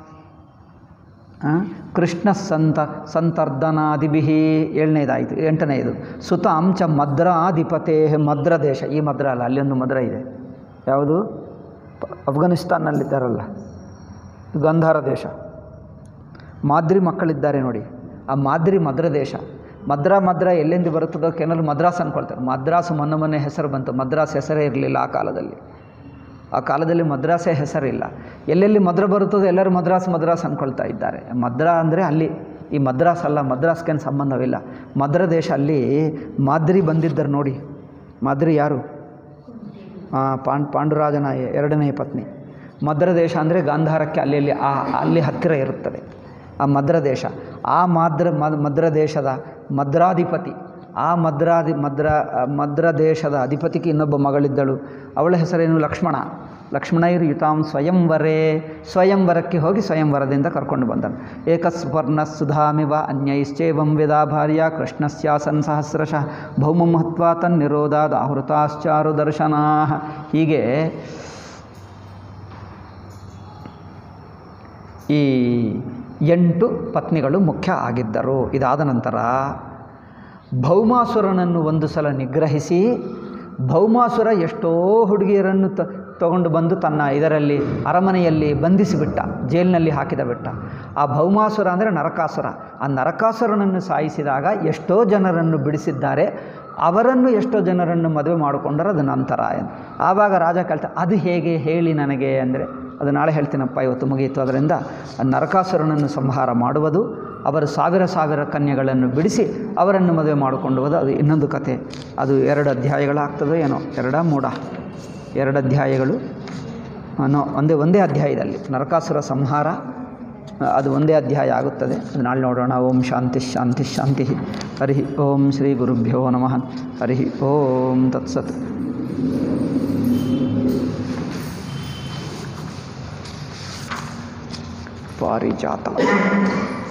ಆ, ಕೃಷ್ಣ ಸಂತ ಸಂತರ್ಧನಾದಿಭಿ ಏಳನೇದಾಯಿತು ಎಂಟನೆಯದು ಸುತಾಂ ಚ ಮದ್ರಾಧಿಪತೇ ಮದ್ರ ದೇಶ ಈ ಮದ್ರ ಅಲ್ಲ ಅಲ್ಲೊಂದು ಮದ್ರ ಇದೆ ಯಾವುದು ಪ- ಅಫ್ಘಾನಿಸ್ತಾನ್ನಲ್ಲಿದ್ದಾರಲ್ಲ ಗಂಧಾರ ದೇಶ ಮಾದ್ರಿ ಮಕ್ಕಳಿದ್ದಾರೆ ನೋಡಿ ಆ ಮಾದ್ರಿ ಮದ್ರ ದೇಶ ಮದ್ರ ಮದ್ರ ಎಲ್ಲಿಂದ ಬರುತ್ತದೋ ಕೆಲವರು ಮದ್ರಾಸ್ ಅಂದ್ಕೊಳ್ತಾರೆ ಮದ್ರಾಸ್ ಮೊನ್ನೆ ಮೊನ್ನೆ ಹೆಸರು ಬಂತು ಮದ್ರಾಸ್ ಹೆಸರೇ ಇರಲಿಲ್ಲ ಆ ಕಾಲದಲ್ಲಿ ಆ ಕಾಲದಲ್ಲಿ ಮದ್ರಾಸೇ ಹೆಸರಿಲ್ಲ ಎಲ್ಲೆಲ್ಲಿ ಮದ್ರ ಬರುತ್ತದೋ ಎಲ್ಲರೂ ಮದ್ರಾಸ್ ಮದ್ರಾಸ್ ಅಂದ್ಕೊಳ್ತಾ ಇದ್ದಾರೆ ಮದ್ರ ಅಂದರೆ ಅಲ್ಲಿ ಈ ಮದ್ರಾಸ್ ಅಲ್ಲ ಮದ್ರಾಸ್ಗೇನು ಸಂಬಂಧವಿಲ್ಲ ಮದ್ರ ದೇಶ ಅಲ್ಲಿ ಮಾದ್ರಿ ಬಂದಿದ್ದರು ನೋಡಿ ಮಾದ್ರಿ ಯಾರು ಆ, ಪಾಂಡ್ ಪಾಂಡುರಾಜನ ಎರಡನೇ ಪತ್ನಿ ಮದ್ರ ದೇಶ ಅಂದರೆ ಗಾಂಧಾರಕ್ಕೆ ಅಲ್ಲಿ ಅಲ್ಲಿ ಆ ಅಲ್ಲಿ ಹತ್ತಿರ ಇರುತ್ತದೆ ಆ ಮದ್ರ ದೇಶ ಆ ಮಾದ್ರ ಮ- ಮದ್ರ ದೇಶದ ಮದ್ರಾಧಿಪತಿ ಆ ಮದ್ರಾದಿ ಮದ್ರ ಆ ಮದ್ರ ದೇಶದ ಅಧಿಪತಿಗೆ ಇನ್ನೊಬ್ಬ ಮಗಳಿದ್ದಳು ಅವಳ ಹೆಸರೇನು ಲಕ್ಷ್ಮಣ ಲಕ್ಷ್ಮಣೈರ್ ಯುತಾಂ ಸ್ವಯಂವರೇ ಸ್ವಯಂವರಕ್ಕೆ ಹೋಗಿ ಸ್ವಯಂವರದಿಂದ ಕರ್ಕೊಂಡು ಬಂದನು ಏಕಸ್ವರ್ಣ ಸುಧಾಮಿವ ಅನ್ಯೈಶ್ಚೇವಂ ವೇದಾ ಭಾರ್ಯ ಕೃಷ್ಣಸ್ಯಾಸನ್ ಸಹಸ್ರಶಃ ಭೌಮ ಮಹತ್ವ ತನ್ನಿರೋಧಾದ ಆಹೃತಾಶ್ಚಾರು ದರ್ಶನಾ ಹೀಗೆ ಈ ಎಂಟು ಪತ್ನಿಗಳು ಮುಖ್ಯ ಆಗಿದ್ದರು ಇದಾದ ನಂತರ ಭೌಮಾಸುರನನ್ನು ಒಂದು ಸಲ ನಿಗ್ರಹಿಸಿ ಭೌಮಾಸುರ ಎಷ್ಟೋ ಹುಡುಗಿಯರನ್ನು ತ ತಗೊಂಡು ಬಂದು ತನ್ನ ಇದರಲ್ಲಿ ಅರಮನೆಯಲ್ಲಿ ಬಂಧಿಸಿಬಿಟ್ಟ ಜೈಲಿನಲ್ಲಿ ಹಾಕಿದ ಬಿಟ್ಟ ಆ ಭೌಮಾಸುರ ಅಂದರೆ ನರಕಾಸುರ ಆ ನರಕಾಸುರನನ್ನು ಸಾಯಿಸಿದಾಗ ಎಷ್ಟೋ ಜನರನ್ನು ಬಿಡಿಸಿದ್ದಾರೆ ಅವರನ್ನು ಎಷ್ಟೋ ಜನರನ್ನು ಮದುವೆ ಮಾಡಿಕೊಂಡರೆ ಅದು ನಂತರ ಎಂದು ಆವಾಗ ರಾಜ ಕೇಳ್ತಾ ಅದು ಹೇಗೆ ಹೇಳಿ ನನಗೆ ಅಂದರೆ ಅದು ನಾಳೆ ಹೇಳ್ತೀನಪ್ಪ ಇವತ್ತು ಮುಗಿಯಿತು ಅದರಿಂದ ಆ ನರಕಾಸುರನನ್ನು ಸಂಹಾರ ಮಾಡುವುದು ಅವರು ಸಾವಿರ ಸಾವಿರ ಕನ್ಯೆಗಳನ್ನು ಬಿಡಿಸಿ ಅವರನ್ನು ಮದುವೆ ಮಾಡಿಕೊಂಡುವುದು ಅದು ಇನ್ನೊಂದು ಕತೆ ಅದು ಎರಡು ಅಧ್ಯಾಯಗಳಾಗ್ತದೋ ಏನೋ ಎರಡ ಮೂಡ ಎರಡು ಅಧ್ಯಾಯಗಳು ಅನ್ನೋ ಒಂದೇ ಒಂದೇ ಅಧ್ಯಾಯದಲ್ಲಿ ನರಕಾಸುರ ಸಂಹಾರ ಅದು ಒಂದೇ ಅಧ್ಯಾಯ ಆಗುತ್ತದೆ ಅದು ನಾಳೆ ನೋಡೋಣ ಓಂ ಶಾಂತಿ ಶಾಂತಿ ಶಾಂತಿ ಹರಿ ಓಂ ಶ್ರೀ ಗುರುಭ್ಯೋ ನಮಃ ಹರಿ ಓಂ ತತ್ಸತ್ ಪಾರಿಜಾತ